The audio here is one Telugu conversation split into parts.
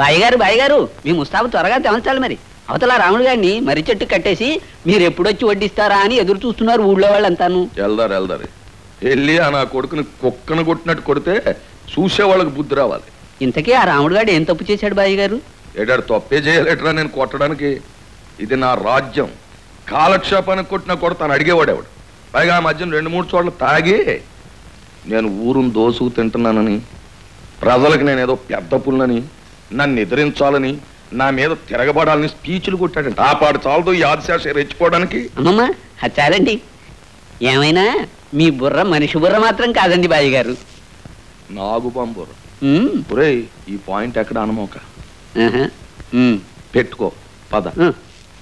బాయ్ గారు బాయ్ గారు మీ ముస్తాబు త్వరగా తెమల్చాలి మరి అవతల రాముడు గారిని మర్రి చెట్టు కట్టేసి మీరు ఎప్పుడొచ్చి వడ్డిస్తారా అని ఎదురు చూస్తున్నారు ఊళ్ళో వాళ్ళంతాను వెళ్దారు వెళ్దారు వెళ్ళి ఆ నా కొడుకుని కుక్కను కొట్టినట్టు కొడితే చూసే వాళ్ళకి బుద్ధి రావాలి ఇంతకీ ఆ రాముడు గారు ఏం తప్పు చేశాడు బాయ్ గారు ఏడాడు తప్పే చేయలేటరా నేను కొట్టడానికి ఇది నా రాజ్యం కాలక్షేపానికి కొట్టిన కొడతాను అడిగేవాడేవాడు పైగా ఆ మధ్యన రెండు మూడు చోట్ల తాగి నేను ఊరును దోసుకు తింటున్నానని ప్రజలకు నేను ఏదో పెద్ద పుల్లని నన్ను ఎదిరించాలని నా మీద తిరగబడాలని స్పీచ్లు కొట్టాడంట ఆ పాడు చాలదు ఈ ఆదిశాష రెచ్చిపోవడానికి అమ్మమ్మ అది చాలండి ఏమైనా మీ బుర్ర మనిషి బుర్ర మాత్రం కాదండి బాయ్ గారు నాగు పంపురు ఉమ్, ఒరేయ్ ఈ పాయింట్ ఎక్కడ అనమోక ఆహా, ఉమ్, పెట్టుకో పద ఉమ్.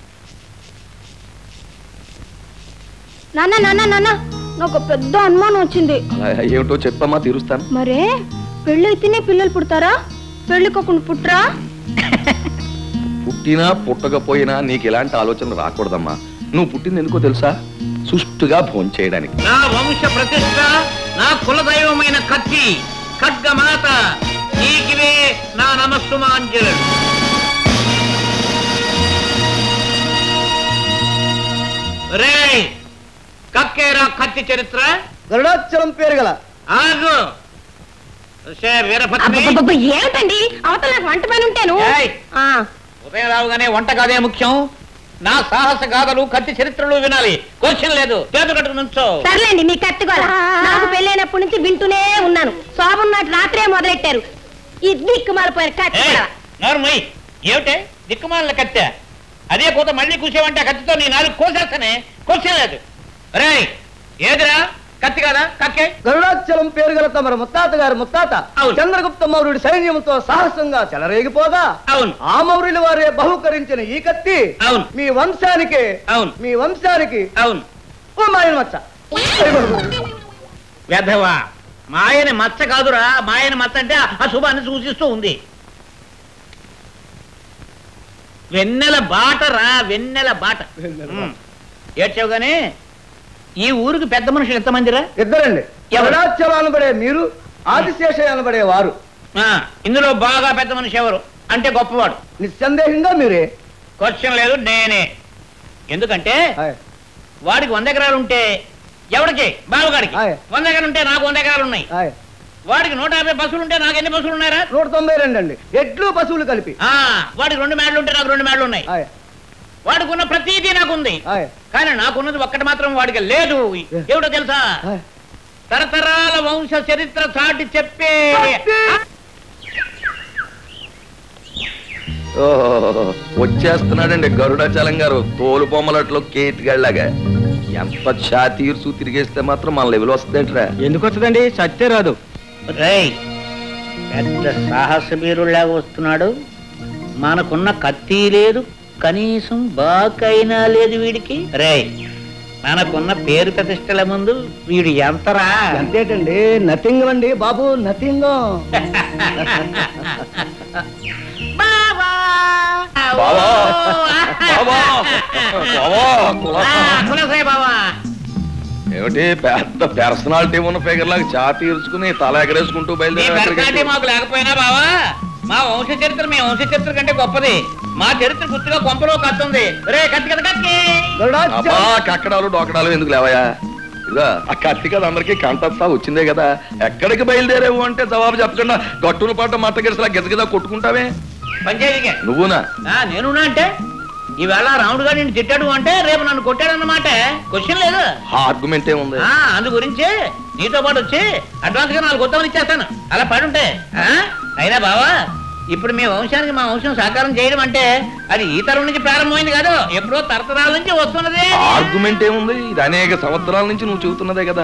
నాన్న నాన్న నాన్న నాకు పెద్ద అనుమానం వచ్చింది ఆ, ఏమిటో చెప్పమ్మా తీరుస్తాను మరే పెళ్ళి అయితేనే పిల్లలు పుడతారా పెళ్లి కాకుండా పుట్టరా పుట్టినా పుట్టకపోయినా నీకు ఎలాంటి ఆలోచన రాకూడదమ్మా నువ్వు పుట్టింది ఎందుకో తెలుసా సుష్టుగా భోంచేయడానికి నా వంశ ప్రతిష్ట నా కులదైవమైన కత్తి ఖడ్గమాత నీకివే నా నమస్సుమాంజలు రే కక్కేరా కత్తి చరిత్ర గరుడాచలం పేరు గల ఆగు ఋషే వీరభద్రి అబ్బబ్బబ్బ, ఏమిటండి అవతల నాకు వంట పని ఉంటాను ఏయ్! ఆ, ఉదయం రావుగానే వంట కాదే ముఖ్యం నా సాహస గాథలు కత్తి చరిత్రలు వినాలి క్వశ్చన్ లేదు చేతు కట్టుకు నుంచో సర్లేండి మీ కత్తిగోల నాకు పెళ్ళైనప్పటి నుంచి వింటూనే ఉన్నాను శోభం నాటి రాత్రే మొదలెట్టారు ఈ దిక్కుమాలిపోయారు కత్తి ఏయ్, గొడవ. నోర్మయ్ ఏమిటే దిక్కుమాలిన కత్తె అదే కూత మళ్ళీ కూసేవంటే ఆ కత్తితో నీ నాలుగు కోసేస్తానే క్వశ్చన్ లేదు రే ఏదిరా కత్తి కదా కక్కే గరుడాచలం పేరు గల తమరు ముత్తాత గారు ముత్తాత అవును. చంద్రగుప్త మౌర్యుడి సైన్యంతో సాహసంగా చెలరేగిపోగా అవును ఆ మౌర్యుల వారే బహుకరించిన ఈ కత్తి అవును. మీ వంశానికి అవును. మీ వంశానికి అవును ఓ మాయన మచ్చ వెధవా మాయని మచ్చ కాదురా మాయని మచ్చ అంటే అశుభాన్ని సూచిస్తూ ఉంది వెన్నెల బాట రా వెన్నెల బాట ఉమ్. ఏడ్చావు గానీ ఈ ఊరికి పెద్ద మనుషులు ఎంతమందిరా ఇద్దరండి ఎవరు? గరుడాచలం అనబడే మీరు ఆదిశేష అనబడే వారు ఆ, ఇందులో బాగా పెద్ద మనిషి ఎవరు అంటే గొప్పవాడు నిస్సందేహంగా మీరే క్వశ్చన్ లేదు నేనే ఎందుకంటే హాయ్. వాడికి వంద ఎకరాలు ఉంటే ఎవరికి బావగాడికి ఆయ్. వంద ఎకరాలు ఉంటే నాకు వంద ఎకరాలు ఉన్నాయి హాయ్. వాడికి నూట యాభై బస్సులు ఉంటే నాకు ఎన్ని బస్సులు ఉన్నాయరా నూట తొంభై రెండు అండి ఎడ్లు పశువులు కలిపి ఆ, వాడికి రెండు మేడలు ఉంటే నాకు రెండు మేడలు ఉన్నాయి హాయ్. వాడికి ఉన్న ప్రతిదీ నాకు ఉంది హాయ్. కానీ నాకున్నది ఒక్కటి మాత్రం వాడికి లేదు ఏమిటో తెలుసా హాయ్. తరతరాల వంశ చరిత్ర చాటి చెప్పే ఓహో వచ్చేస్తున్నాడండి గరుడాచలం గారు తోలు బొమ్మలట్లో కేతిగాళ్ళగా ఎంత ఛాతీర్సు తిరిగేస్తే మాత్రం మన లెవెల్ వస్తుందేంట్రా ఎందుకు వస్తుందండి సత్తే రాదు రేయ్ పెద్ద సాహసవీరులాగా వస్తున్నాడు మనకున్న కత్తి లేదు కనీసం బాకైనా లేదు వీడికి రేయ్ మనకున్న పేరు ప్రతిష్టల ముందు వీడు ఎంతరా అంతేటండి నథింగ్ అండి బాబు నథింగ్ బావా! బావా! ఓ! బావా! బావా! ఆ, కులసాయి బావా ఏమిటి పెద్ద పర్సనాలిటీ ఉన్న ఫిగర్ లాగా ఛాతీ ఇరుచుకుని తల ఎగరేసుకుంటూ నీ బయలుదేరి పర్సనాలిటీ మాకు లేకపోయినా బావా మా వంశ చరిత్ర మీ వంశ చరిత్ర కంటే గొప్పది మా చరిత్ర గుర్తుగా కొంపలో కత్తుంది రే కత్తి కదా కత్తి అబ్బా కక్కడాలు డోకడాలు ఎందుకు లేవయా ఇదిగా ఆ కత్తి కదా అందరికి కంటస్తా వచ్చిందే కదా ఎక్కడికి బయలుదేరేవు అంటే జవాబు చెప్పకుండా గట్టును పడ్డ మట్టగిరిసలా గిజగిజ కొట్టుకుంటావే పంచాయతీకే నువ్వునా ఆ, నేనున్నా అంటే ఈవేళ రాముడు గారు నిన్ను తిట్టాడు అంటే రేపు నన్ను కొట్టాడు అన్నమాట క్వశ్చన్ లేదు ఆర్గ్యుమెంట్ ఏముంది ఆ, అందు గురించి నీతో పాటు వచ్చి అడ్వాన్స్ గా నాలుగు కొత్తమని ఇచ్చేస్తాను అలా పడుంటే ఆ? అయినా బావా ఇప్పుడు మీ వంశానికి మా వంశం సాకారం చేయడం అంటే అది ఈ తరం నుంచి ప్రారంభమైంది కాదు ఎప్పుడో తరతరాల నుంచి వస్తున్నది ఆర్గ్యుమెంట్ ఏముంది ఇది అనేక సంవత్సరాల నుంచి నువ్వు చెబుతున్నదే కదా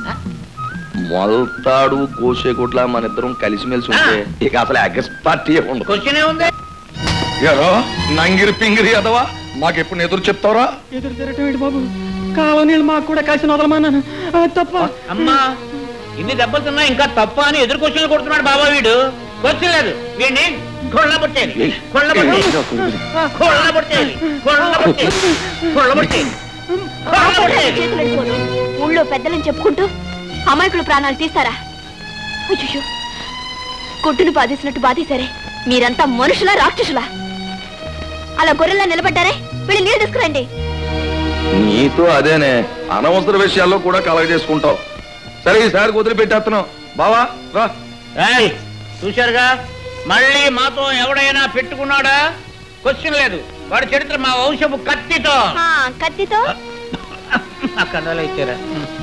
మొలతాడు కోసేకోట్ల మన ఇద్దరం కలిసిమెలిసి ఉంటే ఇక అసలు అగస్ పార్టీ ఉండదు క్వశ్చన్ ఏముంది ఎరో నంగిరి పింగిరి అదవా మాకెప్పుడు ఎదురు చెప్తావరా ఎదురు తిరగటం ఏంటి బాబు కాలం నీళ్ళు మాకు కూడా కాసిన వదలమన్నాను ఆ, తప్ప అమ్మా ఇన్ని దెబ్బలు తిన్నా ఇంకా తప్ప అని ఎదురు క్వశ్చన్లు కొడుతున్నాడు బాబా వీడు క్వశ్చన్ లేదు వీడిని కొళ్ళబొట్టేది కొళ్ళబొట్టేది కొళ్ళబొట్టేది కొళ్ళబొట్టేది కొళ్ళబొట్టేది కొళ్ళబొట్టేది చేతులు వెళ్ళిపోను. ఊళ్ళో పెద్దలని చెప్పుకుంటూ అమాయకులు ప్రాణాలు తీస్తారా అయ్యో కొట్టును బాధేసినట్టు బాధేశారే మీరంతా మనుషులా రాక్షసులా అలా గొర్రెల్లా నిలబడ్డారే వెళ్ళి నీళ్ళు తీసుకురండి నీతో అదేనే అనవసర విషయాల్లో కూడా కలగ చేసుకుంటావు సరే ఈసారి వదిలిపెట్టేస్తున్నావు బావా రా ఏయ్, చూశారుగా మళ్ళీ మాతో ఎవడైనా పెట్టుకున్నాడా క్వశ్చన్ లేదు వాడి చరిత్ర మా వంశపు కత్తితో ఆ, కత్తితో ఆ కథలో ఇచ్చారా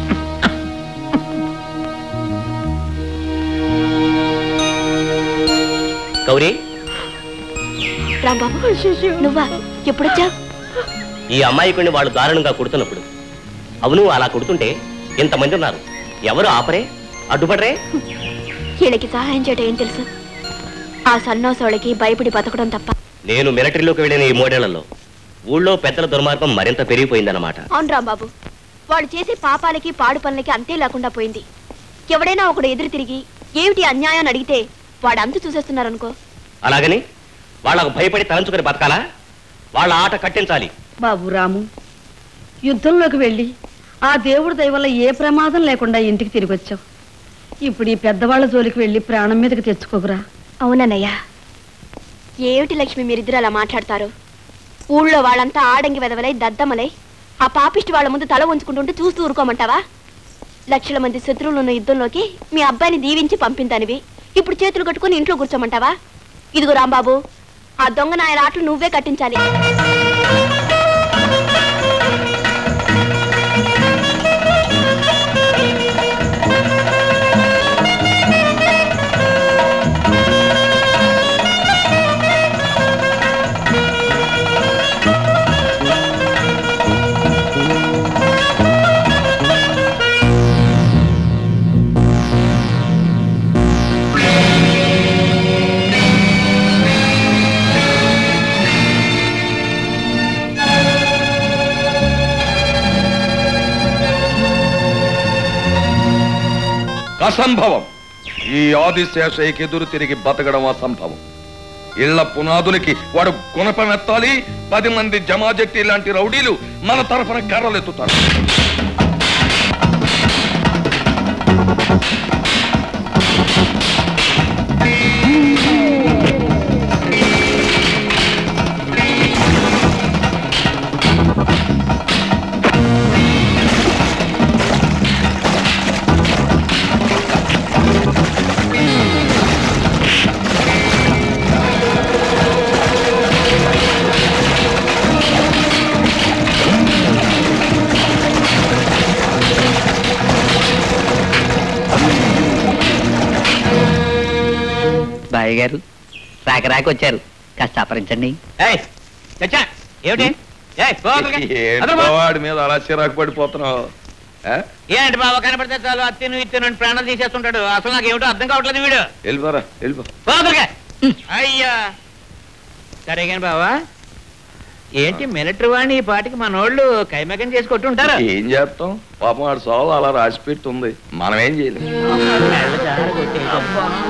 గౌరీ రాంబాబు నువ్వా ఎప్పుడొచ్చావు ఈ అమ్మాయికుడిని వాళ్ళు దారుణంగా కొడుతున్నప్పుడు అవును అలా కొడుతుంటే ఇంతమంది ఉన్నారు ఎవరు ఆపరే అడ్డుపడరే వీళ్ళకి సహాయం చేయటం ఏం తెలుసు ఆ సన్నోసోళ్ళకి భయపడి బతకడం తప్ప నేను మిలిటరీలోకి వెళ్ళిన ఈ మూడేళ్లలో ఊళ్ళో పెద్దల దుర్మార్గం మరింత పెరిగిపోయిందన్నమాట అవును రాంబాబు వాళ్ళు చేసే పాపాలకి పాడు పనులకి అంతే లేకుండా పోయింది ఎవడైనా ఒకడు ఎదురు తిరిగి ఏమిటి అన్యాయం అని అడిగితే వాడు అంతు చూసేస్తున్నారనుకో అలాగని వాళ్ళకు భయపడి తలంచుకొని బతకాలా వాళ్ళ ఆట కట్టించాలి బాబు రాము యుద్ధంలోకి వెళ్ళి ఆ దేవుడి దయ వల్ల ఏ ప్రమాదం లేకుండా ఇంటికి తిరిగి వచ్చావు ఇప్పుడు ఈ పెద్దవాళ్ళ జోలికి వెళ్ళి ప్రాణం మీదకి తెచ్చుకోకురా అవునన్నయ్య ఏమిటి లక్ష్మి మీరిద్దరు అలా మాట్లాడతారు ఊళ్ళో వాళ్ళంతా ఆడంగి వెదవలై దద్దమలై ఆ పాపిష్టి వాళ్ళ ముందు తల ఉంచుకుంటుంటే చూస్తూ ఊరుకోమంటావా లక్షల మంది శత్రువులు ఉన్న యుద్ధంలోకి మీ అబ్బాయిని దీవించి పంపిందానివి ఇప్పుడు చేతులు కట్టుకుని ఇంట్లో కూర్చోమంటావా ఇదిగో రాంబాబు ఆ దొంగ నాయన ఆటలు నువ్వే కట్టించాలి అసంభవం ఈ ఆదిశేషయ్యకి ఎదురు తిరిగి బతకడం అసంభవం ఇళ్ల పునాదులకి వాడు గుణపమెత్తాలి పది మంది జమాజట్టి లాంటి రౌడీలు మన తరఫున కర్రలు ఎత్తుతారు బాయ్ గారు రాక రాక వచ్చారు కాస్త అపరించండి ఏయ్, చచ్చా, ఏమిటి ఏయ్, పో అక్కడికి. అదరు ఏంటో పో. వాడి మీద అలా చిరాకు పడిపోతున్నావు ఆ? ఏంటి బాబా కనపడితే చాలు అత్తిను ఇత్తిను ప్రాణాలు తీసేస్తుంటాడు అసలు నాకు ఏమిటో అర్థం కావట్లేదు వీడు వెళ్ళిపోరా వెళ్ళిపో పో అక్కడికి. అయ్యా సరే కానీ బావా ఏంటి మిలిటరీ వాడిని ఈ పాటికి మనోళ్ళు కైమకం చేసి కొట్టుంటారు ఏం చేస్తాం పాపం వాడు సోలు అలా రాసి పెట్టి ఉంది మనం ఏం చేయలేం మెల్ల జార కొట్టేయటం.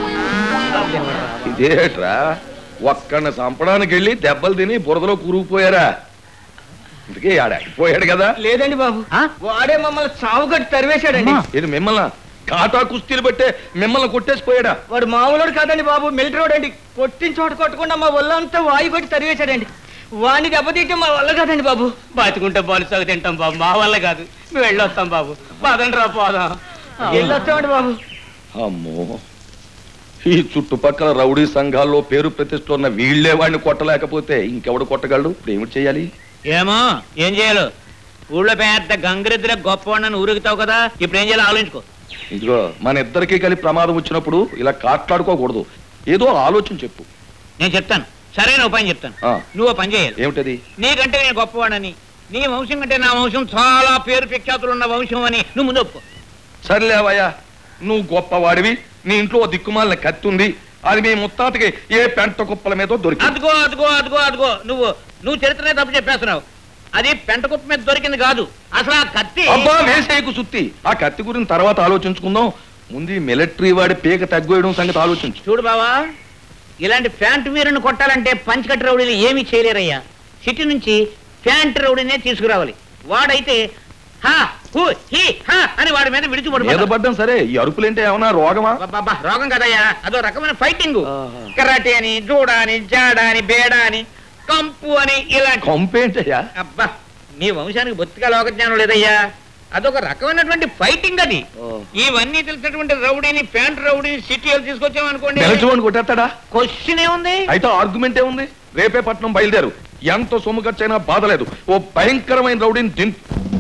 ఇదేట్రా ఒక్కడిని చంపడానికి వెళ్ళి దెబ్బలు తిని బురదలో కూరుకుపోయారా ఇందుకే ఆడాడిపోయాడు కదా లేదండి బాబు ఆ? వాడే మమ్మల్ని సావు కట్టి తరివేశాడండి ఇది మిమ్మల్ని కాటా కుస్తీలు బట్టే మిమ్మల్ని కొట్టేసిపోయాడా వాడు మామూలుడు కాదండి బాబు మిలిటరీ వాడు అండి కొట్టిన చోట కొట్టకుండా మా ఒళ్ళంతా వాయు కొట్టి తరివేశాడండి వాడిని దెబ్బతీయటం మా వల్ల కాదండి బాబు బతుకుంటే బాలు సాగు తింటాం బాబు మా వల్ల కాదు మేము వెళ్ళొస్తాం బాబు పదండి రా పోదాం వెళ్ళొస్తామండి బాబు అమ్మో ఈ చుట్టుపక్కల రౌడీ సంఘాల్లో పేరు ప్రతిష్టలు ఉన్న వీళ్ళే వాడిని కొట్టలేకపోతే ఇంకెవడు కొట్టగలడు ఇప్పుడు ఏమిటి చేయాలి ఏమో ఏం చేయాలో ఊళ్ళో పెద్ద గంగిరెద్దుల గొప్పవాడిని ఊరుగుతావు కదా ఇప్పుడు ఏం చేయాలో ఆలోచించుకో ఇదిగో మన ఇద్దరికీ కలిపి ప్రమాదం వచ్చినప్పుడు ఇలా కాట్లాడుకోకూడదు ఏదో ఆలోచన చెప్పు నేను చెప్తాను సరైన ఉపాయం చెప్తాను ఆ. నువ్వు ఓ పని చేయాలి ఏమిటది నీకంటే నేను గొప్పవాడని నీ వంశం కంటే నా వంశం చాలా పేరు ప్రఖ్యాతులు ఉన్న వంశం అని నువ్వు ముందు ఒప్పుకో సర్లేవయ్యా నువ్వు గొప్పవాడివి నీ ఇంట్లో ఓ దిక్కుమాలిన కత్తి ఉంది అది మీ ముత్తాతకి ఏ పెంట కుప్పల మీద దొరికింది అదిగో అదిగో అదిగో అదిగో నువ్వు నువ్వు చరిత్రనే తప్పు చెప్పేస్తున్నావు అది పెంట కుప్ప మీద దొరికింది కాదు అసలు ఆ కత్తి అబ్బా మేసేకు సుత్తి ఆ కత్తి గురించి తర్వాత ఆలోచించుకుందాం ముందు ఈ మిలిటరీ వాడి పీక తగ్గేయడం సంగతి ఆలోచించు చూడు బావా ఇలాంటి ఫ్యాంట్ మీరుని కొట్టాలంటే పంచకట్టు రౌడీలు ఏమీ చేయలేరయ్యా సిటీ నుంచి ఫ్యాంట్ రౌడీనే తీసుకురావాలి వాడైతే హా హూ హీ హా అని వాడి మీద మీద విడిచిపడిపోతాడు పడ్డం సరే ఈ అరుపులేంటే ఏమన్నా రోగమా అబ్బబ్బా, రోగం కదయ్యా అదో రకమైన ఫైటింగ్ ఆహా. కరాటే అని జూడా అని జాడా అని బేడ అని కంపు అని ఇలాంటి కొంపేంటయ్యా అబ్బా మీ వంశానికి బొత్తిగా లోక జ్ఞానం లేదయ్యా అదొక రకమైనటువంటి ఫైటింగ్ అది ఓ. ఇవన్నీ తెలిసినటువంటి రౌడీని ప్యాంట్ రౌడీని సిటీలు తీసుకొచ్చామనుకోండి నిలచుకొని కొట్టేస్తాడా క్వశ్చన్ ఏముంది అయితే ఆర్గ్యుమెంట్ ఏముంది రేపే పట్నం బయలుదేరు ఎంత సొమ్ము ఖర్చైనా బాధ లేదు ఓ భయంకరమైన రౌడీని దిం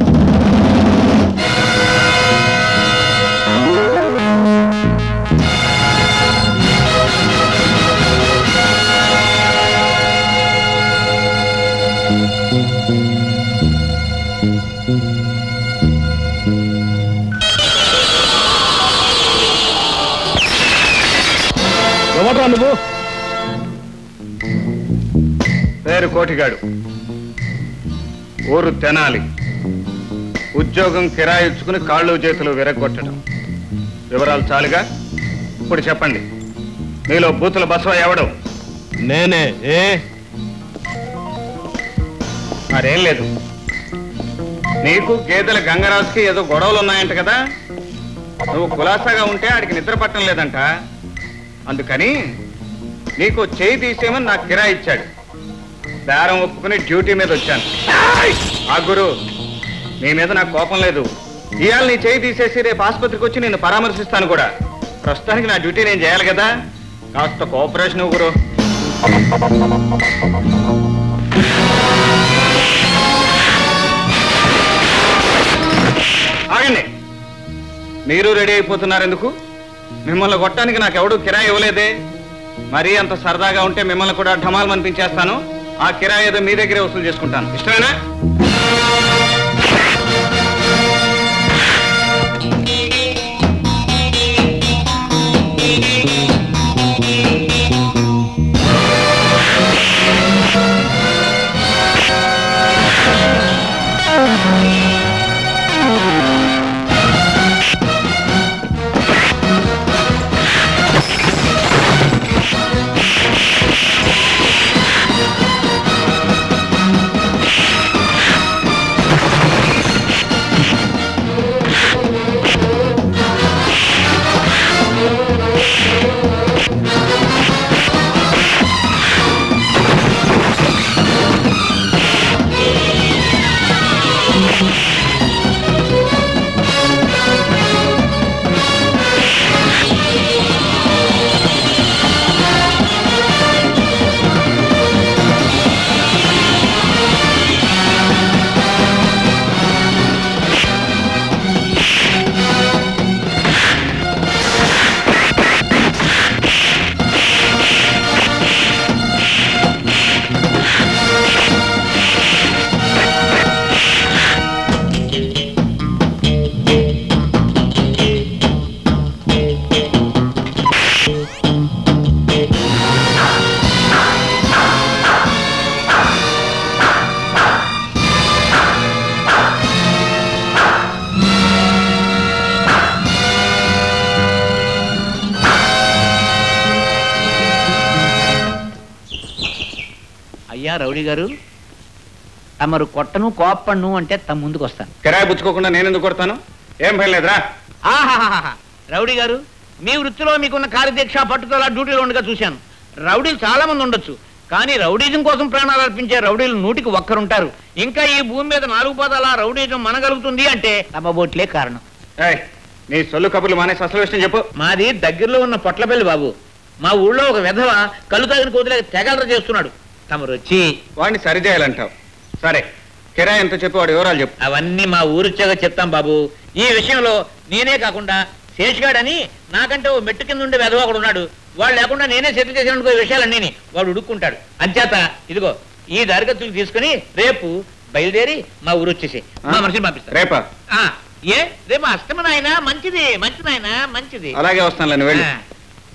ఎవడ్రా నువ్వు పేరు కోటిగాడు ఊరు తెనాలి ఉద్యోగం కిరాయిచ్చుకుని కాళ్ళు చేతులు విరగొట్టడం వివరాలు చాలుగా ఇప్పుడు చెప్పండి మీలో బూతుల బసవ ఎవడు నేనే ఏ మరేం లేదు నీకు గేదెల గంగరాజుకి ఏదో గొడవలు ఉన్నాయంట కదా నువ్వు కులాసాగా ఉంటే ఆడికి నిద్ర పట్టం లేదంట అందుకని నీకు చేయి తీసేమని నాకు కిరాయి ఇచ్చాడు బేరం ఒప్పుకుని డ్యూటీ మీద వచ్చాను ఆ గురు నీ మీద నాకు కోపం లేదు ఇవాళ నీ చేయి తీసేసి రేపు ఆసుపత్రికి వచ్చి నేను పరామర్శిస్తాను కూడా ప్రస్తుతానికి నా డ్యూటీ నేను చేయాలి కదా కాస్త కోఆపరేషన్ గురు ఆగండి మీరు రెడీ అయిపోతున్నారు ఎందుకు మిమ్మల్ని కొట్టడానికి నాకు ఎవడు కిరాయి ఇవ్వలేదే మరీ అంత సరదాగా ఉంటే మిమ్మల్ని కూడా ఢమాల్ అనిపించేస్తాను ఆ కిరాయి ఏదో మీ దగ్గరే వసూలు చేసుకుంటాను ఇష్టమేనా అయ్యా రౌడీ గారు తమరు కొట్టను కోప్పను అంటే తమ ముందుకు వస్తాను కిరాయి పుచ్చుకోకుండా నేను ఎందుకు కొడతాను ఏం భయం లేదురా ఆహాహాహా. రౌడీ గారు మీ వృత్తిలో మీకున్న కార్యదీక్ష పట్టుదల డ్యూటీలో ఉండగా చూశాను రౌడీలు చాలా మంది ఉండొచ్చు కానీ రౌడీజం కోసం ప్రాణాలు అర్పించే రౌడీలు నూటికి ఒక్కరుంటారు ఇంకా ఈ భూమి మీద నాలుగు పదాల రౌడీజం మనగలుగుతుంది అంటే తమబోట్లే కారణం ఏయ్ నీ సొల్లు కబుర్లు మానేసి అసలు విషయం చెప్పు మాది దగ్గరలో ఉన్న పొట్లపల్లి బాబు మా ఊళ్ళో ఒక విధవ కళ్ళు తాగిన కోతులే తెగలర చేస్తున్నాడు తమరు వచ్చి వాడిని సరిచేయాలంటావు సరే కిరాయి ఎంత చెప్పి వాడి వివరాలు చెప్పు అవన్నీ మా ఊరిచ్చాక చెప్తాం బాబు ఈ విషయంలో నేనే కాకుండా శేషగాడని నాకంటే ఓ మెట్టు కింద ఉండే వెధవ ఒకడు ఉన్నాడు వాడు లేకుండా నేనే సెటిల్ చేసినట్టు ఈ విషయాలన్నీ వాడు ఉడుక్కుంటాడు అంచేత ఇదిగో ఈ దరగతులు తీసుకుని రేపు బయలుదేరి మా ఊరు వచ్చేసి మా మనిషిని పంపిస్తాను రేపా ఆ, ఏ రేపు అష్టమ నాయన మంచిది మంచి నాయన మంచిది అలాగే వస్తానులే నువ్వు వెళ్ళు ఆ.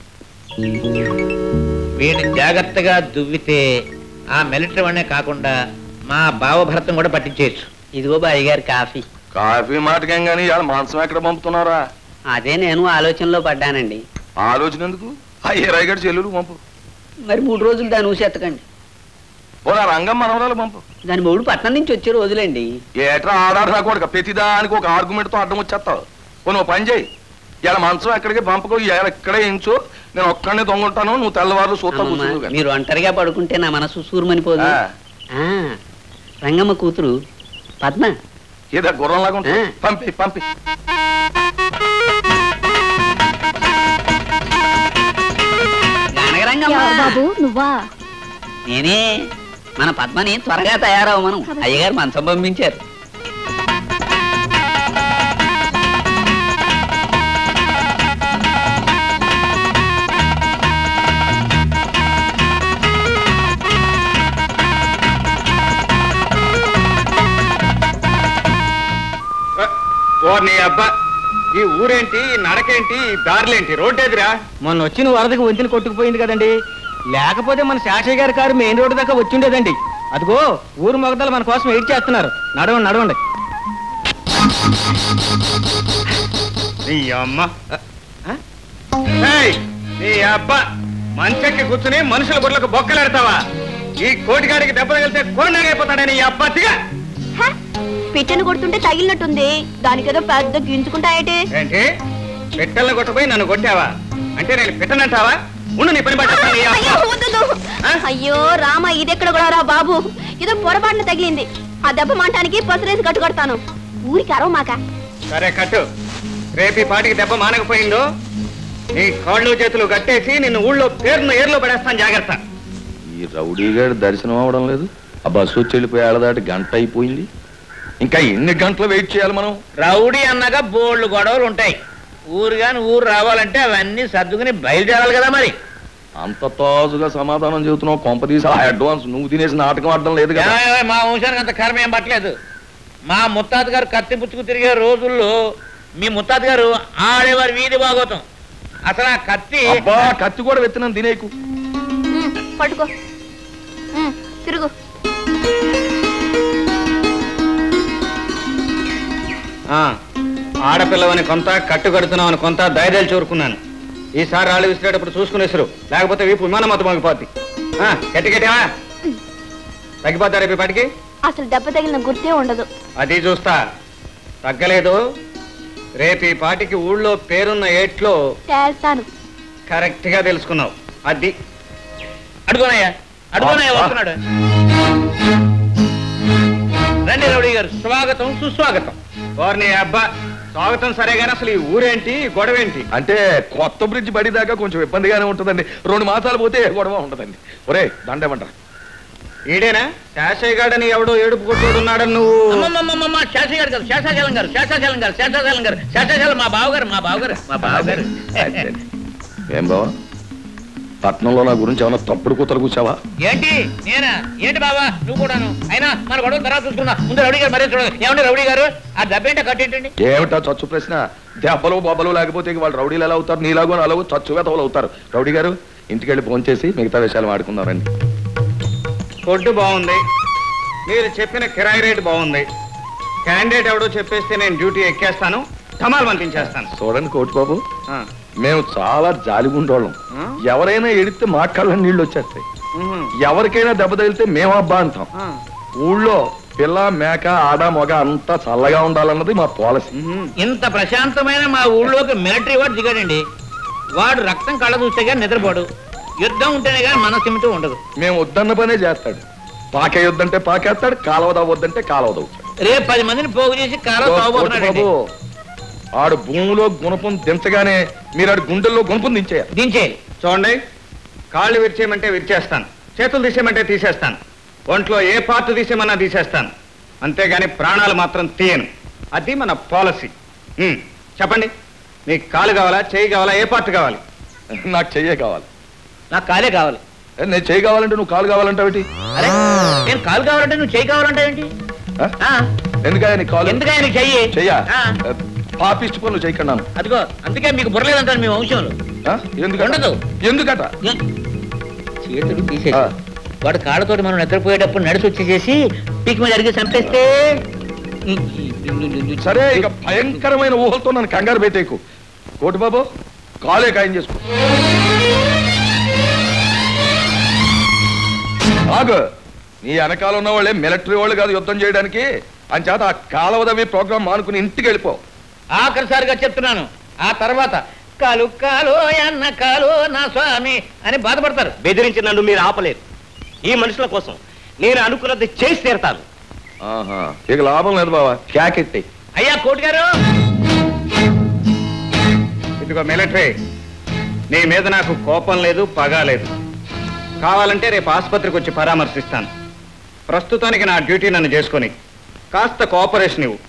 వీడిని జాగ్రత్తగా దువ్వితే ఆ మిలిటరీ వాడే కాకుండా మా భావభరతం కూడా పట్టించేయచ్చు ఇదిగో బాయ్ గారు కాఫీ కాఫీ మాటకేం గానీ ఇవాళ మాంసం ఎక్కడ పంపుతున్నారా అదే నేను ఆలోచనలో పడ్డానండి ఆలోచన ఎందుకు ఆ ఏరాయిగడి చెల్లెలు పంపు మరి మూడు రోజులు దాని ఊసి ఎత్తకండి పోరా రంగం మనవరాలు పంపు దాని మూడు పట్నం నుంచి వచ్చే రోజులండి ఏట్రా ఆడాడు కూడా ప్రతిదానికి ఒక ఆర్గ్యుమెంట్తో అడ్డం వచ్చేస్తావు పోనీ ఓ పని చేయి ఇలా మంచం ఎక్కడికి పంపకు ఇలా ఇక్కడే ఇంచు నేను ఒక్కడిని దొంగంటాను నువ్వు తెల్లవారు సూత్తా అమ్మమ్మ, కూర్చుందువు గాని. మీరు ఒంటరిగా పడుకుంటే నా మనసు సూరమనిపోదు ఆ, ఆ, రంగమ్మ కూతురు పద్మ ఏదో గుర్రంలాగా ఉంటుంది ఆ. పంపి పంపి జానకి రంగమ్మ బాబు నువ్వా నేనే మన పద్మని త్వరగా తయారవమను అయ్యగారు మంచం పంపించారు ఓ నీ అబ్బా ఈ ఊరేంటి ఈ నడకేంటి ఈ దారులేంటి రోడ్డేదిరా మొన్న వచ్చిన వరదకు వంతిని కొట్టుకుపోయింది కదండి లేకపోతే మన శాషయ్య గారి కారు మెయిన్ రోడ్డు దాకా వచ్చి ఉండేదండి అదిగో ఊరు మొగదలు మన కోసం వెయిట్ చేస్తున్నారు నడవండి నడవండి నీ అమ్మ ఏయ్, నీ అబ్బా మంచెక్కి కూర్చుని మనుషుల గుడ్లకు బొక్కలాడతావా ఈ కోటిగాడికి దెబ్బ తగిలితే కోడినాగైపోతాడని ఈ అబ్బా దిగా హ? పిట్టను కొడుతుంటే తగిలినట్టుంది దానికేదో పెద్ద గింజుకుంటాయేటి ఏంటి పెట్టెలను కొట్టపోయి నన్ను కొట్టావా అంటే నేను పెట్టనంటావా ఉండు నీ పని పట్టిస్తాను ఈ అయ్యో, అబ్బా. వద్దొద్దు. ఆ? అయ్యో రామ ఇదెక్కడ కూడా రా బాబు ఏదో పొరపాటున తగిలింది ఆ దెబ్బ మాంటానికి పసురేసి కట్టుకొడతాను ఊరికి అరవ మాక సరే కట్టు రేపు ఈ పాటికి దెబ్బ మానకపోయిందో నీ కాళ్ళు చేతులు కట్టేసి నిన్ను ఊళ్ళో పేరును ఏర్లో పడేస్తాను జాగ్రత్త ఈ రౌడీ గారి దర్శనం అవడం లేదు ఆ బస్సు వచ్చి వెళ్ళిపోయి ఏళ్ళదాటి గంట అయిపోయింది ఇంకా ఎన్ని గంటలు వెయిట్ చేయాలి మనం రౌడీ అన్నాక బోల్డ్ గొడవలు ఉంటాయి ఊరు గాని ఊరు రావాలంటే అవన్నీ సర్దుకుని బయలుదేరాలి కదా మరి అంత తాజుగా సమాధానం చెబుతున్నావు కొంపదీసి ఆ అడ్వాన్స్ నువ్వు తినేసి నాటకం ఆడడం లేదు కదా ఏమయ్య, మా వంశానికి అంత కర్మ ఏం పట్టలేదు మా ముత్తాత గారు కత్తి పుచ్చుకు తిరిగే రోజుల్లో మీ ముత్తాత గారు ఆడేవారు వీధి భాగవతం అసలు ఆ కత్తి అబ్బా కత్తి కూడా వెత్తినాను తినేకు ఉమ్, పట్టుకో ఉమ్, తిరుగు ఆ, ఆడపిల్లవని కొంత కట్టు కడుతున్నావని కొంత ధైర్యాలు చూరుకున్నాను ఈసారి రాళ్ళు విసిరేటప్పుడు చూసుకుని విసురు లేకపోతే వీపు విమానం మొత్తం మగిపోద్ది ఆ, గట్టి గట్టివా తగ్గిపోతా రేపు ఈ పాటికి అసలు దెబ్బ తగిలిన గుర్తే ఉండదు అది చూస్తా తగ్గలేదు రేపు ఈ పాటికి ఊళ్ళో పేరున్న ఏట్లో తేల్తాను కరెక్ట్ గా తెలుసుకున్నావు అది అడుగునయ్యా అడుగునయ్యా వస్తున్నాడు రండి రౌడీ గారు స్వాగతం సుస్వాగతం వారిని అబ్బా స్వాగతం సరే కానీ అసలు ఈ ఊరేంటి ఈ గొడవేంటి అంటే కొత్త బ్రిడ్జ్ పడిదాకా కొంచెం ఇబ్బందిగానే ఉంటుందండి రెండు మాసాలు పోతే ఏ గొడవ ఉంటుందండి ఒరే దండేమంటారా ఈడేనా శాషయ్య గాడని ఎవడో ఏడుపు కొట్టుడు ఉన్నాడని నువ్వు అమ్మమ్మమ్మమ్మ శాషయ్య గారు కాదు శేషాచలం గారు శేషాచలం గారు శేషాచలం గారు శేషాచలం మా బావగారు మా బావగారు మా బావగారు ఏం బావా పట్నంలో నా గురించి ఏమైనా తప్పుడు కూతలు కూర్చావా ఏంటి నేనా ఏంటి బావా నువ్వు కూడాను అయినా మన గొడవ తర్వాత చూసుకున్నా ముందు రౌడీ గారు మరీ చూడండి ఏమండి రౌడీ గారు ఆ దెబ్బేంటే కట్టేంటండి ఏమిటా చచ్చు ప్రశ్న దెబ్బలు బొబ్బలు లేకపోతే ఇక వాళ్ళు రౌడీలు ఎలా అవుతారు నీలాగో అలాగో చచ్చు వెతవలు అవుతారు రౌడీ గారు ఇంటికి వెళ్ళి ఫోన్ చేసి మిగతా విషయాలు మాడుకుందాం రండి కొడ్డు బాగుంది మీరు చెప్పిన కిరాయి రేటు బాగుంది క్యాండిడేట్ ఎవడో చెప్పేస్తే నేను డ్యూటీ ఎక్కేస్తాను ధమాలు పంపించేస్తాను చూడండి కోటి బాబు ఆ, మేము చాలా జాలిగుండోళ్ళం ఆ? ఎవరైనా ఎడితే మా కళ్ళ నీళ్ళు వచ్చేస్తాయి ఉహు, ఎవరికైనా దెబ్బ తగిలితే మేము అబ్బా అంటాం ఆ, ఊళ్ళో పిల్ల మేక ఆడ మొగ అంతా చల్లగా ఉండాలన్నది మా పాలసీ ఉహు. ఇంత ప్రశాంతమైన మా ఊళ్ళోకి మిలిటరీ వాడు దిగాడండి వాడు రక్తం కళ్ళ చూస్తే కానీ నిద్రపోడు యుద్ధం ఉంటేనే కానీ మన సిమిటూ ఉండదు మేము వద్దన్న పనే చేస్తాడు పాకేయొద్దంటే పాకేస్తాడు కాలువ దవ్వద్దంటే కాలువ దవ్వుతాడు రేపు పది మందిని పోగు చేసి కాలం కోటి తాగబోతున్నాడండి బాబు ఆడు భూమిలో గుణపం దించగానే మీరు ఆడు గుండెల్లో గుణపం దించేయాలి దించేయాలి చూడండి కాళ్ళు విరిచేయమంటే విరిచేస్తాను చేతులు తీసేయమంటే తీసేస్తాను ఒంట్లో ఏ పార్ట్ తీసేయమన్నా తీసేస్తాను అంతేగాని ప్రాణాలు మాత్రం తీయను అది మన పాలసీ ఉమ్, చెప్పండి మీకు కాలు కావాలా చేయి కావాలా ఏ పార్ట్ కావాలి నాకు చెయ్యే కావాలి నాకు కాలే కావాలి ఏ, నేను చెయ్యి కావాలంటే నువ్వు కాలు కావాలంటావేటి అరే నేను కాలు కావాలంటే నువ్వు చేయి కావాలంటే ఏంటి ఆ? ఆ, ఎందుకయ్యా నీ కాలు ఎందుకయ్యా నీకు చెయ్యి చెయ్యా ఆ, పాపిష్టి పనులు చేయకన్నాను అదిగో అందుకే మీకు బుర్రలేదంటారు మీ వంశంలో ఎందుకట ఉండదు. ఎందుకట ఏ, చేతులు తీసేసి ఆ. వాడు కాళ్ళతోటి మనం నిద్రపోయేటప్పుడు నడిచి వచ్చేసేసి పీక్ మీద అడిగి చంపేస్తే సరే ఇక భయంకరమైన ఊహలతో నన్ను కంగారు పెట్టేకు కోటి బాబు కాలే ఖాయం చేసుకో ఆగు నీ వెనకాల ఉన్న వాళ్ళే మిలిటరీ వాళ్ళు కాదు యుద్ధం చేయడానికి అంచేత ఆ కాలవదవి ప్రోగ్రామ్ మానుకుని ఇంటికి వెళ్ళిపో ఆఖరిసారిగా చెప్తున్నాను ఆ తర్వాత కాలు కాలు అన్న కాలు నా స్వామి అని బాధపడతారు బెదిరించి నన్ను మీరు ఆపలేరు ఈ మనుషుల కోసం నేను అనుకున్నది చేసి తీరతాను ఆహా ఇక లాభం లేదు బావా క్యాకెట్టి అయ్యా కోటి గారు ఇదిగో మిలిటరీ నీ మీద నాకు కోపం లేదు పగ లేదు కావాలంటే రేపు ఆసుపత్రికి వచ్చి పరామర్శిస్తాను ప్రస్తుతానికి నా డ్యూటీ నన్ను చేసుకొని కాస్త కోఆపరేషన్ ఇవ్వు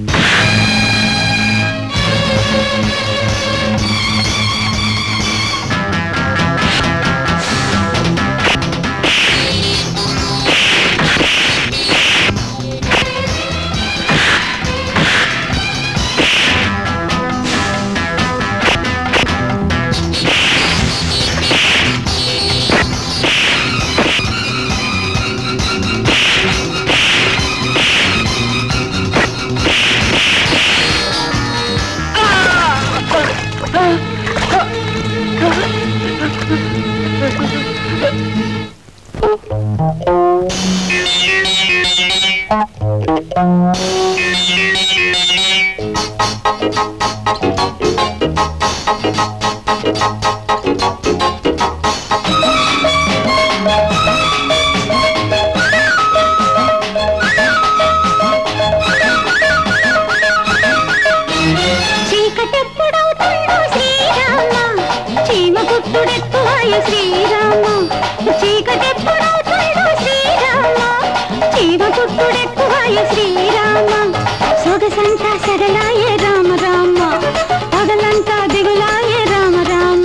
చీకటెప్పుడవుతుందో శ్రీరామ చీమ గుట్టుడెక్కువాయ శ్రీరామ చీకటెప్పుడవుతుందో శ్రీరామ చీమ గుట్టుడెక్కువాయ శ్రీరామ సొగసంతా సరళాయ రామ రామ పగలంతా దిగులాయ రామ రామ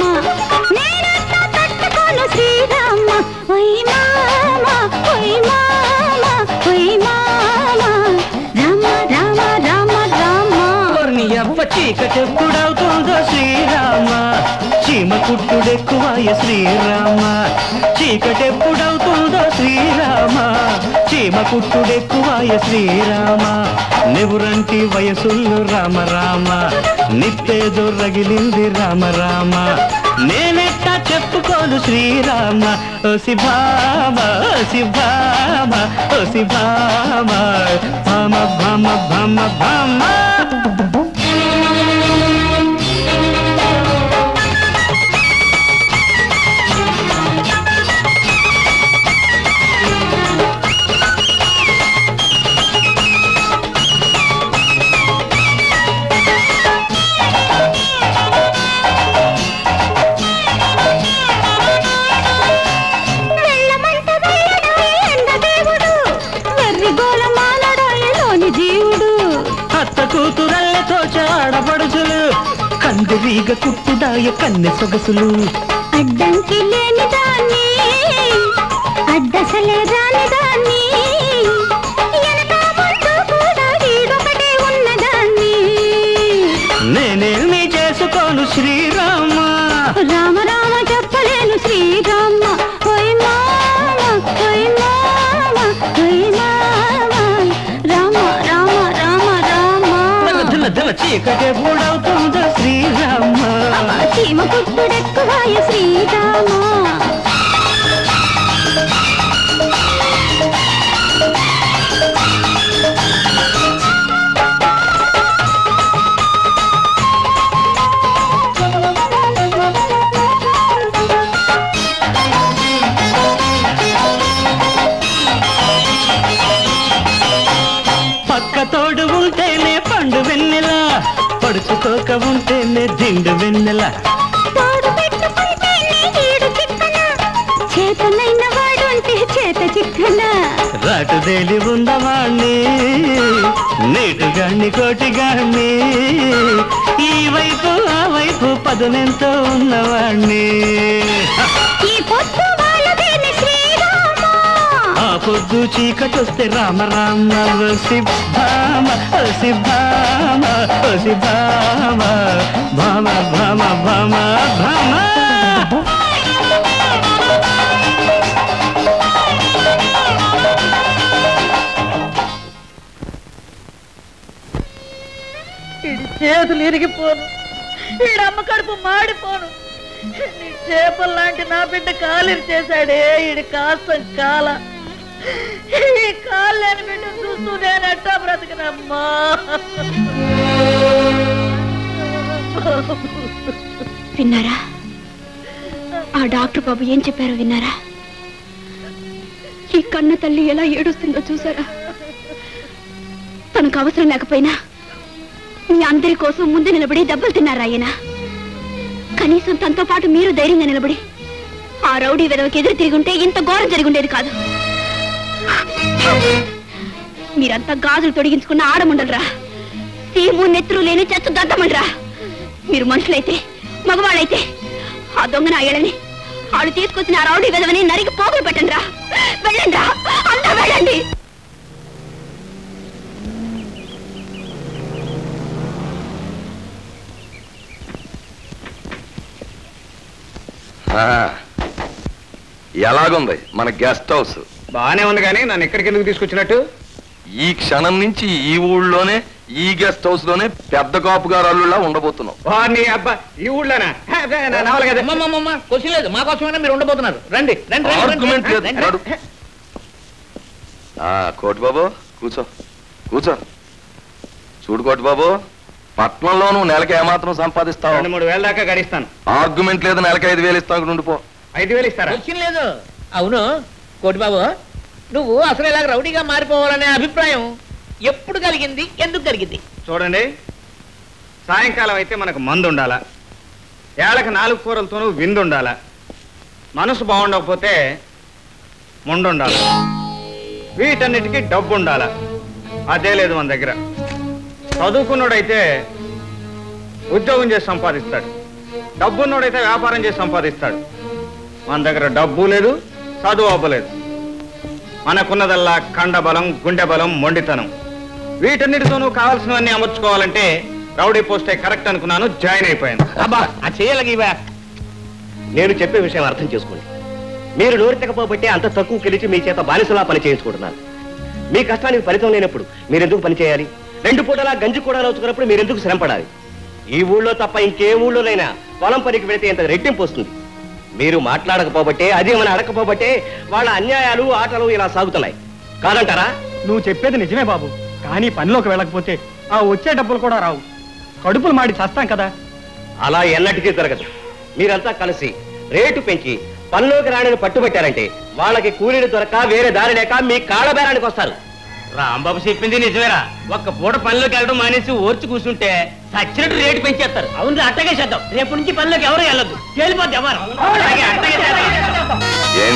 నేనంతా తట్టుకోను శ్రీరామ ఒయ్ మామ ఒయ్ మామ ఒయ్ మామ రామ రామ రామ రామ నీ అవ్వ చీకటెప్పుడవుతుందో శ్రీరామ చీమ కుట్టుడెక్కువాయ శ్రీరామ చీకటెప్పుడవుతుందో శ్రీరామ చీమ కుట్టుడెక్కువాయ శ్రీరామ నెవురంటి వయసుల్లో రామ రామ నిప్పేదో రగిలింది రామ రామ నేనెట్టా చెప్పుకోను శ్రీరామ ఓ శిభామ ఓ శిభామ ఓ శిభామ భామ భామ భామ భామ వెళ్ళమంట వెళ్ళడాయి ఎండ దేవుడు వెర్రి గోల మానడాయి లోని జీవుడు అత్త కూతురల్లతో చాడపడుచులు కందిరీగ కుట్టుడాయ కన్నె సొగసులు అడ్డంకి లేని దాన్ని అడ్డసలే రాని దాన్ని వెనక ముందు కూడా ఈడొకటే ఉన్నదాన్ని నేనేమి చేసుకోను శ్రీరామ రామ రామ చెప్పలేను శ్రీరామ ఓయ్ మామ ఓయ్ మామ ఓయ్ మామ రామ రామ రామ రామ దిన దిన చీకటే పూడవుతుందో శ్రీరామ చీమ కుట్టుడెక్కువాయ శ్రీరామ పక్క తోడు ఉంటేనే పండు వెన్నెల పడుచుకోక ఉంటేనే దిండు వెన్నెల తోడు పెట్టుకుంటేనే ఈడు చిక్కన చేతనైన వాడుంటే చేత చిక్కన రాటుదేలి ఉన్నవాణ్ణి నీటుగాన్ని కోటిగాన్ని ఈ వైపు ఆ వైపు పదునెంతో ఉన్నవాణ్ణి ఈ పొద్దు వాళ్ళదేని శ్రీరామ ఆ పొద్దు చీకటొస్తే రామ రామ ఓ శిభామ ఓ శిభామ ఓ శిభామ భామ భామ భామ భామ ఈడి చేతులు ఇరిగిపోను ఈడమ్మ కడుపు మాడిపోను నీ చేపల్లాంటి నా బిడ్డ కాలిరి చేశాడే ఈడి కాస్త కాల ఈ కాళ్ళని బిడ్డ చూస్తూ నేనెట్టా బ్రతకనమ్మా విన్నారా ఆ డాక్టర్ బాబు ఏం చెప్పారో విన్నారా ఈ కన్న తల్లి ఎలా ఏడుస్తుందో చూసారా తనకు అవసరం లేకపోయినా మీ అందరి కోసం ముందు నిలబడి దెబ్బలు తిన్నారా ఆయన కనీసం తనతో పాటు మీరు ధైర్యంగా నిలబడి ఆ రౌడీ విధవకి ఎదురు తిరిగి ఉంటే ఇంత ఘోరం జరిగి ఉండేది కాదు మీరంతా గాజులు తొడిగించుకున్న ఆడముండలరా సీము నెత్తురు లేని చెత్త దద్దమండరా మీరు మనుషులైతే మగవాళ్ళైతే ఆ దొంగ నాయలని ఆడు తీసుకొచ్చిన ఆ రౌడీ విధవని నరికి పోగులు పెట్టండి రా వెళ్ళండి రా అంతా వెళ్ళండి ఆ, ఎలాగుంది మన గెస్ట్ హౌస్ బానే ఉంది కానీ నన్ను ఎక్కడికి ఎందుకు తీసుకొచ్చినట్టు ఈ క్షణం నుంచి ఈ ఊళ్ళోనే ఈ గెస్ట్ హౌస్ లోనే పెద్ద కాపుగారు అల్లుళ్ళ ఉండబోతున్నాం వారిని అబ్బా ఈ ఊళ్ళోనా హే, అదే, నా నవల కదా అమ్మమ్మమ్మ క్వశ్చన్ లేదు మా కోసమైనా మీరు ఉండబోతున్నారు రండి రండి రండి, రండి, ఆర్గ్యుమెంట్ లేదు రండి, నడు. ఆ, కోటి బాబు కూర్చో కూర్చో చూడు కోటి బాబు పట్నంలో నువ్వు నెలకి ఏమాత్రం సంపాదిస్తావు రెండు మూడు వేల దాకా గడిస్తాను ఆర్గ్యుమెంట్ లేదు నెలకి ఐదు వేలు ఇస్తావు ఇక్కడ ఉండిపో ఐదు వేలు ఇస్తారా క్వశ్చన్ లేదు అవును కోటి బాబు నువ్వు అసలు ఇలాగ రౌడీగా మారిపోవాలనే అభిప్రాయం ఎప్పుడు కలిగింది ఎందుకు కలిగింది చూడండి సాయంకాలం అయితే మనకు మందు ఉండాలా ఏళ్ళకి నాలుగు కూరలతోనూ విందు ఉండాలా మనసు బాగుండకపోతే ముండు ఉండాలి వీటన్నిటికీ డబ్బు ఉండాలా అదే లేదు మన దగ్గర చదువుకున్నోడైతే ఉద్యోగం చేసి సంపాదిస్తాడు డబ్బున్నోడైతే వ్యాపారం చేసి సంపాదిస్తాడు మన దగ్గర డబ్బు లేదు చదువు అవ్వలేదు మనకున్నదల్లా కండబలం గుండె బలం మొండితనం వీటన్నిటితోనూ కావాల్సినవన్నీ అమర్చుకోవాలంటే రౌడీ పోస్టే కరెక్ట్ అనుకున్నాను జాయిన్ అయిపోయాను అబ్బా ఆ చేయలకి నేను చెప్పే విషయం అర్థం చేసుకోండి మీరు నోరెత్తకపోబట్టే అంత తక్కువ గెలిచి మీ చేత బానిసలా పని చేయించుకుంటున్నారు మీ కష్టానికి ఫలితం లేనప్పుడు మీరెందుకు పని చేయాలి రెండు పూటలా గంజి కూడా నోచుకున్నప్పుడు మీరెందుకు శ్రమ పడాలి ఈ ఊళ్ళో తప్ప ఇంకే ఊళ్ళోనైనా పొలం పనికి వెళితే ఇంత రెట్టింపు వస్తుంది మీరు మాట్లాడకపోబట్టే అది మన అడగకపోబట్టే వాళ్ళ అన్యాయాలు ఆటలు ఇలా సాగుతున్నాయి కాదంటారా నువ్వు చెప్పేది నిజమే బాబు కానీ పనిలోకి వెళ్ళకపోతే ఆ వచ్చే డబ్బులు కూడా రావు కడుపులు మాడి చస్తాం కదా అలా ఎన్నటికీ జరగదు మీరంతా కలిసి రేటు పెంచి పనిలోకి రాణిని పట్టుబట్టారంటే వాళ్ళకి కూలీలు దొరక వేరే దారి లేక మీ కాళ్ళ బేరానికి వస్తారు రాంబాబు చెప్పింది నిజమేరా ఒక్క పూట పనిలోకి వెళ్ళడం మానేసి ఓర్చి కూర్చుంటే సచ్చినట్టు రేటు పెంచేస్తారు అవును అట్టగే చేద్దాం రేపు నుంచి పనిలోకి ఎవరు వెళ్ళదు తేలిపోద్ది ఎవరు అలాగే, అట్టగే చేద్దాం. ఏం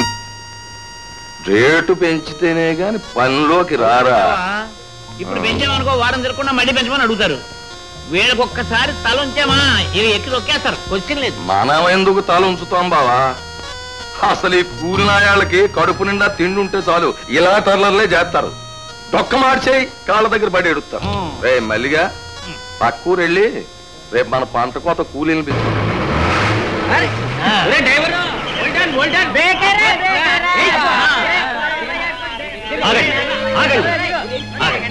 రేటు పెంచితేనే గాని పనిలోకి రారా ఇప్పుడు పెంచామనుకో వారం తిరగకుండా మళ్ళీ పెంచమని అడుగుతారు వీళ్ళకి ఒక్కసారి తల ఉంచామా ఇవి ఎక్కి తొక్కేస్తారు క్వశ్చన్ లేదు మనం ఎందుకు తల ఉంచుతాం బావా అసలు ఈ కూలినాయాళ్ళకి కడుపు నిండా తిండి ఉంటే చాలు ఇలా టర్లర్లే చేస్తారు డొక్క మార్చేయి కాళ్ళ దగ్గర పడి ఎడుస్తారు ఉం. రే మల్లిగా పక్కూరు వెళ్ళి రేపు మన పంట కోత కూలీని పిలుచు ఒరే డ్రైవరు, ఓల్టాన్, ఓల్టాన్, బేకరే, బేకరే. ఆగండి ఆగండి ఆగండి.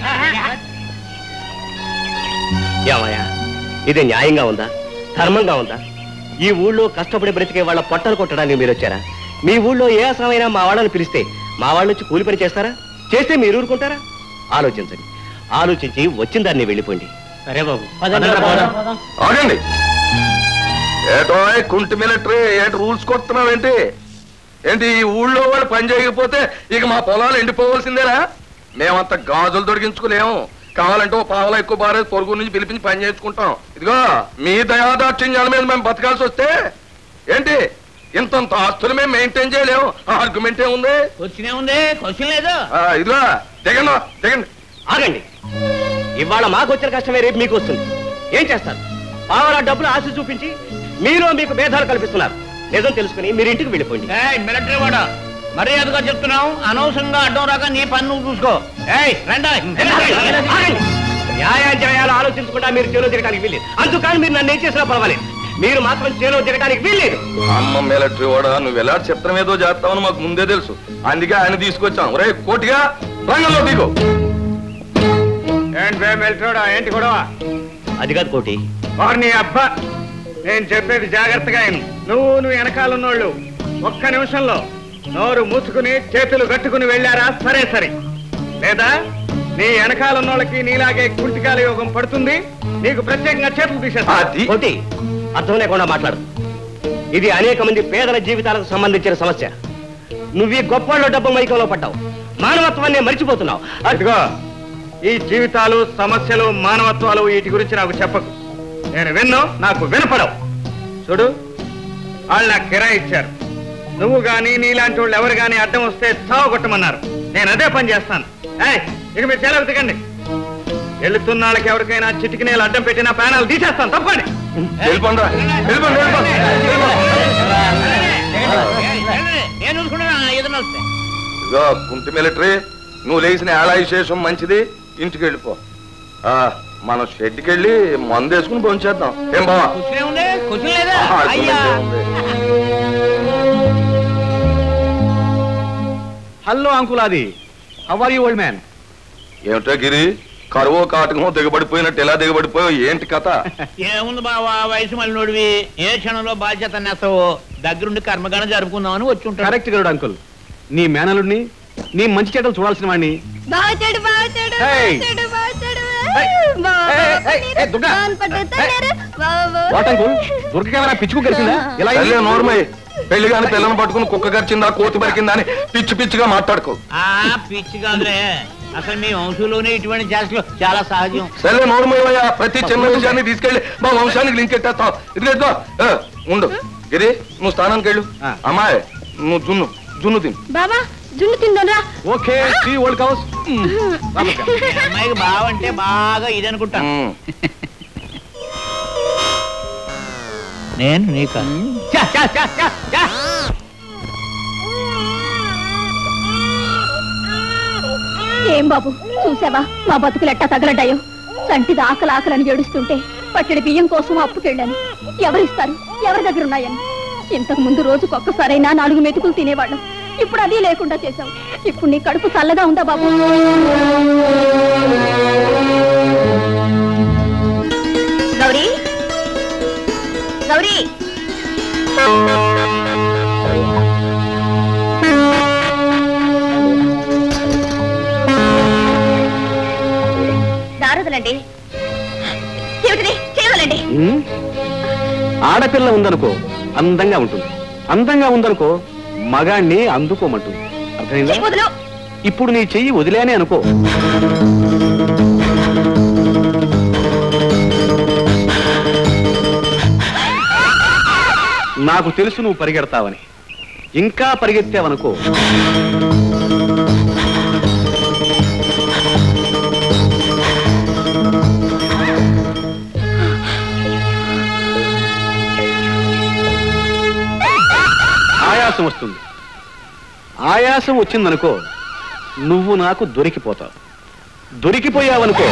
ఏమయ్యా ఇది న్యాయంగా ఉందా ధర్మంగా ఉందా ఈ ఊళ్ళో కష్టపడి బ్రతికే వాళ్ళ పొట్టలు కొట్టడానికి మీరు వచ్చారా మీ ఊళ్ళో ఏ అసమైనా మా వాళ్ళని పిలిస్తే మా వాళ్ళు వచ్చి కూలి పని చేస్తారా చేస్తే మీరు ఊరుకుంటారా ఆలోచించండి ఆలోచించి వచ్చిన దాన్ని వెళ్ళిపోండి సరే బాబు ఆగండి ఏటో కుంటి మిలిటరీ ఏంటి రూల్స్ కొడుతున్నావేంటి ఏంటి ఈ ఊళ్ళో వాళ్ళు పని చేయకపోతే ఇక మా పొలాలు ఎండిపోవాల్సిందేనా మేమంత గాజులు తొడిగించుకోలేము కావాలంటే ఓ పావలా ఎక్కువ బారేది పొరుగు నుంచి పిలిపించి పని చేయించుకుంటాం ఇదిగో మీ దయాదాక్షిణ్యాల మీద మేము బతకాల్సి వస్తే ఏంటి ఇంతంత ఆస్తులు మేము మెయింటైన్ చేయలేము ఆర్గ్యుమెంట్ ఏముంది క్వశ్చన్ ఏముంది క్వశ్చన్ లేదు ఆ, ఇదిగో దిగండి దిగండి ఆగండి ఇవాళ మాకు వచ్చిన కష్టమే రేపు మీకు వస్తుంది ఏం చేస్తారు పావలా డబ్బులు ఆశ చూపించి మీరు మీకు భేదాలు కల్పిస్తున్నారు నిజం తెలుసుకుని మీరు ఇంటికి వెళ్ళిపోండి ఏయ్ మిలిటరీ వాడా మర్యాదగా చెప్తున్నావు అనవసరంగా అడ్డం రాక నీ పని నువ్వు చూసుకో ఏయ్ రండి ఆగండి. న్యాయాన్యాయాలు ఆలోచించకుండా మీరు చేలో తిరగడానికి వీల్లేదు అందుకని మీరు నన్ను ఏం చేసినా పర్వాలేదు మీరు మాత్రం చేలో తిరగడానికి వీల్లేదు అమ్మ మిలిటరీ వాడా నువ్వు ఎలా చిత్రం ఏదో చేస్తావని మాకు ముందే తెలుసు అందుకే ఆయన తీసుకొచ్చాం రే కోటిగా రంగంలో దిగు ఏంటి బే మెల్టోడా ఏంటి గొడవ అది కాదు కోటి వారిని అబ్బా నేను చెప్పేది జాగ్రత్తగా విను. నువ్వు నువ్వు వెనకాలన్నోళ్ళు ఒక్క నిమిషంలో నోరు మూసుకుని చేతులు కట్టుకుని వెళ్ళారా సరే సరే లేదా నీ వెనకాల ఉన్నోళ్ళకి నీలాగే కుంటికాల యోగం పడుతుంది నీకు ప్రత్యేకంగా చేతులు తీసేస్తా అది కోటి అర్థం లేకుండా మాట్లాడు ఇది అనేక మంది పేదల జీవితాలకు సంబంధించిన సమస్య నువ్వు ఈ గొప్పవాళ్ళ డబ్బు మైకంలో పడ్డావు మానవత్వాన్ని మర్చిపోతున్నావు ఇదిగో ఈ జీవితాలు సమస్యలు మానవత్వాలు వీటి గురించి నాకు చెప్పకు నేను విన్ను నాకు వినపడవు చూడు వాళ్ళు నాకు కిరాయి ఇచ్చారు నువ్వు గాని నీలాంటి వాళ్ళు ఎవరు గాని అడ్డం వస్తే చావు కొట్టమన్నారు నేను అదే పని చేస్తాను ఏయ్, ఇక మీరు చేలకు దిగండి వెళుతున్న వాళ్ళకి ఎవరికైనా చిటికి నేను అడ్డం పెట్టిన ప్రాణాలు తీసేస్తాను తప్పండి వెళ్ళిపోండ్రా వెళ్ళిపోండి వెళ్ళిపోండి నేను చూసుకుంటా ఏదైనా వస్తే ఇదిగో కుంటి మిలిటరీ నువ్వు లేచిన ఏళా విశేషం మంచిది ఇంటికి వెళ్ళిపో ఆ, మనం షెడ్కి వెళ్ళి మందు వేసుకుని భోంచేద్దాం ఏం బావా కూర్చునే ఉంది కూర్చుని లేదా ఆహా, అయ్యా ఉంది. హలో అంకులాది how are you old man ఏమిటో గిరి కరువు కాటకమో దిగబడిపోయినట్టు ఎలా దిగబడిపోయావు ఏంటి కథ ఏముంది బావా వయసు మళ్ళీ నోడివి ఏ క్షణంలో బాధ్యత నేస్తావో దగ్గరుండి కర్మగానే జరుపుకుందామని వచ్చి ఉంటాడు కరెక్ట్ గరుడు అంకుల్ నీ మేనలుడిని నీ మంచి చెడ్డలు చూడాల్సిన వాడిని బాగుతాడు బాగుతాడు Hey. బాగుతాడు బాగుతాడు Hey. Hey, hey, hey, Durga. What uncle దుర్గకేమైనా పిచ్చుకు కలిసిందా ఇలా తల్లి నోర్మయ్య పెళ్లి కాని పిల్లని పట్టుకుని కుక్క గరిచిందా కోతి పరికిందా అని పిచ్చి పిచ్చిగా మాట్లాడుకో ఆ పిచ్చి కాదులే అసలు మీ వంశంలోనే ఇటువంటి చేష్టలు చాలా సహజం సరే నోర్మయ్య ప్రతి చిన్న విషయాన్ని తీసుకెళ్ళి మా వంశానికి లింక్ ఎట్టేస్తావు ఇది ఎద్దో ఉండు గిరి నువ్వు స్థానానికి వెళ్ళు ఆ. అమ్మాయి నువ్వు జున్ను జున్ను తిను బాబా జున్ను తిందరా ఓకే సీ ఓల్డ్ కౌస్ అమ్మాయికి బావంటే బాగా ఇది అనుకుంటా ఉమ్. నేను నీక ఏం బాబు చూసావా మా బతుకులు ఎట్టా తగలడ్డాయో సంటిది ఆకలి ఆకలని ఏడుస్తుంటే పట్టడి బియ్యం కోసం అప్పుకెళ్ళాను ఎవరిస్తారు ఎవరి దగ్గర ఉన్నాయని ఇంతకు ముందు రోజుకు ఒక్కసారైనా నాలుగు మెతుకులు తినేవాళ్ళం ఇప్పుడు అది లేకుండా చేశావు ఇప్పుడు నీ కడుపు చల్లగా ఉందా బాబు గౌరీ గౌరీ దారుదలండి ఏమిటిది చేయవలండి ఆడపిల్ల ఉందనుకో అందంగా ఉంటుంది అందంగా ఉందనుకో మగాణ్ణి అందుకోమంటుంది అర్థమైందా వదులు ఇప్పుడు నీ చెయ్యి వదిలేనే అనుకో నాకు తెలుసు నువ్వు పరిగెడతావని ఇంకా పరిగెత్తావనుకో ఆయాసం వస్తుంది ఆయాసం వచ్చిందనుకో నువ్వు నాకు దొరికిపోతావు దొరికిపోయావనుకో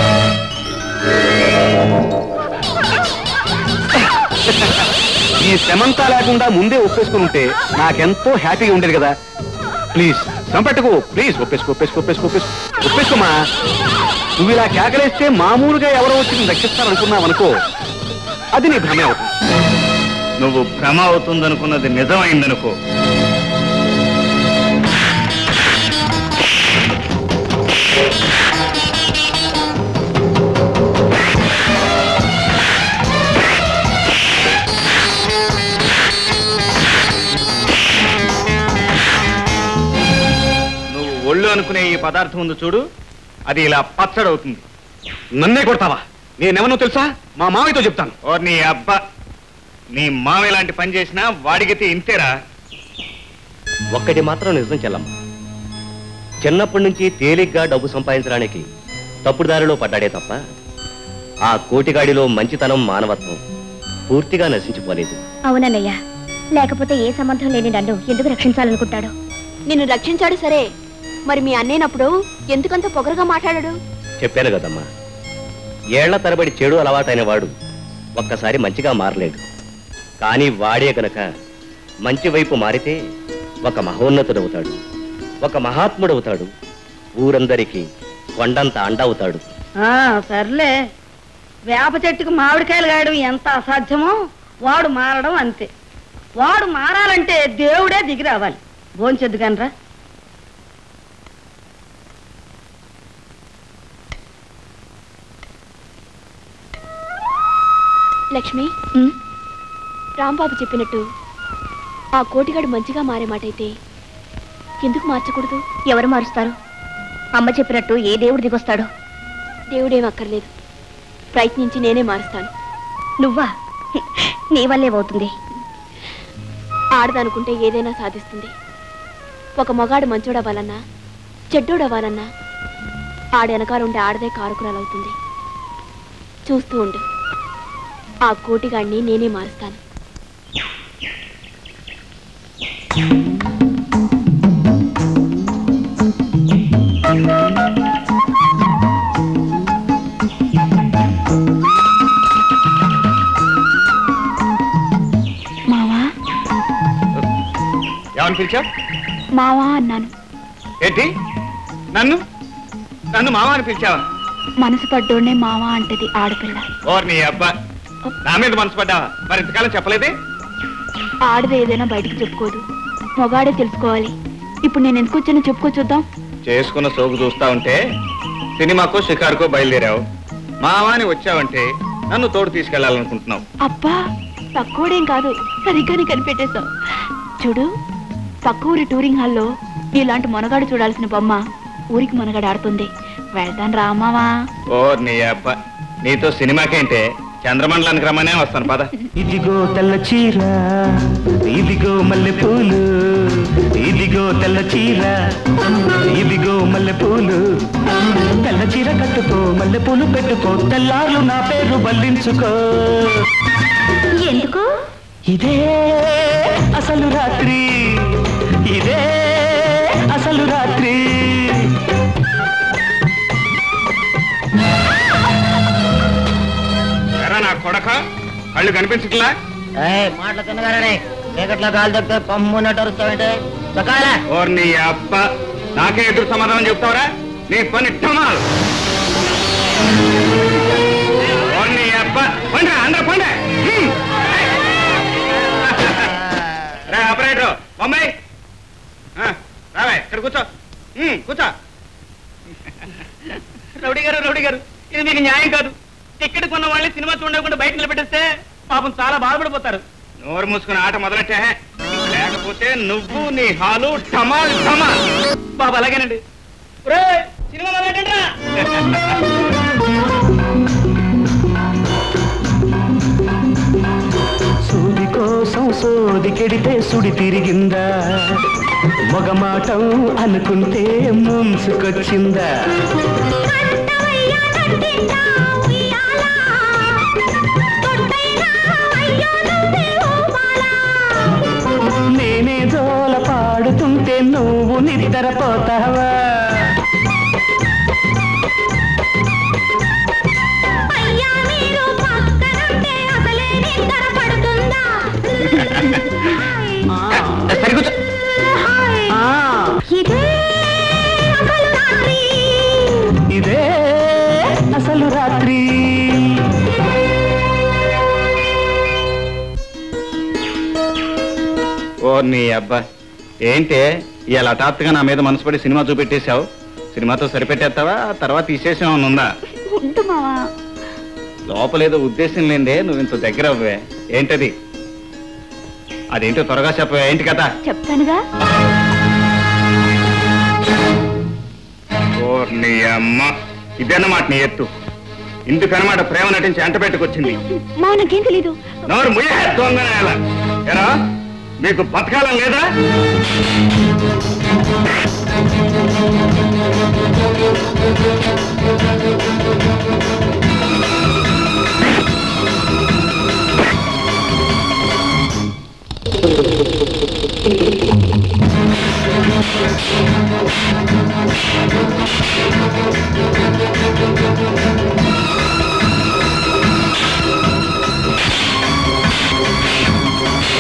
ఈ శ్రమంతా లేకుండా ముందే ఒప్పేసుకుని ఉంటే నాకెంతో హ్యాపీగా ఉండేది కదా ప్లీజ్ సంపెట్టుకో ప్లీజ్ ఒప్పేసుకో ఒప్పేసుకో ఒప్పేసుకో ఒప్పేసుకో ఒప్పేసుకోమా నువ్వు ఇలా కేకలేస్తే మామూలుగా ఎవరో వచ్చి నిన్ను రక్షిస్తారనుకున్నావు అనుకో అది నీ భ్రమే అవుతుంది నువ్వు భ్రమ అవుతుందనుకున్నది నిజమైందనుకో నువ్వు ఒళ్ళు అనుకునే ఈ పదార్థం ఉంది చూడు అది ఇలా పచ్చడవుతుంది నన్నే కొడతావా నేనెవనో తెలుసా మా మామయ్యతో చెప్తాను ఓ నీ అబ్బా నీ మామ ఇలాంటి పని చేసినా వాడిగితే ఇంతేరా ఒక్కటి మాత్రం నిజం చెల్లమ్మ చిన్నప్పటి నుంచి తేలిగ్గా డబ్బు సంపాదించడానికి తప్పుడు దారిలో పడ్డాడే తప్ప ఆ కోటిగాడిలో మంచితనం మానవత్వం పూర్తిగా నశించిపోలేదు అవునన్నయ్య లేకపోతే ఏ సంబంధం లేని నన్ను ఎందుకు రక్షించాలనుకుంటాడు నిన్ను రక్షించాడు సరే మరి మీ అన్నయ్యనప్పుడు ఎందుకంత పొగరుగా మాట్లాడాడు చెప్పాను కదమ్మా ఏళ్ల తరబడి చెడు అలవాటైన వాడు ఒక్కసారి మంచిగా మారలేడు కానీ వాడే గనక మంచి వైపు మారితే ఒక మహోన్నతుడవుతాడు ఒక మహాత్ముడవుతాడు ఊరందరికీ కొండంత అండవుతాడు ఆ సర్లే వేప చెట్టుకు మామిడికాయలు గాయడం ఎంత అసాధ్యమో వాడు మారడం అంతే వాడు మారాలంటే దేవుడే దిగి రావాలి భోంచెద్దు కానరా లక్ష్మి రాంబాబు చెప్పినట్టు ఆ కోటిగాడు మంచిగా మారే మాట అయితే ఎందుకు మార్చకూడదు ఎవరు మారుస్తారు అమ్మ చెప్పినట్టు ఏ దేవుడు దిగొస్తాడు దేవుడేం అక్కర్లేదు ప్రయత్నించి నేనే మారుస్తాను నువ్వా నీ వల్లే అవుతుంది ఆడదనుకుంటే ఏదైనా సాధిస్తుంది ఒక మగాడు మంచోడవ్వాలన్నా చెడ్డోడవ్వాలన్నా ఆడెనకాల ఉండే ఆడదే కారుకురాలవుతుంది చూస్తూ ఉండు ఆ కోటిగాడిని నేనే మారుస్తాను మావా ఏమని పిలిచా మావా అన్నాను ఏంటి నన్ను నన్ను మామ అని పిలిచావా మనసు పడ్డోనే మావా అంటది ఆడపిల్ల ఓర్ నీ అబ్బా నా మీద మనసు పడ్డావా మరి ఇంతకాలం చెప్పలేదే ఆడది ఏదైనా బయటకు చెప్పుకోదు మొగాడే తెలుసుకోవాలి ఇప్పుడు నేను ఎందుకు వచ్చానో చెప్పుకో చూద్దాం చేసుకున్న సోకు చూస్తా ఉంటే సినిమాకో షికారుకో బయలుదేరావు మావాని వచ్చావంటే నన్ను తోడు తీసుకెళ్లాలనుకుంటున్నావు అబ్బా తక్కువడేం కాదు సరిగ్గానే కనిపెట్టేశావు చూడు పక్క ఊరి టూరింగ్ హాల్లో ఇలాంటి మొనగాడు చూడాల్సిన బొమ్మ ఊరికి మొనగాడు ఆడుతుంది వెళ్తాను రామావా ఓ నీ అబ్బ నీతో సినిమాకేంటే చంద్రమండలానికి రమ్మనే వస్తాను పద ఇదిగో తెల్ల చీర ఇదిగో మల్లె పూలు ఇదిగో తెల్ల చీర ఇదిగో మల్లె పూలు తెల్ల చీర కట్టుకో మల్లె పూలు పెట్టుకో తెల్లార్లు నా పేరు బల్లించుకో ఎందుకు ఇదే అసలు రాత్రి ఇదే అసలు రాత్రి ఎరా నా కొడక కళ్ళు కనిపించట్లా మాటలు తిన్నగానే చీకట్లో గాలి తప్పితే పమ్మున్నట్టు అరుస్తావంటే సకాల ఓర్ నీ అబ్బ నాకే ఎదురు సమాధానం చెప్తావరా నీ పని టమాల్ ఓర్ నీ అబ్బ పండ్రా అందరూ పండే రే ఆపరేటర్ బొమ్మాయి ఆ, రావే ఇక్కడ కూర్చో ఉమ్, కూర్చో రౌడీ గారు రౌడీ గారు ఇది మీకు న్యాయం కాదు టికెట్ కొన్న వాళ్ళని సినిమా చూడకుండా బయట నిలబెట్టేస్తే పాపం చాలా బాధపడిపోతారు నోరు మూసుకుని ఆట మొదలెట్టే లేకపోతే నువ్వు నీ హాలు టమాల్ టమాల్ బాబు అలాగేనండి ఒరేయ్, సినిమా మొదలెట్టండి రా. సూది కోసం సోది కెడితే సుడి తిరిగిందా మొగమాటం అనుకుంటే ముంచుకొచ్చిందా నేనే జోల పాడుతుంటే నువ్వు నిద్రపోతావా సరి కూర్చో ఇదే అసలు రాత్రి ఓ నీ అబ్బా ఏంటే ఇలా హఠాత్తుగా నా మీద మనసు పడి సినిమా చూపెట్టేశావు సినిమాతో సరిపెట్టేస్తావా ఆ తర్వాత తీసేసిన ఉందా ఉండు మావా లోపలేదో ఉద్దేశం లేదే నువ్వు ఇంత దగ్గర అవ్వే ఏంటది అదేంటో త్వరగా చెప్పవే ఏంటి కథ చెప్తానుగా ఓ నీ అమ్మ ఇదన్నమాట నీ ఎత్తు ఇందుకనమాట ప్రేమ నటించి అంట పెట్టుకొచ్చింది మావ నాకేం తెలీదు నోరు ముయ్యే దొంగనాయాల ఎరా మీకు బతకాలం లేదా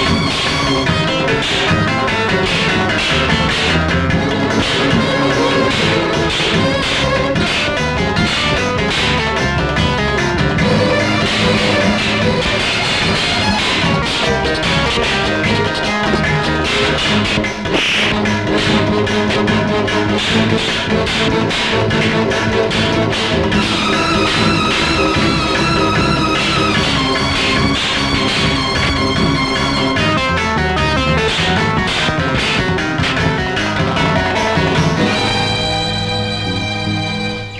ఆ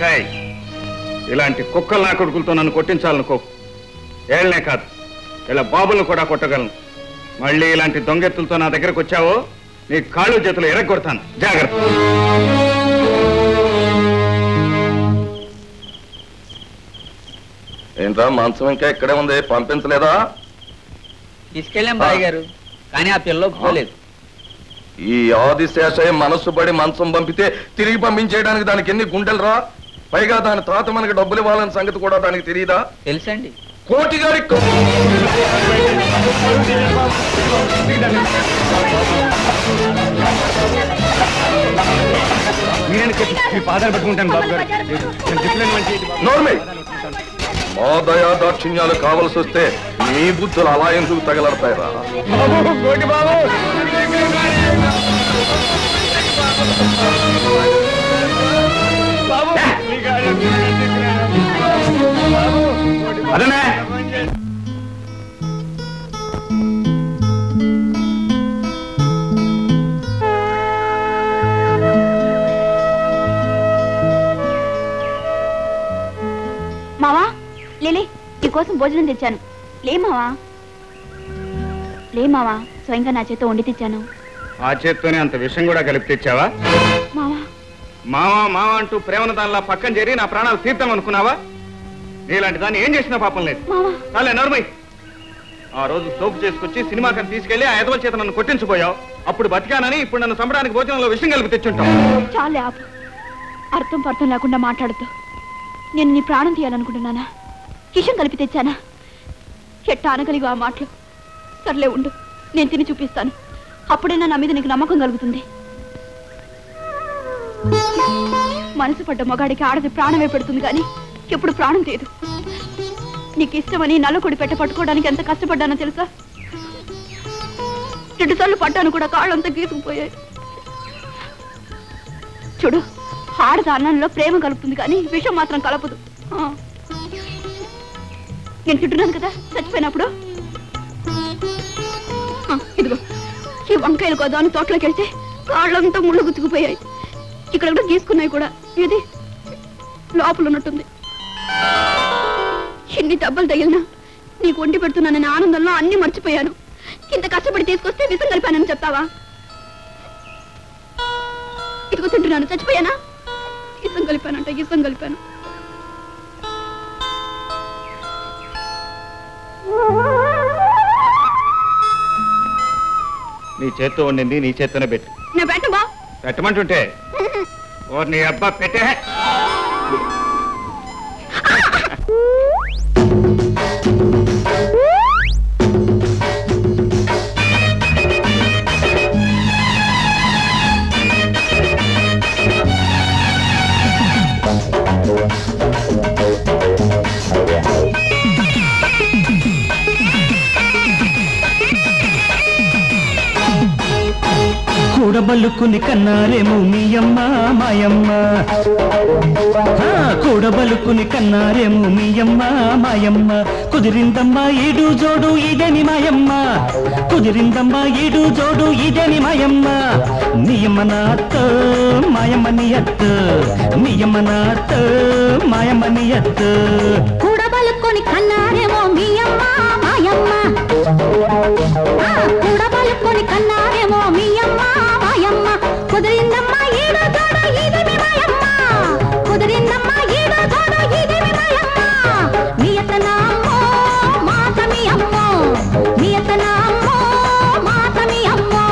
ఛాయ్ ఇలాంటి కుక్కల నా కొడుకులతో నన్ను కొట్టించాలనుకో ఏళ్ళనే కాదు ఇలా బాబులను కూడా కొట్టగలను మళ్ళీ ఇలాంటి దొంగెత్తులతో నా దగ్గరకు వచ్చావో నీ కాళ్ళు చేతులు ఎరగొడతాను జాగ్రత్త ఏంట్రా మంచం ఇంకా ఇక్కడే ఉంది పంపించలేదా తీసుకెళ్ళాం బాయ్ గారు కానీ ఆ పిల్ల ఒప్పుకోలేదు ఈ ఆదిశేషయ్య మనస్సు పడి మంచం పంపితే తిరిగి పంపించేయడానికి దానికి ఎన్ని గుండెలు రా పైగా దాని తాత మనకి డబ్బులు ఇవ్వాలన్న సంగతి కూడా దానికి తెలియదా తెలుసండి కోటి గారి మీరేనా చెప్పి మీ పాదాలు పట్టుకుంటాను బాబు గారు నేను చెప్పలేని మంచి నోర్మే మా దయా దాక్షిణ్యాలు కావలసి వస్తే నీ బుద్ధులు అలా ఎందుకు తగలడతాయిరా కోటి బాబు అదనే మావా లేలే నీకోసం భోజనం తెచ్చాను లే మావా లే మావా స్వయంగా నా చేత వండి తెచ్చాను ఆ చేత్తోనే అంత విషయం కూడా కలిపి తెచ్చావా మావా మావా మావా అంటూ ప్రేమను దానిలా పక్కన చేరి నా ప్రాణాలు తీర్థం అనుకున్నావా నీలాంటి దాన్ని ఏం చేసినా పాపం లేదు మావా చాలే నోర్మై ఆ రోజు సోపు చేసుకొచ్చి సినిమాకని తీసుకెళ్లి ఆ ఎదవ చేత నన్ను కొట్టించిపోయావు అప్పుడు బతికానని ఇప్పుడు నన్ను చంపడానికి భోజనంలో విషయం కలిపి తెచ్చుంటాం చాలే ఆపు అర్థం పర్థం లేకుండా మాట్లాడుతూ నేను నీ ప్రాణం తీయాలనుకుంటున్నానా కిషన్ కలిపి తెచ్చానా ఎట్ట అనగలిగు ఆ మాటలు సర్లే ఉండు నేను తిని చూపిస్తాను అప్పుడైనా నా మీద నీకు నమ్మకం కలుగుతుంది మనసు పడ్డ మగాడికి ఆడది ప్రాణమే పెడుతుంది కానీ ఎప్పుడు ప్రాణం తీయదు నీకు ఇష్టమని నల్లకొడి పెట్ట పట్టుకోవడానికి ఎంత కష్టపడ్డానో తెలుసా రెండుసార్లు పడ్డాను కూడా కాళ్ళంతా గీసుకుపోయాయి చూడు ఆడద అన్నంలో ప్రేమ కలుపుతుంది కానీ విషం మాత్రం కలపదు ఆ. నేను తింటున్నాను కదా చచ్చిపోయినప్పుడు ఆ, ఇదిగో ఈ వంకాయలు కదా అని తోటలోకి వెళ్తే కాళ్ళంతా ముళ్ళు గుచ్చుకుపోయాయి ఇక్కడ కూడా గీసుకున్నాయి కూడా ఇది లోపల ఉన్నట్టుంది ఎన్ని దెబ్బలు తగిలినా నీకు వండి పెడుతున్నానని ఆనందంలో అన్ని మర్చిపోయాను ఇంత కష్టపడి తీసుకొస్తే విసం కలిపానని చెప్తావా ఇదిగో తింటున్నాను చచ్చిపోయానా ఇసం కలిపానంట ఇసం కలిపాను నీ చేత్తో వండింది నీ చేత్తోనే పెట్టు నా పెట్టు బా పెట్టమంటుంటే ఓ నీ అబ్బా పెట్టే కూడబలుకుని కన్నారేమో మీ అమ్మ మాయమ్మ ఆ, కూడబలుకుని కన్నారేమో మీ అమ్మ మాయమ్మ కుదిరిందమ్మా ఈడు జోడు ఇదేని మాయమ్మ కుదిరిందమ్మా ఈడు జోడు ఇదేని మాయమ్మ నీయమ్మ నాత్త మాయమ్మ నీ అత్త నీయమ్మ నాత్త మాయమ్మ నీ అత్త కూడబలుకొని కన్నారేమో మీ అమ్మ మాయమ్మ ఆ, కూడబలుకొని కన్నారేమో మీ అమ్మ మాయమ్మ కుదిరిందమ్మ ఈడు జోడు ఇది మీ మాయమ్మ కుదిరిందమ్మ ఈడు జోడు ఇది మీ మాయమ్మ మీ అత్తనామ్మో మాత మీ అమ్మో మీ అత్తనామ్మో మాత మీ అమ్మో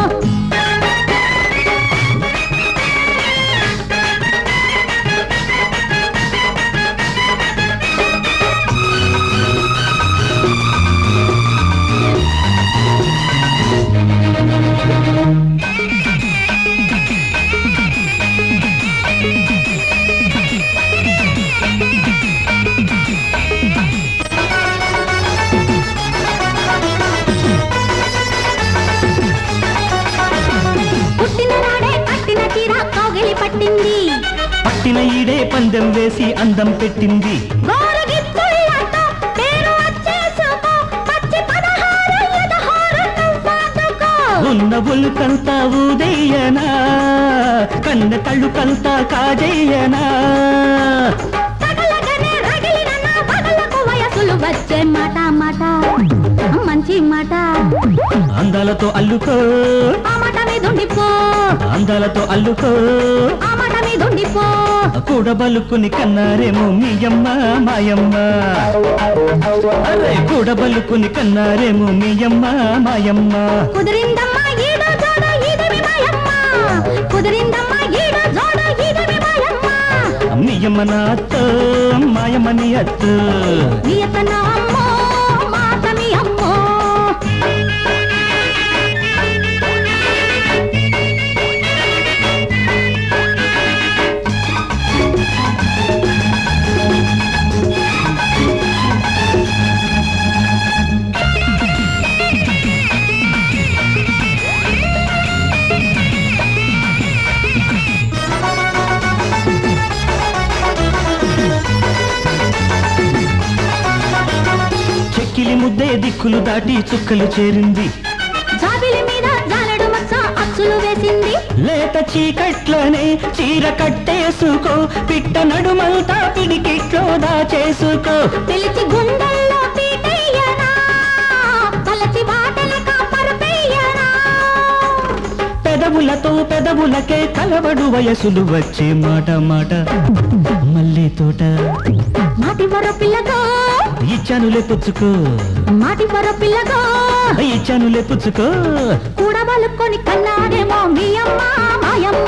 పుట్టిన నాడే కట్టిన చీర కౌగిలి పట్టింది పట్టిన ఈడే పందెం వేసి అందం పెట్టింది గోరగిత్తుళ్ళతో పేరు వచ్చేసుకో పచ్చి పదహారు ఎదహారు నువ్వాదుకో ఉన్న ఒలుకంతా ఊదయ్యనా కన్న కళ్ళు కంతా కాజయ్యనా మాట అందాలతో అల్లుకో ఆ మాట మీదుండిపో అందాలతో అల్లుకో ఆ మాట మీదుండిపో కూడబలుకుని కన్నారేమో మీయమ్మ మాయమ్మ అరే కూడబలుకుని కన్నారేమో మీయమ్మ మాయమ్మ కుదిరిందమ్మా ఈడ జోడ ఈదవి మాయమ్మ కుదిరిందమ్మా ఈడ జోడ ఈదవి మాయమ్మ మీయమ్మ నా అత్త మాయమ్మ నీ అత్త నీ అత్తన అమ్మో మాట మీ అమ్మో చెక్కిలి ముద్దే దిక్కులు దాటి చుక్కలు చేరింది జాబిలి మీద జాలడు మచ్చ అచ్చులు వేసింది లేత చీకట్లనే చీర కట్టేసుకో పిట్ట నడుమంతా పిడికిట్లో దాచేసుకో పిలిచి గుండెల్లో పీటయ్యనా తలచి బాటల కాపరపెయ్యనా పెదవులతో పెదవులకే కలవడు వయసులు వచ్చే మాట మాట మల్లె తోట మాటి వర పిల్లగో ఇచ్చానులే పుచ్చుకో మాటి వర పిల్లగో ఇచ్చానులే పుచ్చుకో కూడబలుకొని కన్నాడేమో మీ అమ్మ మాయమ్మ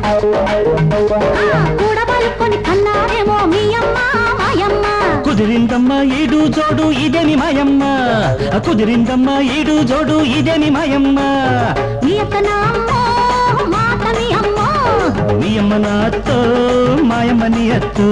ఆ, కూడబలుకొని కన్నాడేమో మీ అమ్మ మాయమ్మ కుదిరిందమ్మా ఈడు జోడు ఇదేని మాయమ్మ కుదిరిందమ్మా ఈడు జోడు ఇదేని మాయమ్మ మీ అత్తన అమ్మో మాట మీ అమ్మో మీ అమ్మ నా అత్తో మాయమ్మ నీ అత్తో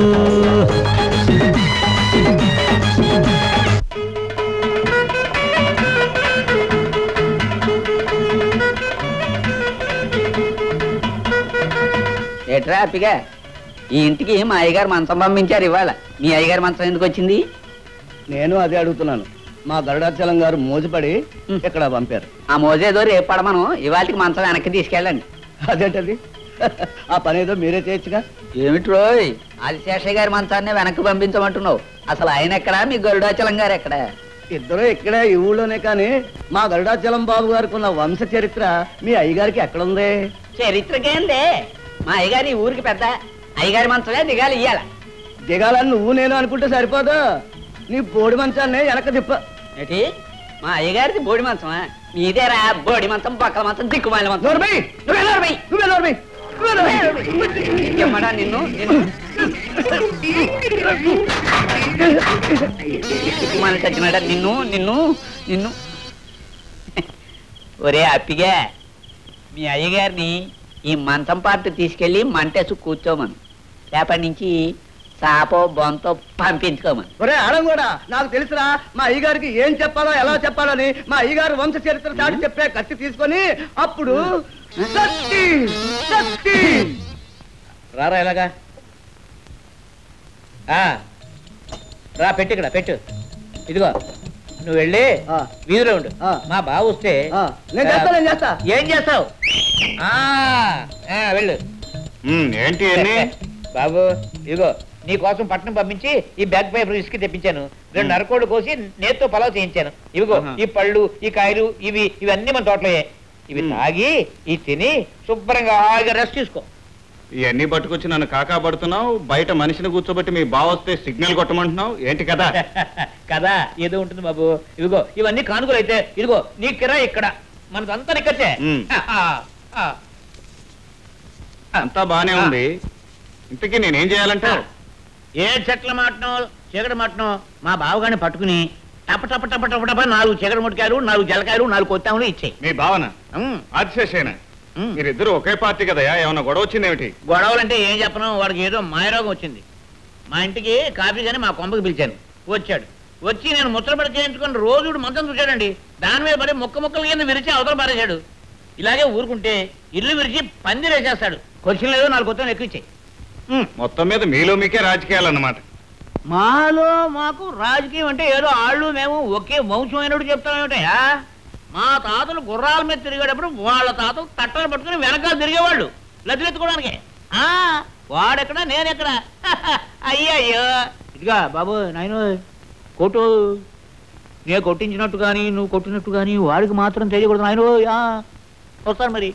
ఏట్రా అప్పిగా ఈ ఇంటికి మా అయ్యగారు మంచం పంపించారు ఇవాళ మీ అయ్యగారు మంచం ఎందుకు వచ్చింది నేను అదే అడుగుతున్నాను మా గరుడాచలం గారు మోజుపడి ఇక్కడ పంపారు ఆ మోజేదో రేపు పడమను ఇవాళకి మంచం వెనక్కి తీసుకెళ్ళండి అదేంటది ఆ పని ఏదో మీరే చేయొచ్చుగా ఏమిటి రోయ్ ఆదిశేషయ్య గారి మంచాన్ని వెనక్కి పంపించమంటున్నావు అసలు ఆయన ఎక్కడా మీ గరుడాచలం గారు ఎక్కడా ఇద్దరు ఇక్కడే ఈ ఊళ్ళోనే కానీ మా గరుడాచలం బాబు గారికి ఉన్న వంశ చరిత్ర మీ అయ్యగారికి ఎక్కడుంది చరిత్రకేందే మా అయ్యగారు ఈ ఊరికి పెద్ద అయ్యగారి మంచమే దిగాలి ఇయ్యాల దిగాలని నువ్వు నేను అనుకుంటే సరిపోదు నీ బోడి మంచాన్ని వెనక తిప్ప ఏంటి మా అయ్యగారిది బోడి మంచమా మీదేరా బోడి మంచం పక్కల మంచం దిక్కుమాల మంచం నోర్మై! నువ్వే నోర్మై! నువ్వే నోర్మై! నువ్వే నోర్మై! ఎమ్మడా నిన్ను నిన్ను దిక్కుమాల చచ్చినాడా నిన్ను నిన్ను నిన్ను ఒరే అప్పిగా మీ అయ్యగారిని ఈ మంచం పార్ట్ తీసుకెళ్ళి మంటేసు కూర్చోమను రేపటి నుంచి సాపో బొంతో పంపించుకోమను ఒరే ఆడం కూడా నాకు తెలుసురా మా అయ్యగారికి ఏం చెప్పాలో ఎలా చెప్పాలని మా అయ్యగారు వంశ చరిత్ర చాటి చెప్పే కత్తి తీసుకొని అప్పుడు కత్తి కత్తి రారా ఎలాగా ఆ, రా పెట్టు ఇక్కడ పెట్టు ఇదిగో నువ్వు వెళ్ళి ఆ. వీధిలో ఉండు ఆ. మా బావ వస్తే ఆ, నేను చేస్తా నేను చేస్తా ఏం చేస్తావు ఆ, ఆ, వెళ్ళు ఉమ్, ఏంటి అన్ని బాబు ఇదిగో నీ కోసం పట్నం పంపించి ఈ బ్యాగ్ పేపర్ ఇసుక తెప్పించాను రెండు నరకోళ్ళు కోసి నేత్తో పలావ్ చేయించాను ఇవిగో ఆహా. ఈ పళ్ళు ఈ కాయలు ఇవి ఇవన్నీ మన తోటలోయే ఇవి మ్. తాగి ఈ తిని శుభ్రంగా హాయిగా రెస్ట్ తీసుకో ఇవన్నీ పట్టుకొచ్చి నన్ను కాకా పడుతున్నావు బయట మనిషిని కూర్చోబెట్టి మీ బావ వస్తే సిగ్నల్ కొట్టమంటున్నావు ఏంటి కదా కదా ఏదో ఉంటుంది బాబు ఇదిగో ఇవన్నీ కానుకలు అయితే ఇదిగో నీ కిరా ఇక్కడ మనదంతా నిక్కచ్చే మ్. అంతా బానే ఉంది ఇంతకీ నేనేం చేయాలంటావు ఏ చెట్ల మాటనో చీకటి మాటనో మా బావగాని పట్టుకుని టప టప టప టప టప నాలుగు చీకటి ముట్టికాయలు నాలుగు జలకాయలు నాలుగు కొత్తాములు ఇచ్చాయి మీ భావన ఆదిశేషేనా మీరిద్దరు ఒకే పార్టీ కదయా ఏమన్నా గొడవ వచ్చిందేమిటి గొడవలంటే ఏం చెప్పను వాడికి ఏదో మాయరోగం వచ్చింది మా ఇంటికి కాఫీ కానీ మా కొంపకి పిలిచాను వచ్చాడు వచ్చి నేను ముచ్చటపడి చేయించుకుని రోజుడు మంచం చూశాడండి దాని మీద పడి ముక్క ముక్కల కింద విరిచి అవతల పారేశాడు ఇలాగే ఊరుకుంటే ఇల్లు విరిచి పందిరేసేస్తాడు కొంచెం లేదో నాలుగు కొత్త ఎక్కువ మొత్తం మీద మీలో మీకే రాజకీయాలన్నమాట మాలో మాకు రాజకీయం అంటే ఏదో ఆళ్ళు మేము ఒకే వంశమైనట్టు చెప్తామేమిటయా మా తాతలు గుర్రాల మీద తిరిగేటప్పుడు వాళ్ళ తాతలు తట్టలు పట్టుకుని వెనకాల తిరిగేవాళ్ళు లతిలెత్తుకోవడానికి ఆ వాడెక్కడ నేనెక్కడ అయ్యయ్యో ఇదిగా బాబు నాయన కోటు నేను కొట్టించినట్టు కానీ నువ్వు కొట్టినట్టు కానీ వాడికి మాత్రం తెలియకూడదు ఆయన వస్తాను మరి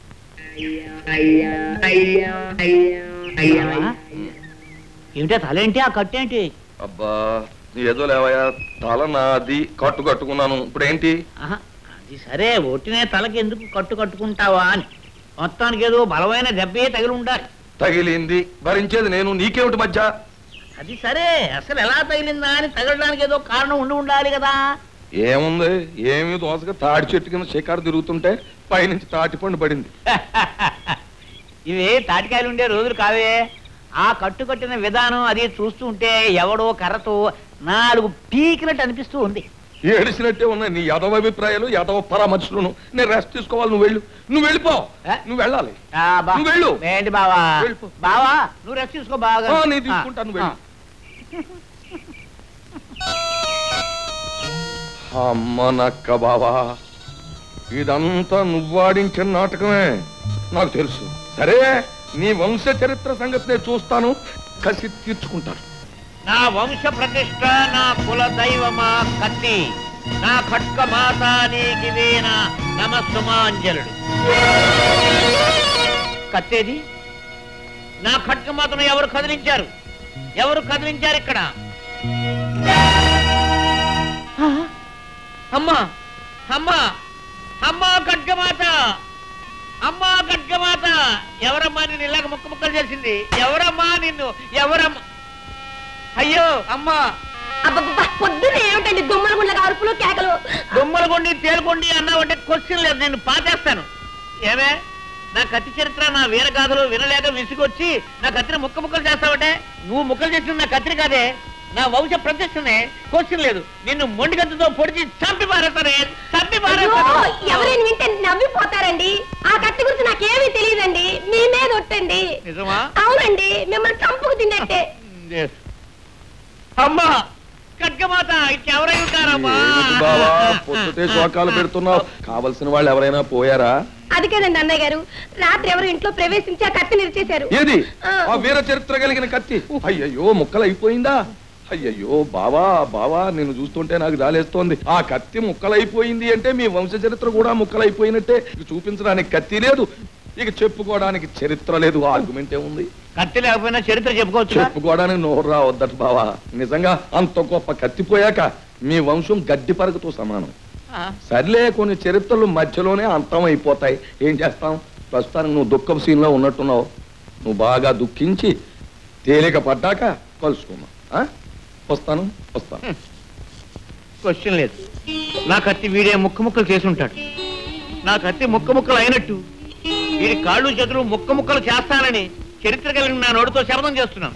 బావా, ఏమిటా తలేంటి ఆ కట్టేంటి అబ్బా ఏదో లేవయ్యా తల నాది కట్టు కట్టుకున్నాను ఇప్పుడు ఏంటి ఆహా, అది సరే ఒట్టినే తలకి ఎందుకు కట్టు కట్టుకుంటావా అని మొత్తానికి ఏదో బలమైన దెబ్బే తగిలి ఉండాలి తగిలింది భరించేది నేను నీకేమిటి మధ్య అది సరే అసలు ఎలా తగిలిందా అని తగలడానికి ఏదో కారణం ఉండి ఉండాలి కదా ఏముంది ఏమి దోసగా తాడి చెట్టు కింద షికారు తిరుగుతుంటే పైనుంచి తాటి పండు పడింది ఇవి తాటికాయలు ఉండే రోజులు కావే ఆ కట్టు కట్టిన విధానం అది చూస్తూ ఉంటే ఎవడో కర్రతో నాలుగు పీకినట్టు అనిపిస్తూ ఉంది ఏడిసినట్టే ఉన్నాయి నీ యదవ అభిప్రాయాలు యదవ పరామర్శలను నేను రెస్ట్ తీసుకోవాలి నువ్వు వెళ్ళు నువ్వు వెళ్ళిపో నువ్వు వెళ్ళాలి ఆ, బా- నువ్వు వెళ్ళు. ఏంటి బావా వెళ్ళిపో. బావా నువ్వు రెస్ట్ తీసుకో బాగా ఆ, నేను తీసుకుంటాను వెళ్ళు అమ్మ నక్క బావా ఇదంతా నువ్వాడించిన నాటకమే నాకు తెలుసు సరే నీ వంశ చరిత్ర సంగతి నేను చూస్తాను కసి తీర్చుకుంటాను నా వంశ ప్రతిష్ట నా కుల దైవమా కత్తి నా ఖడ్క మాత నీకివే నా నమస్సుమాంజలుడు కత్తేది నా ఖడ్క మాతను ఎవరు కదిలించారు ఎవరు కదిలించారు ఇక్కడ ఆ? అమ్మా అమ్మా అమ్మా ఖడ్గమాత అమ్మా ఖడ్గమాత ఎవరమ్మా నిన్ను ఇలాగ ముక్క ముక్కలు చేసింది ఎవరమ్మా నిన్ను ఎవరమ్మా అయ్యో అమ్మా అబ్బబ్బబ్బా, పొద్దున్న ఏమిటండి దుమ్మల గుండ్ల అరుపులు కేకలు దొమ్మలగొండి తేలుకొండి అన్నావంటే క్వశ్చన్ లేదు నేను పాతేస్తాను ఏమే నా కత్తి చరిత్ర నా వీరగాథలు వినలేక విసుగొచ్చి నా కత్తిని ముక్క ముక్కలు చేస్తావంటే నువ్వు ముక్కలు చేసిన నా కత్తిని కాదే నా వంశ ప్రతిష్టనే క్వశ్చన్ లేదు నిన్ను మొండిగత్తుతో పొడిచి చంపి పారేస్తానే చంపి అయ్యో, పారేస్తాను ఎవరైనా వింటే నవ్విపోతారండి ఆ కత్తి గురించి నాకేమీ తెలియదండి మీ మీద ఒట్టండి నిజమా అవునండి మిమ్మల్ని చంపుకు తిన్నట్టే అమ్మా ఖడ్గమాత ఇంకెవరై ఉంటారమ్మా ఏమిటి బావా పొద్దుతే శోకాలు పెడుతున్నావు కావలసిన వాళ్ళు ఎవరైనా పోయారా అది కదండి అన్నయ్య గారు రాత్రి ఎవరు ఇంట్లో ప్రవేశించి ఆ కత్తి నిరిచేశారు ఏది ఆ. ఆ వీర చరిత్ర కలిగిన కత్తి అయ్యయ్యో ముక్కలు అయిపోయిందా అయ్యయ్యో బావా బావా నేను చూస్తుంటే నాకు జాలేస్తోంది ఆ కత్తి ముక్కలైపోయింది అంటే మీ వంశ చరిత్ర కూడా ముక్కలైపోయినట్టే ఇక చూపించడానికి కత్తి లేదు ఇక చెప్పుకోవడానికి చరిత్ర లేదు ఆర్గ్యుమెంట్ ఏముంది కత్తి లేకపోయినా చరిత్ర చెప్పుకోవచ్చు చెప్పుకోవడానికి నోరు రావద్దట బావా నిజంగా అంత గొప్ప కత్తిపోయాక మీ వంశం గడ్డి పరకతో సమానం సర్లే కొన్ని చరిత్రలు మధ్యలోనే అంతం అయిపోతాయి ఏం చేస్తాం ప్రస్తుతానికి నువ్వు దుఃఖం సీన్లో ఉన్నట్టున్నావు నువ్వు బాగా దుఃఖించి తేలిక పడ్డాక కలుసుకున్నావు ఆ? వస్తాను వస్తాను క్వశ్చన్ లేదు నా కత్తి వీడే ముక్క ముక్కలు చేసి ఉంటాడు నా కత్తి ముక్క ముక్కలు అయినట్టు వీడి కాళ్ళు చేతులు ముక్క ముక్కలు చేస్తానని చరిత్ర కలిగిన నా నోటితో శపథం చేస్తున్నాను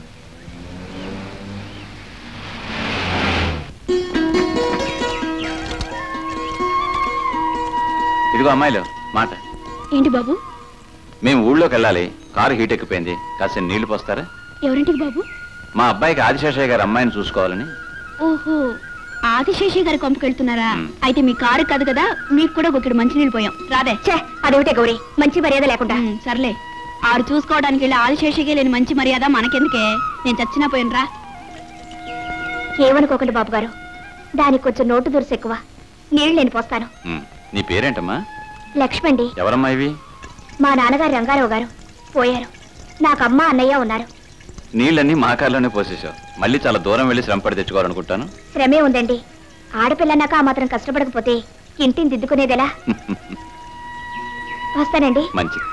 ఇదిగో అమ్మాయిలు మాట ఏంటి బాబు మేము ఊళ్ళోకి వెళ్ళాలి కారు హీట్ ఎక్కిపోయింది కాస్త నీళ్లు పోస్తారా ఎవరింటికి బాబు మా అబ్బాయికి ఆదిశేషయ్య గారి అమ్మాయిని చూసుకోవాలని ఓహో ఆదిశేషి గారి కొంపకెళ్తున్నారా అయితే మీ కారు కాదు కదా మీకు కూడా ఒకటి మంచినీళ్ళు పోయాం రాదే ఛే అదేమిటే గౌరీ మంచి మర్యాద లేకుండా ఉమ్, సర్లే ఆరు చూసుకోవడానికి వెళ్ళి ఆదిశేషికి లేని మంచి మర్యాద మనకెందుకే నేను చచ్చినా పోయిన రా ఏమనుకోకండి బాబు గారు దానికి కొంచెం నోటు దురుసు ఎక్కువ నీళ్ళు నేను పోస్తాను ఉమ్, నీ పేరేంటమ్మా లక్ష్మండి ఎవరమ్మా ఇవి మా నాన్నగారు రంగారావు గారు పోయారు నాకు అమ్మ అన్నయ్య ఉన్నారు నీళ్ళన్నీ మా కార్లోనే పోసేసావు మళ్ళీ చాలా దూరం వెళ్ళి శ్రమపడి తెచ్చుకోవాలనుకుంటాను శ్రమే ఉందండి ఆడపిల్లన్నాక ఆ మాత్రం కష్టపడకపోతే ఇంటిని దిద్దుకునేదెలా వస్తానండి మంచిది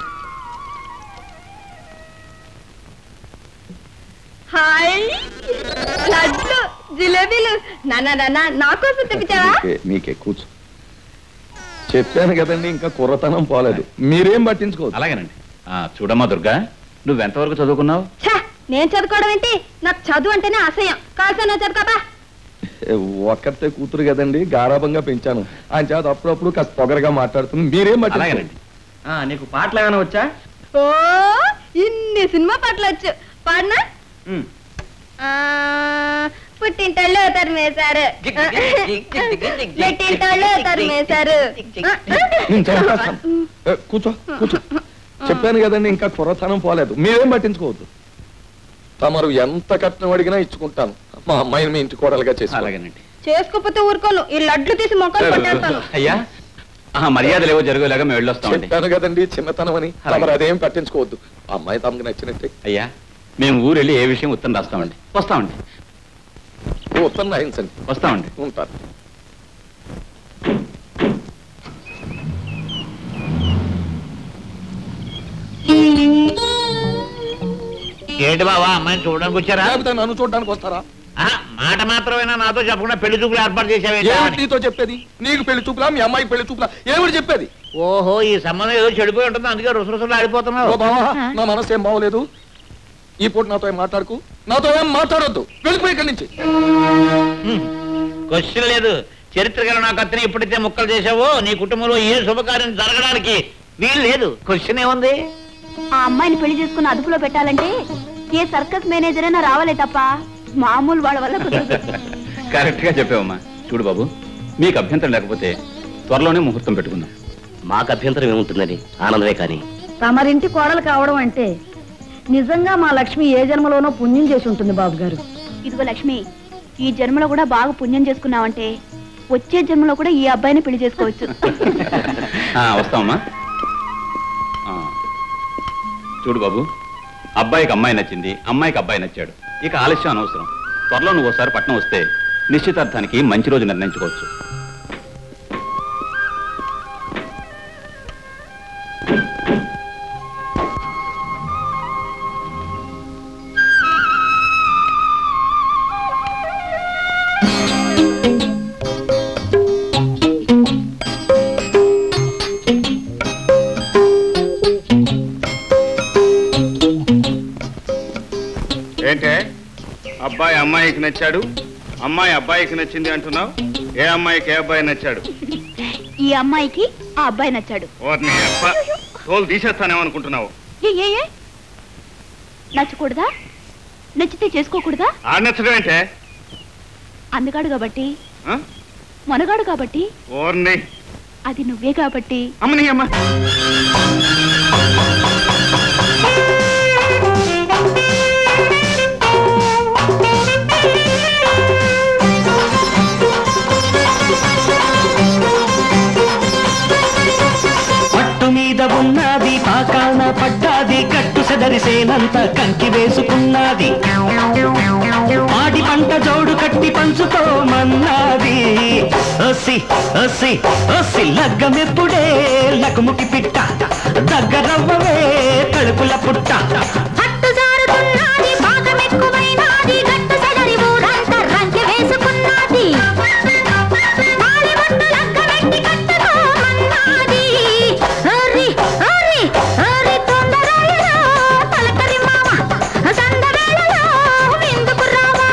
హాయ్ లడ్లు జిలేబీలు నాన్న నాన్న నా కోసం తెప్పించావా నీకే- నీకే కూర్చో చెప్పాను కదండి ఇంకా కుర్రతనం పోలేదు మీరేం పట్టించుకోవద్దు అలాగేనండి ఆ, చూడమ్మా దుర్గా నువ్వెంతవరకు చదువుకున్నావు ఛ, నేను చదువుకోవడం ఏంటి నాకు చదువు అంటేనే అసహ్యం కాల్సిన చదువుకోబా ఏ, ఒక్కతే కూతురు కదండి గారాభంగా పెంచాను ఆయన చేత అప్పుడప్పుడు కాస్త పొగరగా మాట్లాడుతుంది మీరేం పట్టించుకోవద్దు అలాగేనండి నీకు పాటలు ఏమైనా వచ్చా ఓ ఇన్ని సినిమా పాటలు వచ్చు పాడనా ఆ, పుట్టింటోళ్ళు తరిమేశారు మెట్టింటోళ్ళు తరిమేశారు నేను చంపేస్తాను. ఏ, కూర్చో కూర్చో చెప్పాను కదండి ఇంకా కుర్రతనం పోలేదు మీరేం పట్టించుకోవద్దు తమరు ఎంత కట్నం అడిగినా ఇచ్చుకుంటాను మా అమ్మాయిని మీ ఇంటి కోడలుగా చేసి అలాగేనండి చేసుకోకపోతే ఊరుకోను ఈ లడ్లు తీసి మొక్కలు కొట్టేస్తాను అయ్యా ఆ మర్యాదలు ఏవో జరగలేగా మేము వెళ్ళొస్తామండి చెప్పాను కదండి చిన్నతనం అని తమరు అదేం పట్టించుకోవద్దు ఆ అమ్మాయి తమకు నచ్చినట్టే అయ్యా మేము ఊరు వెళ్ళి ఏ విషయం ఉత్తరం రాస్తామండి వస్తామండి ఉత్తరం రాయించండి వస్తామండి ఉంటారు ఏంటి బావా అమ్మాయిని చూడడానికి వచ్చారా లేకపోతే నన్ను చూడడానికి వస్తారా ఆ, మాట మాత్రమేనా నాతో చెప్పకుండా పెళ్లి చూపులు ఏర్పాటు చేసావేంటి ఏమిటి నీతో చెప్పేది నీకు పెళ్లి చూపులా మీ అమ్మాయికి పెళ్లి చూపులా ఏమిటి చెప్పేది ఓహో ఈ సంబంధం ఏదో చెడిపోయి ఉంటుంది అందుకే రుసరుసలు ఓ ఆడిపోతున్నావు బావా నా మనసు ఏం బాగోలేదు ఈ పూట నాతో ఏం మాట్లాడుకు నాతో ఏం మాట్లాడొద్దు వెళ్ళిపోయి ఇక్కడి నుంచి క్వశ్చన్ లేదు చరిత్ర గల నా కత్తిని ఎప్పుడైతే ముక్కలు చేసావో నీ కుటుంబంలో ఏ శుభకార్యం జరగడానికి వీలు లేదు క్వశ్చన్ ఏముంది ఆ అమ్మాయిని పెళ్లి చేసుకుని అదుపులో పెట్టాలంటే ఏ సర్కస్ మేనేజర్ అయినా రావాలే తప్ప మామూలు వాళ్ళ వల్ల కుదరదు కరెక్ట్ గా చెప్పావమ్మా చూడు బాబు మీకు అభ్యంతరం లేకపోతే త్వరలోనే ముహూర్తం పెట్టుకుందాం మాకు అభ్యంతరం ఏముంటుందని ఆనందమే కానీ తమరింటి కోడలు కావడం అంటే నిజంగా మా లక్ష్మి ఏ జన్మలోనో పుణ్యం చేసి ఉంటుంది బాబు గారు ఇదిగో లక్ష్మి ఈ జన్మలో కూడా బాగా పుణ్యం చేసుకున్నావంటే వచ్చే జన్మలో కూడా ఈ అబ్బాయిని పెళ్లి చేసుకోవచ్చు ఆ, వస్తామమ్మా ఆ, చూడు బాబు అబ్బాయికి అమ్మాయి నచ్చింది అమ్మాయికి అబ్బాయి నచ్చాడు ఇక ఆలస్యం అనవసరం త్వరలో నువ్వు ఒకసారి పట్నం వస్తే నిశ్చితార్థానికి మంచి రోజు నిర్ణయించుకోవచ్చు ఏంటే అబ్బాయి అమ్మాయికి నచ్చాడు అమ్మాయి అబ్బాయికి నచ్చింది అంటున్నావు ఏ అమ్మాయికి ఏ అబ్బాయి నచ్చాడు ఈ అమ్మాయికి ఆ అబ్బాయి నచ్చాడు ఓర్ని అబ్బ తోలు తీసేస్తానేమో అనుకుంటున్నావు ఏ ఏ ఏ నచ్చకూడదా నచ్చితే చేసుకోకూడదా ఆడ నచ్చడం ఏంటే అందగాడు కాబట్టి ఆ? మనగాడు కాబట్టి ఓర్ని అది నువ్వే కాబట్టి అమ్మని అమ్మ పట్టు మీద ఉన్నది పాకాన పడ్డాది కట్టు సెదరిసేనంత కంకి వేసుకున్నది పాడి పంట జోడు కట్టి పంచుకోమన్నది ఒసి ఒసి ఒసి లగ్గమెప్పుడే లకుముకి పిట్ట దగ్గరవ్వవే కడుపుల పుట్ట పట్టు జారుతున్నది పాకమెక్కువైనది గట్టు సెదరి ఊరంతా రంకె వేసుకున్నది తాళిబొట్టు లగ్గబెట్టి కట్టుకోమన్నది హరి హరి హరి తొందరలో పలకరి మామ సందవేళలో విందుకు రావా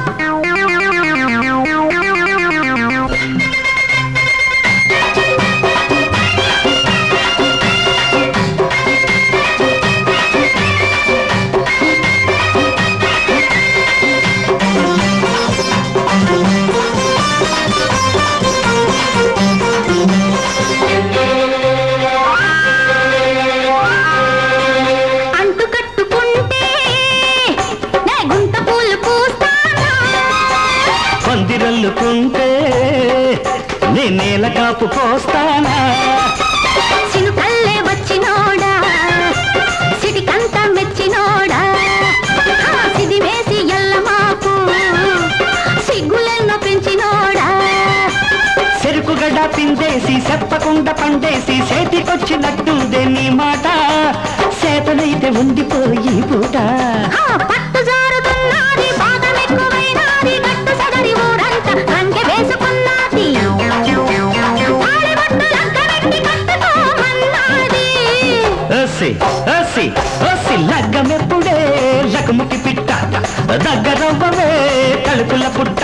అంటు కట్టుకుంటే నే గుంట పూలు పూస్తానా పందిరల్లుకుంటే నే నేల కాపు పోస్తానా చినుకల్లే వచ్చినోడా సిటికంత మెచ్చినోడా ఆ సిది వేసి ఎల్లమాకు సిగ్గులెన్నో పెంచినోడా చెరుకుగడ్డ పిండేసి చెప్పకుండా పండేసి చేతికొచ్చినట్టుందే నీ మాట చేతనైతే ఉండిపోయి పూట ఆ పట్టు జారుతున్నది పాదమెక్కువైనది గట్టు సదరి ఊరంతా రంకె వేసుకున్నది తాళిబొట్టు లగ్గబెట్టి కట్టుకోమన్నది ఒసి ఒసి ఒసి లగ్గమెప్పుడే లకముకి పిట్ట దగ్గరవ్వవే కడుపుల పుట్ట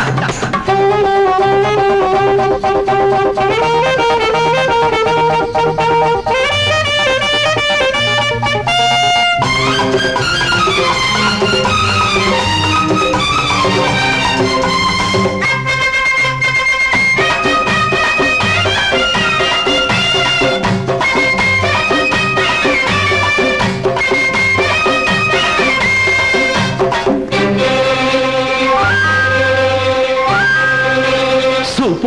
ఆ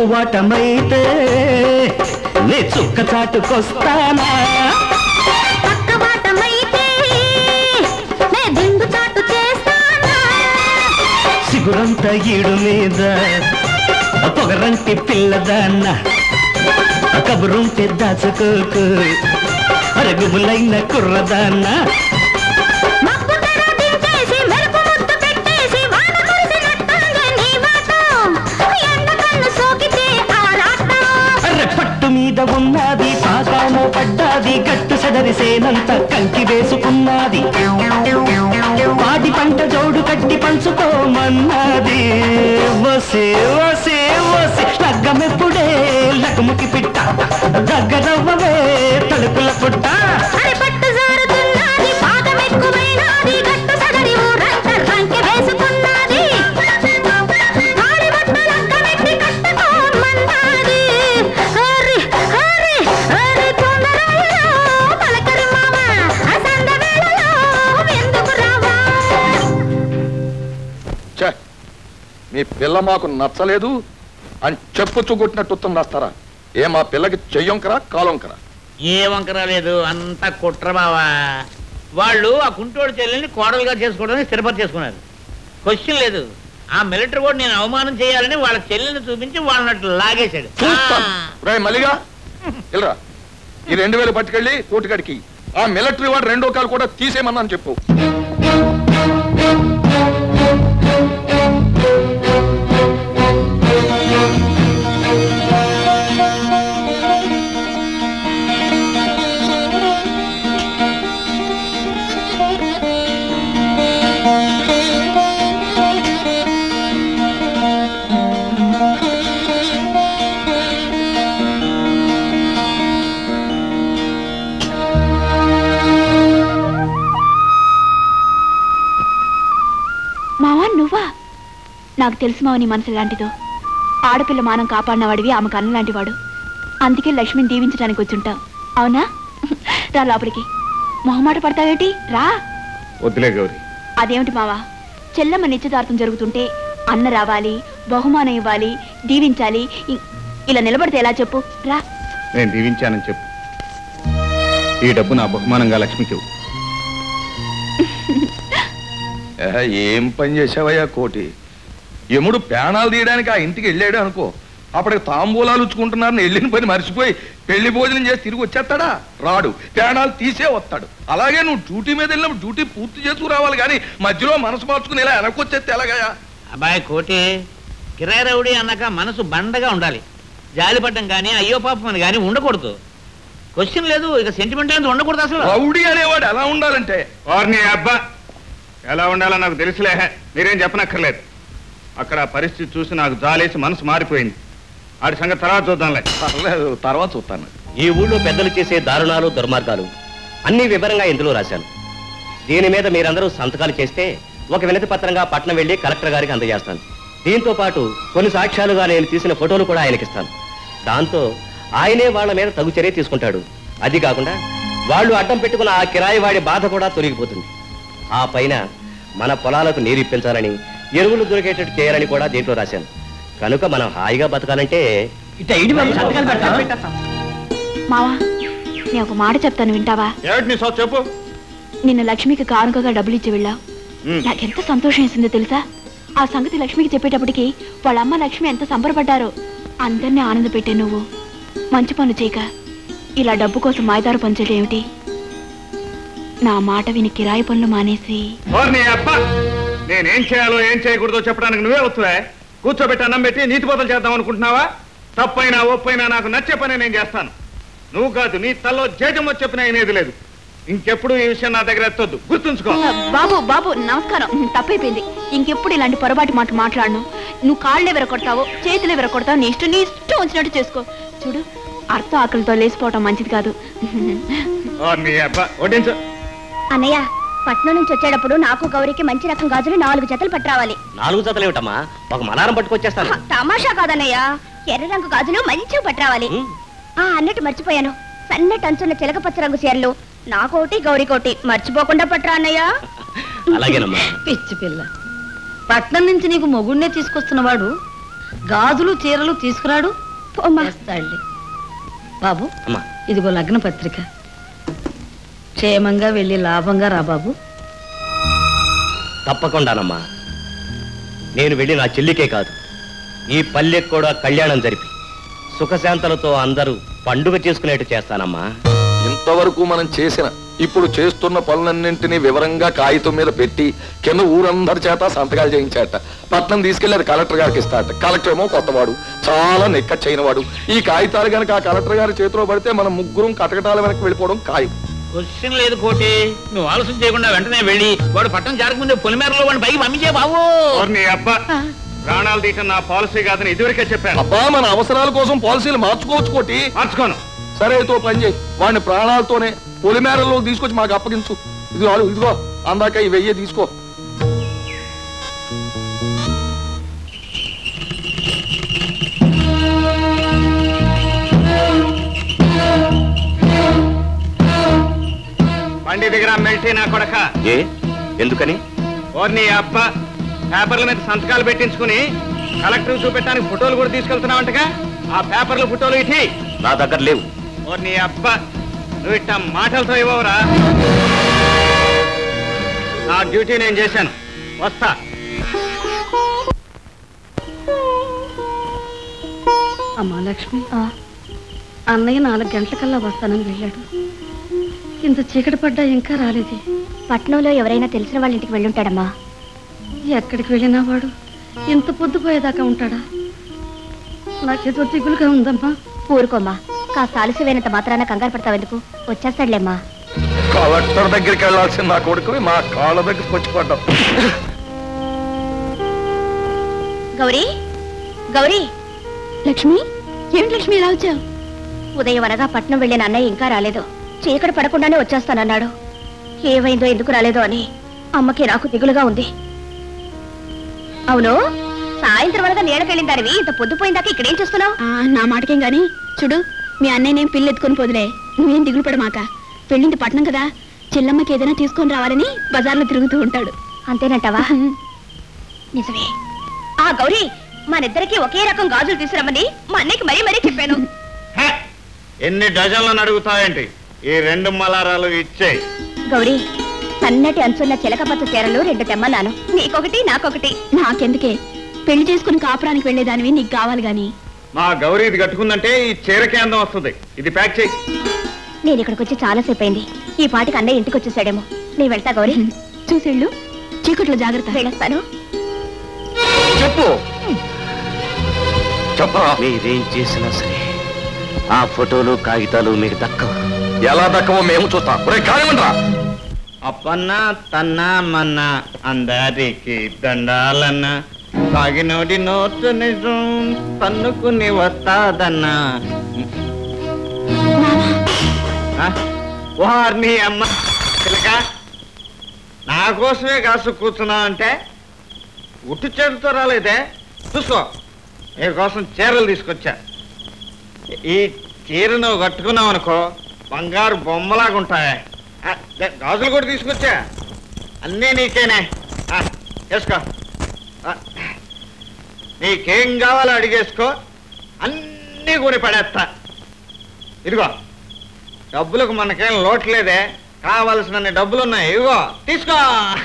తక్కువాటమైతే నే చుక్క చాటుకొస్తానా పక్కవాటమైతే నే దిండు చాటు చేస్తానా సిగురంత ఈడు మీద పొగరంటి పిల్లదాన్న కబురుంటే దాచుకోకు అరుగుములైన కుర్రదాన్న మబ్బు తెర దించేసి మెరుపు ముద్దు పెట్టేసి వాన కురిసినట్టుందే నీ వాటం ఎండ కన్ను సోకితే ఆరాటం అర్రె పట్టు మీద ఉన్నది పాకాన పడ్డాది గట్టు సెదరిసేనంత కంకి వేసుకున్నది వాటి పంట జోడు కట్టి పంచుకోమన్నది వసే వసే వసే లగ్గమెప్పుడే లగముకి పిట్ట దగ్గరవ్వవే తలుపుల పుట్ట అరే పట్టు జారుతున్నది పాదం ఎక్కువైనది గట్టు సగరి ఊరంతా రంకె వేసుకున్నది కాడి బట్టలంక పెట్టి కట్టుకోమన్నది హరి హరి హరి తొందరలో పలకరి మామ అసంద వేళలో ఎందుకు రావా ఛే, మీ పిల్ల మాకు నచ్చలేదు అని చెప్పు చుగొట్టినట్టు ఉత్తరం రాస్తారా ఏ మా పిల్లకి చెయ్యొంకరా కాలొంకరా ఏ వంకర లేదు అంతా కుట్ర బావా వాళ్ళు ఆ కుంటోడు చెల్లెల్ని కోడలుగా చేసుకోవడానికి స్థిరపతి చేసుకున్నారు క్వశ్చన్ లేదు ఆ మిలిటరీ కూడా నేను అవమానం చేయాలని వాళ్ళ చెల్లెల్ని చూపించి వాళ్ళని లాగేశాడు చూస్తాను రే మల్లిగా వెళ్ళరా ఈ రెండు వేలు పట్టుకెళ్ళి కోటికాడికి ఆ మిలిటరీ వాడు రెండో కాలు కూడా తీసేయమన్నాను చెప్పు మావా నువ్వా నాకు తెలుసు మావ నీ మనసు ఎలాంటిదో ఆడపిల్ల మానం కాపాడినవాడివి ఆమెకు అన్న లాంటివాడు అందుకే లక్ష్మిని దీవించడానికి వచ్చుంటావు అవునా రా లోపలికి మొహమాట పడతావేటి రా వద్దులే గౌరీ అదేమిటి మావా చెల్లమ్మ నిశ్చితార్థం జరుగుతుంటే అన్న రావాలి బహుమానం ఇవ్వాలి దీవించాలి ఇ- ఇలా నిలబడితే ఎలా చెప్పు రా నేను దీవించానని చెప్పు ఈ డబ్బు నా బహుమానంగా లక్ష్మికి ఇవ్వు. ఏహే, ఏం పని చేసావయ్యా కోటి యముడు పేణాలు తీయడానికి ఆ ఇంటికి వెళ్ళాడు అనుకో అప్పటికి తాంబూలాలు ఉచ్చుకుంటున్నారని వెళ్ళిన పని మర్చిపోయి పెళ్లి భోజనం చేసి తిరిగి వచ్చేస్తాడా రాడు పేణాలు తీసే వస్తాడు అలాగే నువ్వు డ్యూటీ మీద వెళ్ళినప్పుడు డ్యూటీ పూర్తి చేసుకు రావాలి కానీ మధ్యలో మనసు మార్చుకుని ఇలా వెనకొచ్చేస్తే ఎలాగయ్యా అబ్బాయి కోటి కిరాయి రౌడీ అన్నాక మనసు బండగా ఉండాలి జాలిపడ్డం కానీ అయ్యో పాపం అని కానీ ఉండకూడదు క్వశ్చన్ లేదు ఇక సెంటిమెంట్ అనేది ఉండకూడదు అసలు రౌడీ అనేవాడు ఎలా ఉండాలంటే వారిని అబ్బా ఎలా ఉండాలో నాకు తెలుసులే మీరేం చెప్పనక్కర్లేదు అక్కడ ఆ పరిస్థితి చూసి నాకు జాలేసి మనసు మారిపోయింది ఆడి సంగతి తర్వాత చూద్దాంలే పర్లేదు తర్వాత చూస్తాను ఈ ఊళ్ళో పెద్దలు చేసే దారుణాలు దుర్మార్గాలు అన్ని వివరంగా ఇందులో రాశాను దీని మీద మీరందరూ సంతకాలు చేస్తే ఒక వినతి పత్రంగా పట్నం వెళ్ళి కలెక్టర్ గారికి అందజేస్తాను దీంతో పాటు కొన్ని సాక్ష్యాలుగా నేను తీసిన ఫోటోలు కూడా ఆయనకిస్తాను దాంతో ఆయనే వాళ్ళ మీద తగు చర్య తీసుకుంటాడు అది కాకుండా వాళ్ళు అడ్డం పెట్టుకున్న ఆ కిరాయి వాడి బాధ కూడా తొలగిపోతుంది ఆ పైన మన పొలాలకు నీరు ఇప్పించాలని ఎరువులు దొరికేటట్టు చేయాలని కూడా దీంట్లో రాశాను కనుక మనం హాయిగా బతకాలంటే మావా నేను ఒక మాట చెప్తాను వింటావా ఏమిటి నీ సో చెప్పు నిన్న లక్ష్మికి కానుకగా డబ్బులు ఇచ్చి వెళ్ళావు ఉమ్. నాకెంత సంతోషం వేసిందో తెలుసా ఆ సంగతి లక్ష్మికి చెప్పేటప్పటికి వాళ్ళ అమ్మ లక్ష్మి ఎంత సంబరపడ్డారో అందరినీ ఆనంద పెట్టే నువ్వు మంచి పనులు చేయక ఇలా డబ్బు కోసం మాయదారు పంచడం ఏమిటి నా మాట విని కిరాయి పనులు మానేసి ఓర్ని అబ్బా నేనేం చేయాలో ఏం చేయకూడదో చెప్పడానికి నువ్వే వస్తువే కూర్చోబెట్టి అన్నం పెట్టి నీతి బదులు చేద్దాం అనుకుంటున్నావా తప్పైనా ఒప్పైనా నాకు నచ్చే పని నేను చేస్తాను నువ్వు కాదు నీ తల్లో జేజం వచ్చి చెప్పినా వినేది లేదు ఇంకెప్పుడు ఈ విషయం నా దగ్గర ఎత్తొద్దు గుర్తుంచుకో బాబు బాబు నమస్కారం తప్పైపోయింది ఇంకెప్పుడు ఇలాంటి పొరపాటు మాట మాట్లాడను నువ్వు కాళ్ళే విరగొడతావు చేతులే విరగొడతావు నీ ఇష్టం నీ ఇష్టం వచ్చినట్టు చేసుకో చూడు అర్థం ఆకలితో లేచిపోవటం మంచిది కాదు ఓర్ని అబ్బా వడ్డించు అన్నయ్య పట్నం నుంచి వచ్చేటప్పుడు నాకు గౌరికి మంచి రకం గాజులు నాలుగు జతలు పట్టురావాలి నాలుగు జతలేమిటమ్మా ఒక మలారం పట్టుకొచ్చేస్తాను తమాషా కాదన్నయ్య ఎర్ర రంగు గాజులు మంచిగా పట్టురావాలి ఆ అన్నట్టు మర్చిపోయాను సన్నటి అంచున్న చిలక పచ్చ రంగు చీరలు నాకోటి గౌరీకోటి మర్చిపోకుండా పట్టురా అన్నయ్య అలాగేనమ్మా పిచ్చి పిల్ల పట్నం నుంచి నీకు మొగుడినే తీసుకొస్తున్నవాడు గాజులు చీరలు తీసుకురాడు పోమ్మా చేస్తాడులే. బాబు అమ్మా ఇదిగో లగ్న పత్రిక క్షేమంగా వెళ్ళి లాభంగా రా బాబు తప్పకుండానమ్మా నేను వెళ్ళి నా చెల్లికే కాదు ఈ పల్లెకు కూడా కళ్యాణం జరిపి సుఖశాంతలతో అందరూ పండుగ చేసుకునేట్టు చేస్తానమ్మా ఇంతవరకు మనం చేసిన ఇప్పుడు చేస్తున్న పనులన్నింటినీ వివరంగా కాగితం మీద పెట్టి కింద ఊరందరి చేత సంతకాలు చేయించాట పట్నం తీసుకెళ్లి అది కలెక్టర్ గారికి ఇస్తాట కలెక్టర్ ఏమో కొత్తవాడు చాలా నెక్క వాడు ఈ కాగితాలు గనక ఆ కలెక్టర్ గారి చేతిలో పడితే మనం ముగ్గురం కటకటాల వెనక్కి వెళ్ళిపోవడం ఖాయం క్వశ్చన్ లేదు కోటి నువ్వు ఆలోచన చేయకుండా వెంటనే వెళ్ళి వాడు పట్టణం చేరకముందే పొలిమేరలో వాడిని పైకి పంపించే బాబు ఓరి నీ అబ్బా ప్రాణాలు తీయటం నా పాలసీ కాదని ఇదివరకే చెప్పాను అబ్బా మన అవసరాల కోసం పాలసీలు మార్చుకోవచ్చు కోటి మార్చుకోను సరే అయితే ఓ పని చేయి వాడిని ప్రాణాలతోనే పొలిమేరల్లో తీసుకొచ్చి మాకు అప్పగించు ఇది వాడు ఇదిగో అందాక ఈ వెయ్యి తీసుకో బండి దగ్గర మెల్టీ నా కొడక ఏ ఎందుకని ఓరి నీ అబ్బా పేపర్ల మీద సంతకాలు పెట్టించుకుని కలెక్టర్ చూపెట్టడానికి ఫోటోలు కూడా తీసుకెళ్తున్నావంటగా ఆ పేపర్ల ఫోటోలు ఇటీ నా దగ్గర లేవు ఓరి నీ అబ్బా నువ్వు ఇట్ట మాటలతో ఇవ్వవురా నా డ్యూటీ నేను చేశాను వస్తా అమ్మా లక్ష్మి అన్నయ్య నాలుగు గంటలకల్లా వస్తానని వెళ్ళాడు ఇంత చీకటి పడ్డా ఇంకా రాలేదే పట్నంలో ఎవరైనా తెలిసిన వాళ్ళ ఇంటికి వెళ్ళుంటాడమ్మా ఎక్కడికి వెళ్ళినా వాడు ఇంత పొద్దుపోయేదాకా ఉంటాడా నాకేదో దిగులుగా ఉందమ్మా ఊరుకోమ్మా కాస్త ఆలస్యమైనంత మాత్రాన కంగారు పడతావెందుకు వచ్చేస్తాడులేమ్మా కలెక్టర్ దగ్గరికి వెళ్ళాల్సిన నా కొడుకు మా కాళ్ళ దగ్గరికి వచ్చి పడ్డాం గౌరీ గౌరీ లక్ష్మి ఏమిటి లక్ష్మి ఇలా వచ్చావు ఉదయం అనగా పట్నం వెళ్ళిన అన్నయ్య ఇంకా రాలేదు చీకటి పడకుండానే వచ్చేస్తానన్నాడు ఏమైందో ఎందుకు రాలేదో అని అమ్మకి నాకు దిగులుగా ఉంది అవును సాయంత్రం అనగా నీళ్ళకెళ్ళిన దానివి ఇంత పొద్దుపోయిందాక ఇక్కడేం చేస్తున్నావు నా మాటకేం గాని చూడు మీ అన్నయ్యనేం పిల్లి ఎత్తుకొని పోదులే నువ్వేం దిగులు పడమాక పెళ్ళింది పట్నం కదా చెల్లమ్మకి ఏదైనా తీసుకొని రావాలని బజార్లో తిరుగుతూ ఉంటాడు అంతేనంటావా నిజమే ఆ గౌరీ మనిద్దరికి ఒకే రకం గాజులు తీసుకురమ్మని మా అన్నయ్యకి మరీ మరీ చెప్పాను హే! ఎన్ని డజన్లను అడుగుతావేంటి ఈ రెండు మలారాలు ఇచ్చే గౌరీ సన్నటి అంచున్న చిలకపచ్చ చీరలు రెండు తెమ్మన్నాను నీకొకటి నాకొకటి నాకెందుకే పెళ్లి చేసుకుని కాపురానికి వెళ్ళేదానివి నీకు కావాలి గాని మా గౌరీ ఇది కట్టుకుందంటే ఈ చీరకే అందం వస్తుంది ఇది ప్యాక్ చేయి నేను ఇక్కడికి వచ్చి చాలాసేపు అయింది ఈ పాటికి అన్నయ్య ఇంటికి వచ్చేసాడేమో నీ వెళ్తా గౌరీ చూసేళ్ళు చీకట్లో జాగ్రత్త వెళ్ళొస్తాను చెప్పు చెప్పరా మీరేం చేసినా సరే ఆ ఫోటోలు కాగితాలు మీకు దక్కవు ఎలా దక్కవో మేము చూస్తాం ఒరే కానివ్వండిరా అప్పన్న తన్న మన్న అందరికి దండాలన్న తాగినోడి నోటు నిజం తన్నుకుని వస్తాదన్న ఆ? వారిని అమ్మ చిలక నా కోసమే కాసు కూర్చున్నావు అంటే ఉట్టు చేతితో రాలేదే చూసుకో నీ కోసం చీరలు తీసుకొచ్చా ఈ చీర నువ్వు కట్టుకున్నావు అనుకో బంగారు బొమ్మలాగా ఉంటాయి ఆ, దే, గాజులు కూడా తీసుకొచ్చా అన్నీ నీకేనే ఆ, వేసుకో ఆ, నీకేం కావాలో అడిగేసుకో అన్నీ కొని పడేస్తా ఇదిగో డబ్బులకు మనకేం లోట్లేదే కావలసినన్ని డబ్బులు ఉన్నాయి ఇదిగో తీసుకో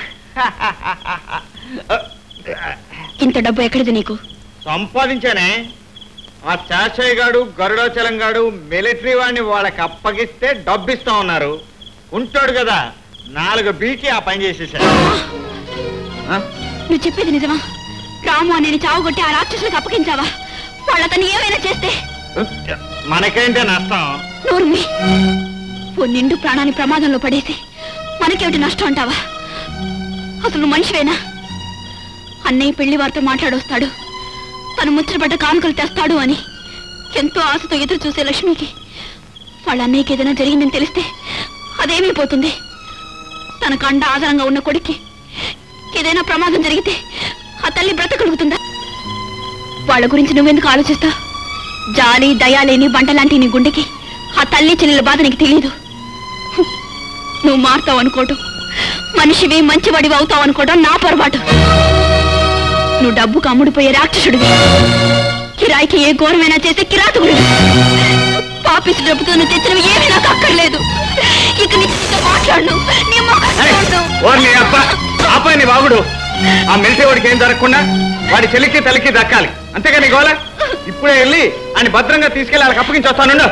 ఇంత డబ్బు ఎక్కడిది నీకు సంపాదించానే ఆ చాచయ్య గాడు గరుడాచలం గాడు మిలిటరీ వాడిని వాళ్ళకి అప్పగిస్తే డబ్బు ఇస్తా ఉన్నారు ఉంటాడు కదా నాలుగు బీకి ఆ పని చేసేసాడు ఆ? నువ్వు చెప్పేది నిజమా రాము అని చావుగొట్టి ఆ రాక్షసులకు అప్పగించావా వాళ్ళ అతను ఏమైనా చేస్తే మనకేంటే నష్టం నోర్మి ఓ నిండు ప్రాణాన్ని ప్రమాదంలో పడేసి మనకేమిటి నష్టం అంటావా అసలు నువ్వు మనిషివేనా అన్నయ్య పెళ్లి వారితో మాట్లాడొస్తాడు తను ముచ్చటపడ్డ కానుకలు తెస్తాడు అని ఎంతో ఆశతో ఎదురు చూసే లక్ష్మికి వాళ్ళ అన్నయ్యకి ఏదైనా జరిగిందని తెలిస్తే అదేమైపోతుంది తన కండ ఆధారంగా ఉన్న కొడుక్కి ఏదైనా ప్రమాదం జరిగితే ఆ తల్లి బ్రతకలుగుతుందా వాళ్ళ గురించి నువ్వెందుకు ఆలోచిస్తావు జాలి దయా లేని బంట లాంటి నీ గుండెకి ఆ తల్లి చెల్లెల బాధ నీకు తెలియదు హ్మ్. నువ్వు మారుతావు అనుకోవటం మనిషివి మంచివాడివి అవుతావు అనుకోవటం నా పొరపాటు నువ్వు డబ్బుకు అమ్ముడిపోయే రాక్షసుడివి కిరాయికి ఏ ఘోరమైనా చేసే కిరాతకుడివి పాపిస్తు డబ్బుతో నువ్వు తెచ్చినవి ఏమీ నాకు అక్కర్లేదు ఇక నీతో మాట్లాడు నీ మొహం చూడు. ఓర్ని అబ్బ ఆపై నీ బాగుడు ఆ మిలిటరీ వాడికి ఏం జరగకుండా వాడి చెల్లికి తల్లికి దక్కాలి అంతేగా నీ గోల ఇప్పుడే వెళ్ళి అని భద్రంగా తీసుకెళ్ళి వాళ్ళకి అప్పగించి వస్తానుండు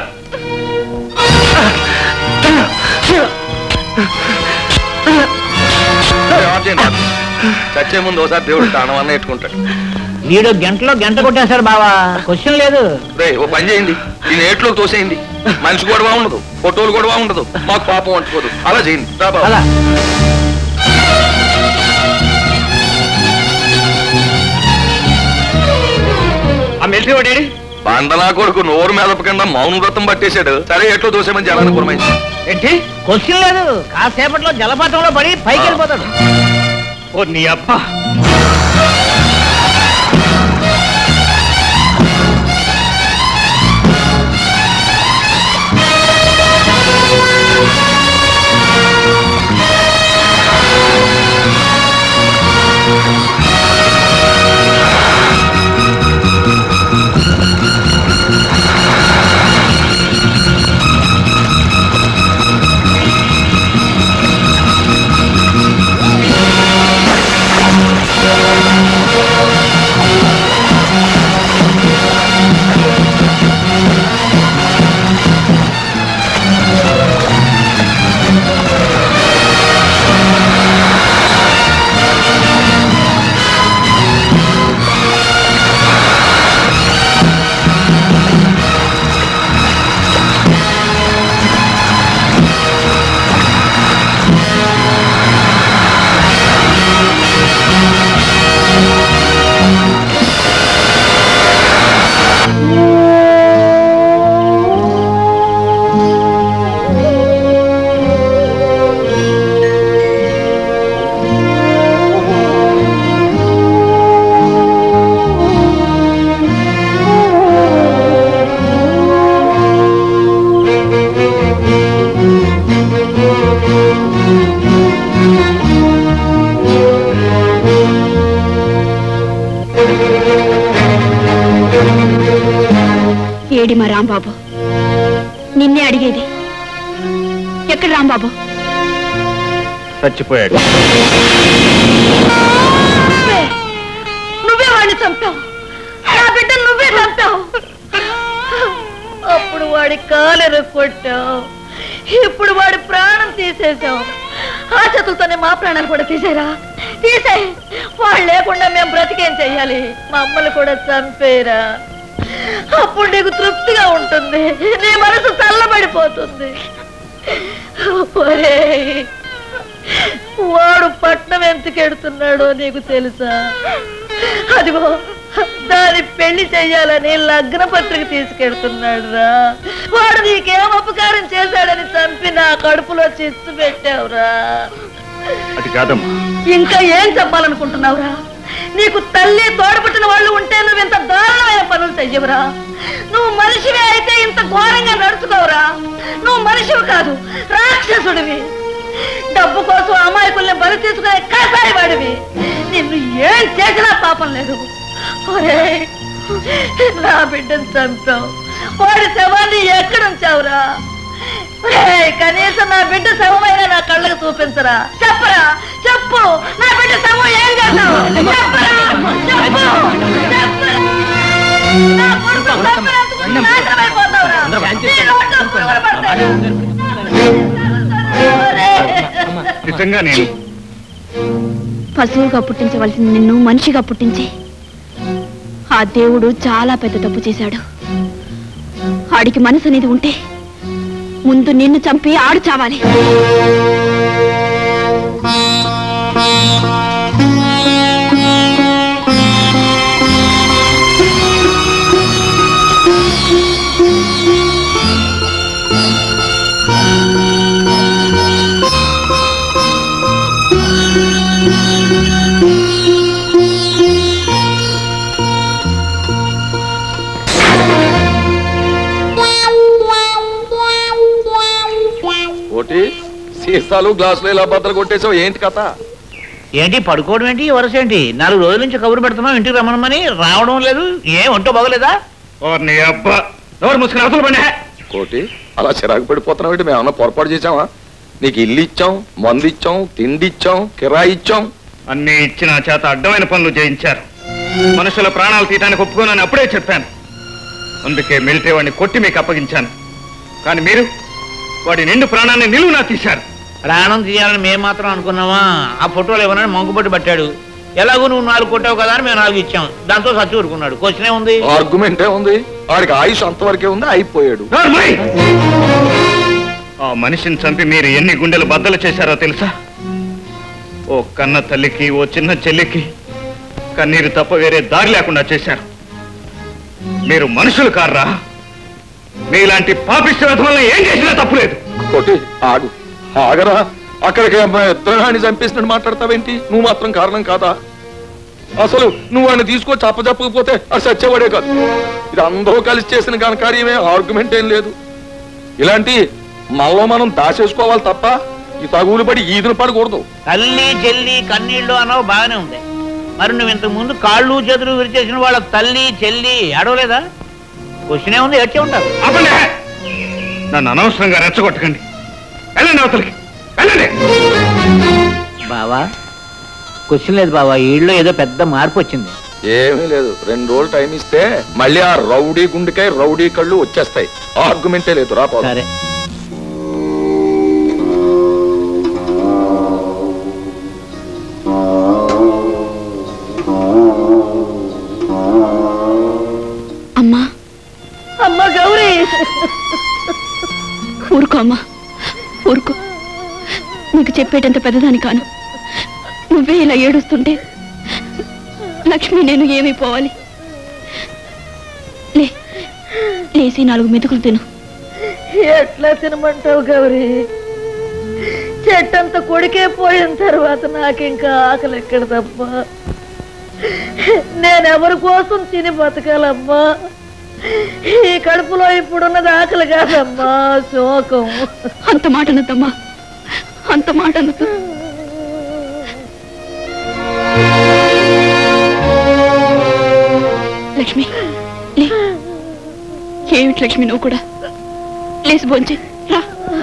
చచ్చే ముందు ఒకసారి దేవుడు తానం అన్న ఎట్టుకుంటాడు వీడు గంటలో గంట కొట్టేశారు బావా క్వశ్చన్ లేదు రే ఓ పని చేయండి ఈ నేట్లో తోసేయండి మనిషి గొడవ ఉండదు ఫోటోలు గొడవ ఉండదు మాకు పాపం అంటుకోదు అలా చేయండి రా బాబు. అలా ఆ మిలిటరీ వాడు ఏడి? బండలా కొడుకు నోరు మెదపకుండా మౌన వ్రతం పట్టేశాడు సరే ఎట్లో దోసేమని జలాన్ని పురమైంది ఏంటి క్వశ్చన్ లేదు కాసేపట్లో జలపాతంలో పడి పైకి వెళ్ళిపోతాడు ఓ నీ అబ్బా ఏడి మా రాంబాబు నిన్నే అడిగేది ఎక్కడ రాంబాబు చచ్చిపోయాడు నువ్వే నువ్వే వాడిని చంపావు నా బిడ్డ నువ్వే చంపావు అప్పుడు వాడి కాలెర కొట్టావు ఇప్పుడు వాడి ప్రాణం తీసేసావు ఆ చేతులతోనే మా ప్రాణాలు కూడా తీసేరా తీసేయ్ వాళ్ళు లేకుండా మేము బ్రతికేం చెయ్యాలి మా అమ్మలు కూడా చంపేరా అప్పుడు నీకు తృప్తిగా ఉంటుంది నీ మనసు చల్లబడిపోతుంది ఒరేయ్, వాడు పట్నం ఎంతకెడుతున్నాడో నీకు తెలుసా అదిగో దాని పెళ్లి చెయ్యాలని లగ్న పత్రిక తీసుకెడుతున్నాడు రా వాడు నీకేం అపకారం చేశాడని చంపి నా కడుపులో చిచ్చు పెట్టావురా అది కాదమ్మా ఇంకా ఏం చెప్పాలనుకుంటున్నావురా నీకు తల్లి తోడబుట్టిన వాళ్ళు ఉంటే నువ్వు ఇంత దారుణమైన పనులు చెయ్యవురా నువ్వు మనిషివే అయితే ఇంత ఘోరంగా నడుచుకోవురా నువ్వు మనిషివి కాదు రాక్షసుడివి డబ్బు కోసం అమాయకుల్ని బలి తీసుకునే కాసాయి వాడివి నిన్ను ఏం చేసినా పాపం లేదు ఒరేయ్, నా బిడ్డను చంపావు వాడి శవాన్ని ఎక్కడ ఉంచావురా ఒరేయ్, కనీసం నా బిడ్డ శవమైన నా కళ్ళకు చూపించరా చెప్పరా చెప్పు నా బిడ్డ శవం ఏం చేస్తావు చెప్పరా చెప్పు చెప్పు. నా కొడుకు చంపినందుకు నాశనమైపోతావురా. నీ నోట్లో పురుగులు పడతాయి. ఒరేయ్. నిజంగా నేను పశువుగా పుట్టించవలసిన నిన్ను మనిషిగా పుట్టించి ఆ దేవుడు చాలా పెద్ద తప్పు చేశాడు ఆడికి మనసు అనేది ఉంటే ముందు నిన్ను చంపి ఆడు చావాలి ఒకటి సీసాలు గ్లాసులు ఇలా బద్దలు కొట్టేసావు ఏంటి కథ ఏంటి పడుకోవడం ఏంటి వరస ఏంటి నాలుగు రోజుల నుంచి కబురు పెడుతున్నాం ఇంటికి రమ్మనమని రావడం లేదు ఏం ఒంటో బాగలేదా నీ అబ్బా ఎవరు ముసుకుని అవతల పడే కోటి అలా చిరాకు పడిపోతున్నావు మేము ఏమన్నా పొరపాటు చేసావా నీకు ఇల్లు ఇచ్చాం మందు ఇచ్చాం తిండి ఇచ్చాం కిరాయి ఇచ్చాం అన్ని ఇచ్చిన చేత అడ్డమైన పనులు చేయించారు మనుషుల ప్రాణాలు తీయడానికి ఒప్పుకోనని అప్పుడే చెప్పాను అందుకే మిలిటరీ వాడిని కొట్టి మీకు అప్పగించాను కానీ మీరు వాడి నిండు ప్రాణాన్ని నిలువునా తీశారు ప్రాణం తీయాలని మేము మాత్రం అనుకున్నామా ఆ ఫోటోలు ఇవ్వనని మంకుపట్టి పట్టాడు ఎలాగో నువ్వు నాలుగు కొట్టావు కదా అని మేము నాలుగు ఇచ్చాం దాంతో సచ్చి ఊరుకున్నాడు క్వశ్చనే ఉంది ఆర్గ్యుమెంటే ఉంది వాడికి ఆయుష్ అంతవరకే ఉంది అయిపోయాడు నోర్మై! ఆ మనిషిని చంపి మీరు ఎన్ని గుండెలు బద్దలు చేశారో తెలుసా ఓ కన్న తల్లికి ఓ చిన్న చెల్లికి కన్నీరు తప్ప వేరే దారి లేకుండా చేశారు మీరు మనుషులు కార్రా మీలాంటి పాపిష్ట వల్ల ఏం చేసినా తప్పులేదు కోటి ఆగు ఆగరా అక్కడికి ఇద్దరాన్ని చంపేసినట్టు మాట్లాడతావేంటి నువ్వు మాత్రం కారణం కాదా అసలు నువ్వు వాడిని తీసుకొచ్చి అప్పచెప్పకపోతే అది సచ్చేవాడే కాదు ఇది అందరూ కలిసి చేసిన ఘనకార్యమే ఆర్గ్యుమెంట్ ఏం లేదు ఇలాంటి మనలో మనం దాచేసుకోవాలి తప్ప ఈ తగులు పడి ఈదులు పడకూడదు తల్లి చెల్లి కన్నీళ్ళు అనవు బాగానే ఉంది మరి నువ్వు ఇంతకు ముందు కాళ్ళు చేతులు విరిచేసిన వాళ్ళ తల్లి చెల్లి అడవలేదా క్వశ్చనే ఉంది ఏడ్చే ఉంటారు ఆపండి నన్ను అనవసరంగా రెచ్చగొట్టకండి వెళ్ళండి అవతలికి వెళ్ళండి బావా క్వశ్చన్ లేదు బావా ఈ ఇళ్ళలో ఏదో పెద్ద మార్పు వచ్చింది ఏమీ లేదు రెండు రోజులు టైం ఇస్తే మళ్ళీ ఆ రౌడీ గుండెకాయ రౌడీ కళ్ళు వచ్చేస్తాయి ఆర్గ్యుమెంటే లేదు రా పోదాం. సరే అమ్మా అమ్మ గౌరీ ఊరుకో అమ్మా ఊరుకో నీకు చెప్పేటంత పెద్దదాని కాను నువ్వే ఇలా ఏడుస్తుంటే లక్ష్మి నేను ఏమైపోవాలి లే లేచి నాలుగు మెతుకులు తిను ఎట్లా తినమంటావు గౌరీ చెట్టంత కొడికే పోయిన తర్వాత నాకింకా ఆకలి ఎక్కడ తప్ప నేనెవరి కోసం తిని బతకాలమ్మా ఈ కడుపులో ఇప్పుడున్నది ఆకలి కాదమ్మా శోకం అంత మాట అనద్దమ్మా అంత మాట అనద్దు లక్ష్మి లే ఏమిటి లక్ష్మి నువ్వు కూడా లేచి భోంచే రా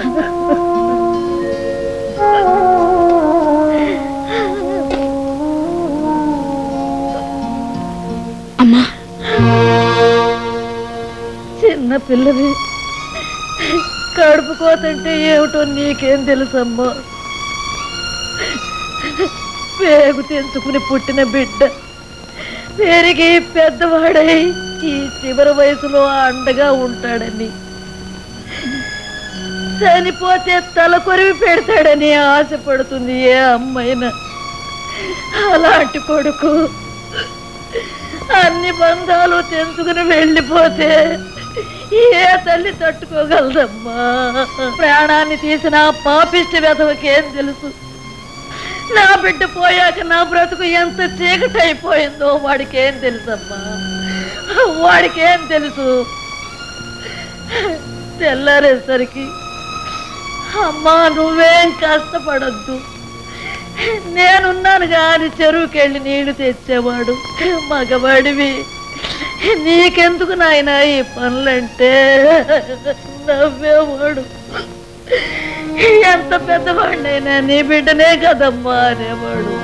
అమ్మా చిన్న పిల్లవి కడుపు కోతంటే ఏమిటో నీకేం తెలుసమ్మా పేగు తెంచుకుని పుట్టిన బిడ్డ పెరిగి పెద్దవాడై ఈ చివరి వయసులో అండగా ఉంటాడని చనిపోతే తల కొరివి పెడతాడని ఆశపడుతుంది ఏ అమ్మైనా అలాంటి కొడుకు అన్ని బంధాలు తెంచుకుని వెళ్ళిపోతే ఏ తల్లి తట్టుకోగలదమ్మా ప్రాణాన్ని తీసిన ఆ పాపిష్టి వెధవకి ఏం తెలుసు నా బిడ్డ పోయాక నా బ్రతుకు ఎంత చీకటైపోయిందో వాడికి ఏం తెలుసమ్మా వాడికి ఏం తెలుసు తెల్లారేసరికి అమ్మా నువ్వేం కష్టపడొద్దు నేనున్నాను కానీ చెరువుకి వెళ్ళి నీళ్లు తెచ్చేవాడు మగవాడివి నీకెందుకు నాయన ఈ పనులంటే నవ్వేవాడు ఎంత పెద్దవాడినైనా నీ బిడ్డనే కదమ్మా అనేవాడు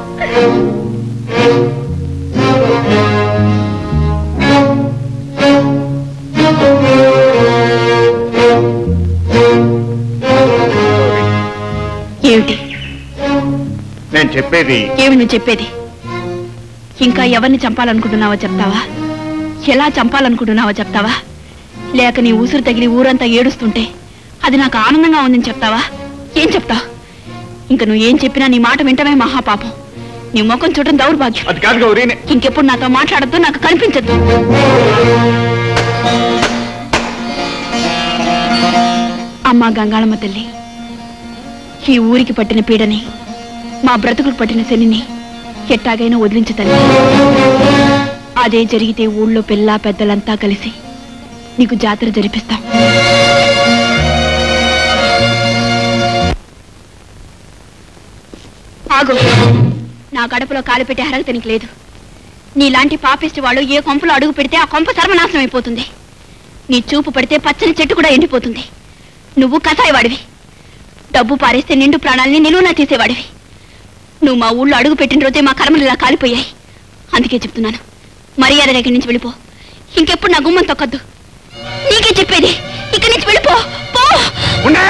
ఏమిటి నేను చెప్పేది ఏమి నువ్వు చెప్పేది ఇంకా ఎవరిని చంపాలనుకుంటున్నావో చెప్తావా ఎలా చంపాలనుకుంటున్నావో చెప్తావా లేక నీ ఊసురు తగిలి ఊరంతా ఏడుస్తుంటే అది నాకు ఆనందంగా ఉందని చెప్తావా ఏం చెప్తావు ఇంక నువ్వు ఏం చెప్పినా నీ మాట వింటమే మహాపాపం నీ ముఖం చూడటం దౌర్భాగ్యం అది కాదు గౌరీ నే- ఇంకెప్పుడు నాతో మాట్లాడద్దు నాకు కనిపించద్దు అమ్మా గంగాళమ్మ తల్లి ఈ ఊరికి పట్టిన పీడని మా బ్రతుకుకు పట్టిన శనిని ఎట్టాగైనా వదిలించు తల్లి అదే జరిగితే ఊళ్ళో పిల్ల పెద్దలంతా కలిసి నీకు జాతర జరిపిస్తాం ఆగు నా గడపలో కాలు పెట్టే అర్హత నీకు లేదు నీలాంటి పాపిస్ట్ వాళ్ళు ఏ కొంపలో అడుగు పెడితే ఆ కొంప సర్వనాశనం అయిపోతుంది నీ చూపు పడితే పచ్చని చెట్టు కూడా ఎండిపోతుంది నువ్వు కసాయివాడివి డబ్బు పారేస్తే నిండు ప్రాణాలని నిలువునా తీసేవాడివి నువ్వు మా ఊళ్ళో అడుగు పెట్టిన రోజే మా కర్మలు ఇలా కాలిపోయాయి అందుకే చెప్తున్నాను మర్యాద దగ్గర నుంచి వెళ్ళిపో ఇంకెప్పుడు నా గుమ్మం తొక్కద్దు నీకే చెప్పేది ఇక్కడి నుంచి వెళ్ళిపో పో ఉండే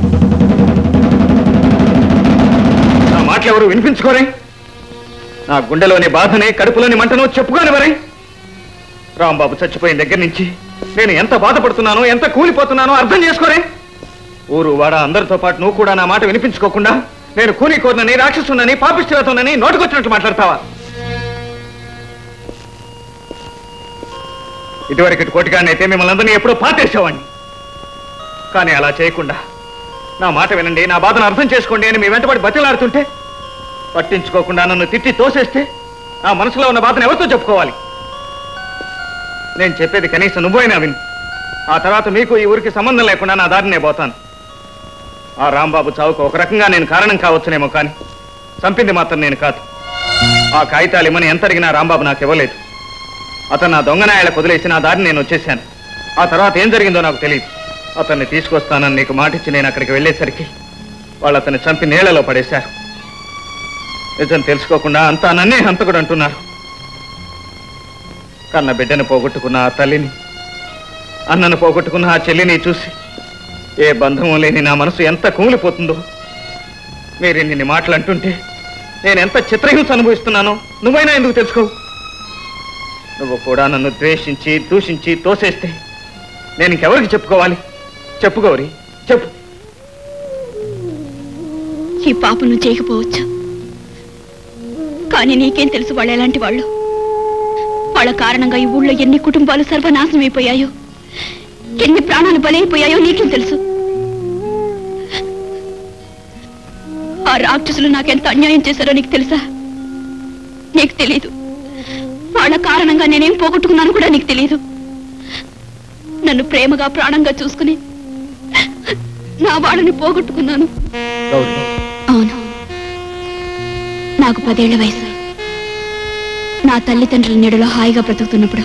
నా మాటలు ఎవరు వినిపించుకోరే నా గుండెలోని బాధని కడుపులోని మంటను చెప్పుకోని మరే రాంబాబు చచ్చిపోయిన దగ్గర నుంచి నేను ఎంత బాధపడుతున్నానో ఎంత కూలిపోతున్నానో అర్థం చేసుకోరే ఊరు వాడ అందరితో పాటు నువ్వు కూడా నా మాట వినిపించుకోకుండా నేను కూలి కోరినని రాక్షసునని పాపిష్టితోనని నోటుకొచ్చినట్టు మాట్లాడతావా ఇదివరకటి కోటిగాన్ని అయితే మిమ్మల్ని అందరినీ ఎప్పుడో పాతేసేవాడిని కానీ అలా చేయకుండా నా మాట వినండి నా బాధను అర్థం చేసుకోండి అని మీ వెంటబడి బతిలాడుతుంటే పట్టించుకోకుండా నన్ను తిట్టి తోసేస్తే నా మనసులో ఉన్న బాధను ఎవరితో చెప్పుకోవాలి నేను చెప్పేది కనీసం నువ్వైనా విను ఆ తర్వాత మీకు ఈ ఊరికి సంబంధం లేకుండా నా దారినే పోతాను ఆ రాంబాబు చావుకు ఒక రకంగా నేను కారణం కావచ్చునేమో కానీ చంపింది మాత్రం నేను కాదు ఆ కాగితాలు ఇమ్మని ఎంత అడిగినా రాంబాబు నాకు ఇవ్వలేదు అతను నా దొంగనాయాలకు వదిలేసి నా దారిని నేను వచ్చేసాను ఆ తర్వాత ఏం జరిగిందో నాకు తెలియదు అతన్ని తీసుకొస్తానని నీకు మాటిచ్చి నేను అక్కడికి వెళ్ళేసరికి వాళ్ళు అతన్ని చంపి నీళ్లలో పడేశారు నిజం తెలుసుకోకుండా అంతా నన్నే హంతకుడు అంటున్నారు కన్న బిడ్డను పోగొట్టుకున్న ఆ తల్లిని అన్నను పోగొట్టుకున్న ఆ చెల్లిని చూసి ఏ బంధము లేని నా మనసు ఎంత కూలిపోతుందో మీరు ఇన్ని మాటలు అంటుంటే నేను ఎంత చిత్రహింస అనుభవిస్తున్నానో నువ్వైనా ఎందుకు తెలుసుకోవు నువ్వు కూడా నన్ను ద్వేషించి దూషించి తోసేస్తే నేను ఇంకెవరికి చెప్పుకోవాలి చెప్పు గౌరీ చెప్పు ఈ పాపం నువ్వు చేయకపోవచ్చు కానీ నీకేం తెలుసు వాళ్ళు ఎలాంటి వాళ్ళు వాళ్ళ కారణంగా ఈ ఊళ్ళో ఎన్ని కుటుంబాలు సర్వనాశనం అయిపోయాయో ఎన్ని ప్రాణాలు బలైపోయాయో నీకేం తెలుసు ఆ రాక్షసులు నాకెంత అన్యాయం చేశారో నీకు తెలుసా నీకు తెలీదు వాళ్ళ కారణంగా నేనేం పోగొట్టుకున్నాను కూడా నీకు తెలీదు నన్ను ప్రేమగా ప్రాణంగా చూసుకుని నా వాళ్ళని పోగొట్టుకున్నాను గౌరీ అవును నాకు పదేళ్ల వయసు నా తల్లిదండ్రుల నీడలో హాయిగా బ్రతుకుతున్నప్పుడు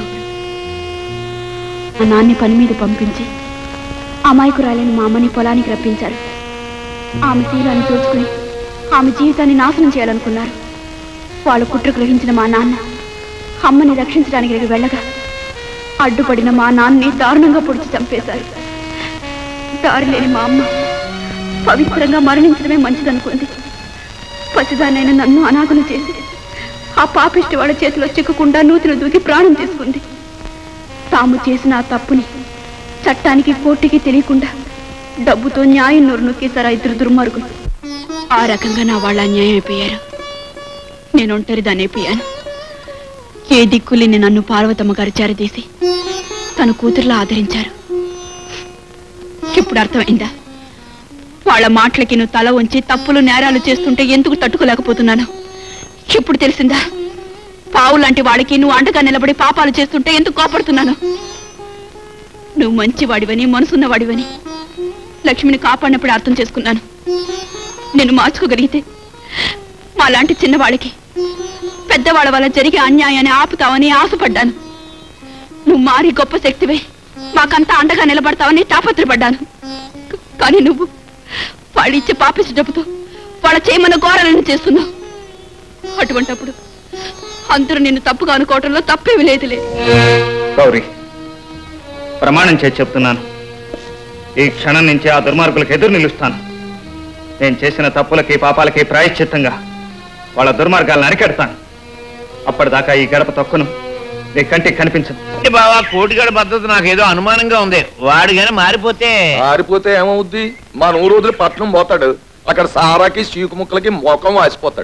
మా నాన్ని పని మీద పంపించి అమాయకురాలని మా అమ్మని పొలానికి రప్పించారు ఆమె శీలాన్ని చూసుకుని ఆమె జీవితాన్ని నాశనం చేయాలనుకున్నారు వాళ్ళు కుట్ర గ్రహించిన మా నాన్న అమ్మని రక్షించడానికి ఇక్కడికి వెళ్ళగా అడ్డుపడిన మా నాన్నని దారుణంగా పొడిచి చంపేశారు దారి లేని మా అమ్మ పవిత్రంగా మరణించడమే మంచిదనుకుంది పసిదానైన నన్ను అనాథను చేసి ఆ పాపిష్టి వాళ్ళ చేతిలో చిక్కకుండా నూతిలో దూకి ప్రాణం తీసుకుంది తాము చేసిన ఆ తప్పుని చట్టానికి కోర్టుకి తెలియకుండా డబ్బుతో న్యాయం నోరు నొక్కేశారు ఆ ఇద్దరు దుర్మార్గులు ఆ రకంగా నా వాళ్ళ అన్యాయం అయిపోయారు నేను ఒంటరిదాన్ని అయిపోయాను ఏ దిక్కులేని నన్ను పార్వతమ్మ గారు చేరదీసి తన కూతురులా ఆదరించారు ఇప్పుడు అర్థమైందా వాళ్ళ మాటలకి నువ్వు తల వంచి తప్పులు నేరాలు చేస్తుంటే ఎందుకు తట్టుకోలేకపోతున్నాను ఇప్పుడు తెలిసిందా పావు లాంటి వాడికి నువ్వు అండగా నిలబడి పాపాలు చేస్తుంటే ఎందుకు కోపడుతున్నాను నువ్వు మంచివాడివని మనసున్నవాడివని లక్ష్మిని కాపాడినప్పుడు అర్థం చేసుకున్నాను నేను మార్చుకోగలిగితే మా లాంటి చిన్నవాళ్ళకి పెద్దవాళ్ళ వల్ల జరిగే అన్యాయాన్ని ఆపుతావని ఆశపడ్డాను నువ్వు మారి గొప్ప శక్తివే మాకంతా అండగా నిలబడతావని తాపత్రపడ్డాను క- కానీ నువ్వు వాళ్ళు ఇచ్చే పాపిసి డబ్బుతో వాళ్ళ చేయమన్న ఘోరాలను చేస్తున్నావు అటువంటప్పుడు అందరూ నిన్ను తప్పుగా అనుకోవటంలో తప్పేమి లేదులే గౌరీ ప్రమాణం చేసి చెప్తున్నాను ఈ క్షణం నుంచి ఆ దుర్మార్గులకు ఎదురు నిలుస్తాను నేను చేసిన తప్పులకి పాపాలకి ప్రాయశ్చిత్తంగా వాళ్ళ దుర్మార్గాలను అరికెడతాను అప్పటిదాకా ఈ గడప తొక్కును నీ కంటికి కనిపించదు బావా కోటిగడ పద్ధతి నాకు ఏదో అనుమానంగా ఉంది వాడు గాని మారిపోతే ఆరిపోతే ఏమవుద్ది మా నూరు రోజులు పట్నం పోతాడు అక్కడ సారాకి చీకు ముక్కలకి మొఖం వాసిపోతాడు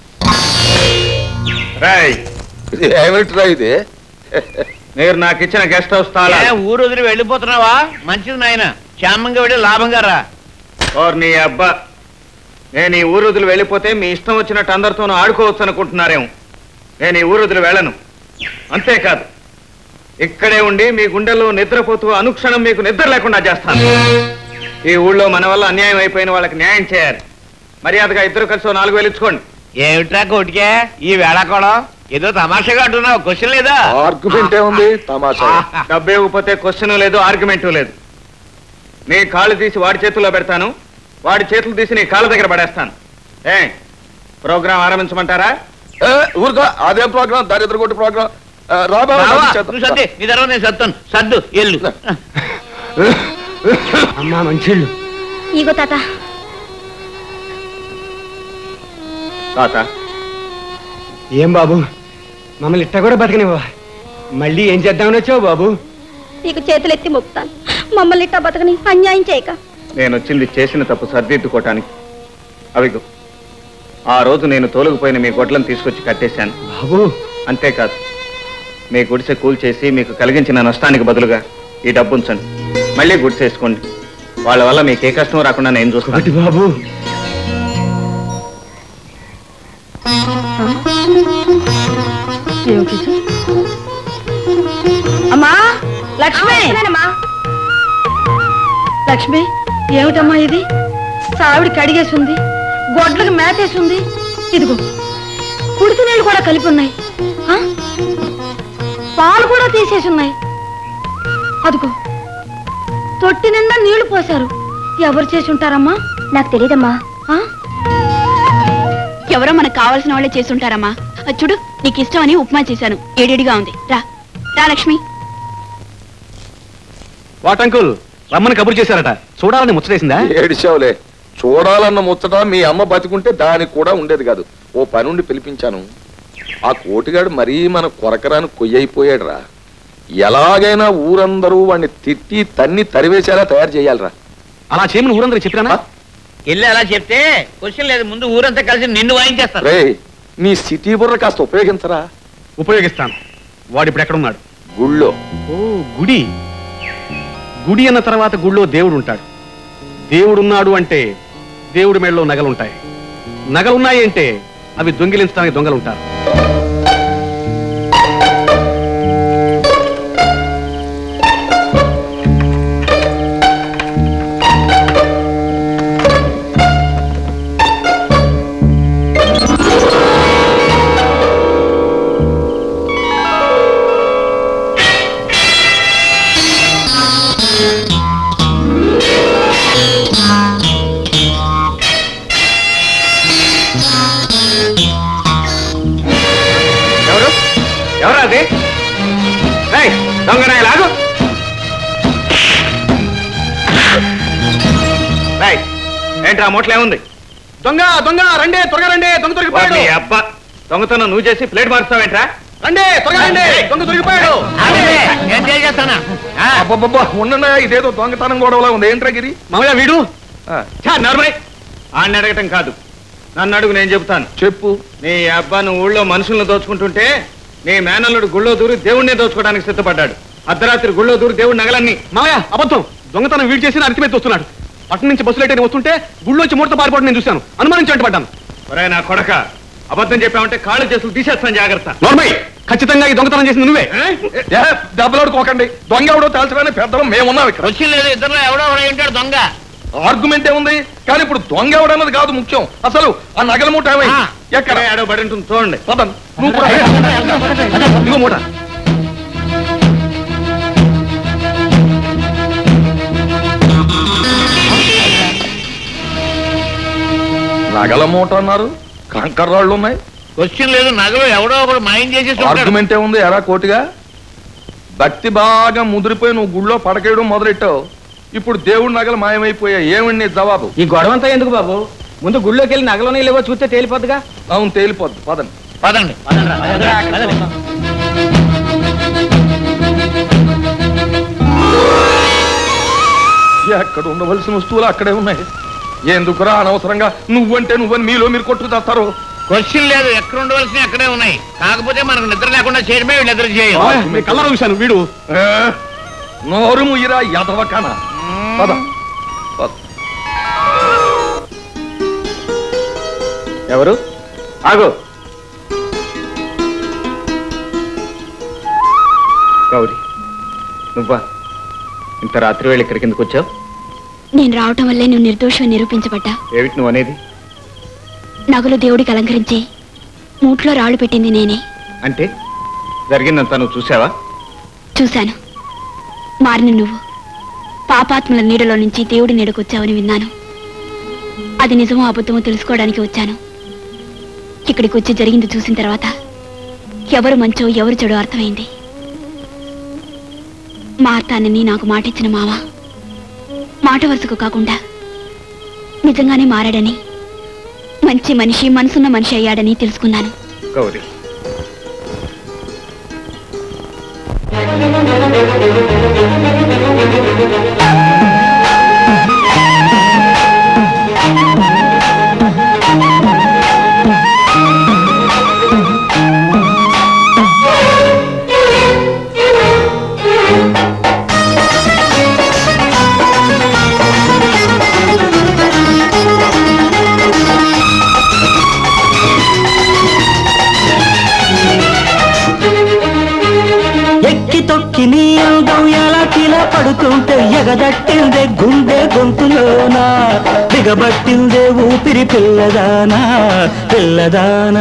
రాయ్ ఏమిట్రా ఇది మీరు నాకు ఇచ్చిన గెస్ట్ హౌస్ తాళా ఏ, ఊరు వదిలి వెళ్ళిపోతున్నావా మంచిది నాయన క్షేమంగా వెళ్ళి లాభంగా రా ఓర్ నీ అబ్బా నేను ఈ ఊరు వదిలి వెళ్ళిపోతే మీ ఇష్టం వచ్చినట్టు అందరితోనూ ఆడుకోవచ్చు అనుకుంటున్నారేమో నేను ఈ ఊరు వదిలి వెళ్ళను అంతేకాదు ఇక్కడే ఉండి మీ గుండెల్లో నిద్రపోతూ అనుక్షణం మీకు నిద్ర లేకుండా చేస్తాను ఈ ఊళ్ళో మన వల్ల అన్యాయం అయిపోయిన వాళ్ళకి న్యాయం చేయాలి మర్యాదగా ఇద్దరు కలిసి ఓ నాలుగు వేలు ఇచ్చుకోండి ఏమిట్రా కోటికే ఈ వేళ కూడా ఏదో తమాషాగా అంటున్నావు క్వశ్చన్ లేదా ఆర్గ్యుమెంట్ ఏముంది తమాషా డబ్బు ఇవ్వకపోతే క్వశ్చన్ లేదు ఆర్గ్యుమెంట్ లేదు నీ కాళ్ళు తీసి వాడి చేతుల్లో పెడతాను వాడి చేతులు తీసి నీ కాళ్ళ దగ్గర పడేస్తాను ఏ ప్రోగ్రాం ఆరంభించమంటారా ఏ, ఊరుకో అదే ప్రోగ్రామ్ దరిద్ర కొట్టి ప్రోగ్రామ్ రాబా రావా? నువ్వు సర్ది నీ తర్వాత నేను సర్దుతాను సర్దు ఎల్లు అమ్మా మంచిళ్ళు ఇగో తాత తాత ఏం బాబు మమ్మల్ని ఇట్ట కూడా బతకనివ్వా మళ్ళీ ఏం చేద్దామని వచ్చావు బాబు నీకు చేతులెత్తి మొక్కుతాను మమ్మల్ని ఇట్టా బతకని అన్యాయం చేయక నేను వచ్చింది చేసిన తప్పు సర్దిద్దుకోవటానికి అవిగో ఆ రోజు నేను తోలుకుపోయిన మీ గొడ్లను తీసుకొచ్చి కట్టేశాను బాబు అంతేకాదు మీ గుడిసె కూల్చేసి మీకు కలిగించిన నష్టానికి బదులుగా ఈ డబ్బు ఉంచండి మళ్ళీ గుడిసేసుకోండి వాళ్ళ వల్ల మీకు ఏ కష్టం రాకుండా నేను చూస్తాను బాబు అమ్మా లక్ష్మి లక్ష్మి ఏమిటమ్మా ఇది సావిడి కడిగేసింది గొడ్లకు మేతేసింది ఇదిగో కుడితి నీళ్ళు కూడా కలిపి ఉన్నాయి ఆ? పాలు కూడా తీసేసి ఉన్నాయి అదిగో తొట్టి నిండా నీళ్లు పోశారు ఎవరు చేసి ఉంటారమ్మా నాకు తెలియదమ్మా ఎవరో మనకు కావాల్సిన వాళ్ళే చేసుంటారమ్మా అది చూడు నీకు ఇష్టం అని ఉప్మా చేశాను ఏడేడిగా ఉంది రా రా లక్ష్మి వాట్ అంకుల్ రమ్మని కబురు చేశారట చూడాలని ముచ్చటేసిందా ఏడిచావులే చూడాలన్న ముచ్చట మీ అమ్మ బతికుంటే దానికి కూడా ఉండేది కాదు ఓ పనుండి పిలిపించాను ఆ కోటిగాడు మరీ మన కొరకరాని కొయ్యైపోయాడురా ఎలాగైనా ఊరందరూ వాడిని తిట్టి తన్ని తరివేసేలా తయారు చేయాలిరా అలా చేయమని ఊరందరూ చెప్పినా వెళ్ళి అలా చెప్తే క్వశ్చన్ లేదు ముందు ఊరంతా కలిసి నిన్ను వాయించేస్తారు రే నీ సిటీ బుర్ర కాస్త ఉపయోగించరా ఉపయోగిస్తాను వాడు ఇప్పుడు ఎక్కడున్నాడు గుళ్ళో ఓ గుడి గుడి అన్న తర్వాత గుళ్ళో దేవుడు ఉంటాడు దేవుడున్నాడు అంటే దేవుడి మెడలో నగలుంటాయి నగలున్నాయి అంటే అవి దొంగిలించడానికి దొంగలుంటారు ఎవరు ఎవరు అది ఏయ్, దొంగనాయ లాగు ఏయ్, ఏంట్రా మూటలు ఏముంది దొంగ దొంగ రండి త్వరగా రండి దొంగ దొరికిపోయాడు వాడిని అబ్బ దొంగతనం నువ్వు చేసి ప్లేట్ మారుస్తావేంట్రా రండి త్వరగా రండి దొంగ దొరికిపోయాడు ఏం చేస్తానా అబ్బబ్బబ్బా ఉండనా ఇదేదో దొంగతనం గొడవలా ఉంది ఏంట్రా గిరి మామయ్య వీడు నర్మయ్ ఆడిని అడగటం కాదు నన్ను అడుగు నేను చెబుతాను చెప్పు నీ అబ్బా నువ్వు ఊళ్ళో మనుషులను దోచుకుంటుంటే నీ మేనల్లుడు గుళ్ళో దూరి దేవుణ్ణే దోచుకోవడానికి సిద్ధపడ్డాడు అర్ధరాత్రి గుళ్ళో దూరి దేవుడి నగలన్నీ మామయ్య అబద్ధం దొంగతనం వీడు చేసి అరటి మీద వస్తున్నాడు పట్టణం నుంచి బస్సులు ఎట్టని వస్తుంటే గుళ్ళోంచి మూడతో పారిపోవడం నేను చూశాను అనుమానించి వెంటబడ్డాను ఒరే నా కొడక అబద్ధం చెప్పామంటే కాళ్ళు చేతులు తీసేస్తాను జాగ్రత్త నోర్మయ్ ఖచ్చితంగా ఈ దొంగతనం చేసింది నువ్వే దెబ్బలాడుకోకండి దొంగ ఎవడో తేల్చడానికి పెద్దలు మేమున్నాం ఇక్కడ క్వశ్చన్ లేదు ఇద్దరు ఎవడో ఎవడో ఉంటాడు దొంగ ఆర్గ్యుమెంట్ ఏముంది కానీ ఇప్పుడు దొంగ ఎవడన్నది కాదు ముఖ్యం అసలు ఆ నగల మూట ఏమైంది ఎక్కడ ఆడో బడి ఉంటుంది చూడండి పదన్ నువ్వు కూడా ఇదిగో మూట నగల మూట అన్నారు కంకర రాళ్ళు ఉన్నాయి క్వశ్చన్ లేదు నగలు ఎవడో ఒకడు మాయం చేసేసి ఉంటాడు ఆర్గ్యుమెంట్ ఏముంది ఎరా కోటిగా భక్తి బాగా ముదిరిపోయి నువ్వు గుళ్ళో పడకేయడం మొదలెట్టావు ఇప్పుడు దేవుడి నగలు మాయమైపోయాయి ఏమండి నీ జవాబు ఈ గొడవ అంతా ఎందుకు బాబు ముందు గుళ్ళోకి వెళ్ళి నగలోనే లేవో చూస్తే తేలిపోద్దుగా అవును తేలిపోద్ది పదండి పదండి ఎక్కడ ఉండవలసిన వస్తువులు అక్కడే ఉన్నాయి ఎందుకురా అనవసరంగా నువ్వంటే నువ్వని మీలో మీరు కొట్టుకు తెస్తారు క్వశ్చన్ లేదు ఎక్కడ ఉండవలసిన అక్కడే ఉన్నాయి కాకపోతే మనకు నిద్ర లేకుండా చేయడమే వీళ్ళు నిద్ర చేయం మీ కళ్ళలో చూశాను వీడు ఏ? నోరు ముయ్యరా ఎదవకాన పద పద. ఎవరు ఆగు గౌరీ నువ్వా ఇంత రాత్రి వేళ ఇక్కడికి ఎందుకు వచ్చావు నేను రావటం వల్లే నువ్వు నిర్దోషం నిరూపించబడ్డా ఏమిటి నువ్వు అనేది నగలు దేవుడికి అలంకరించి మూట్లో రాళ్ళు పెట్టింది నేనే అంటే జరిగిందంతా నువ్వు చూసావా చూశాను మారిన నువ్వు పాపాత్ముల నీడలో నుంచి దేవుడి నీడకొచ్చావని విన్నాను అది నిజమో అబద్ధమో తెలుసుకోవడానికి వచ్చాను ఇక్కడికి వచ్చి జరిగింది చూసిన తర్వాత ఎవరు మంచో ఎవరు చెడు అర్థమైంది మారతానని నాకు మాట ఇచ్చిన మావ మాట వరుసకు కాకుండా నిజంగానే మారాడని మంచి మనిషి మనసున్న మనిషి అయ్యాడని తెలుసుకున్నాను గౌరీ ఎక్కి తొక్కి నీ అందం ఎలా కిలా పడుతుంటే ఎగదట్టిందే గుండె గొంతులోనా దిగబట్టిందే ఊపిరి పిల్లదానా పిల్లదానా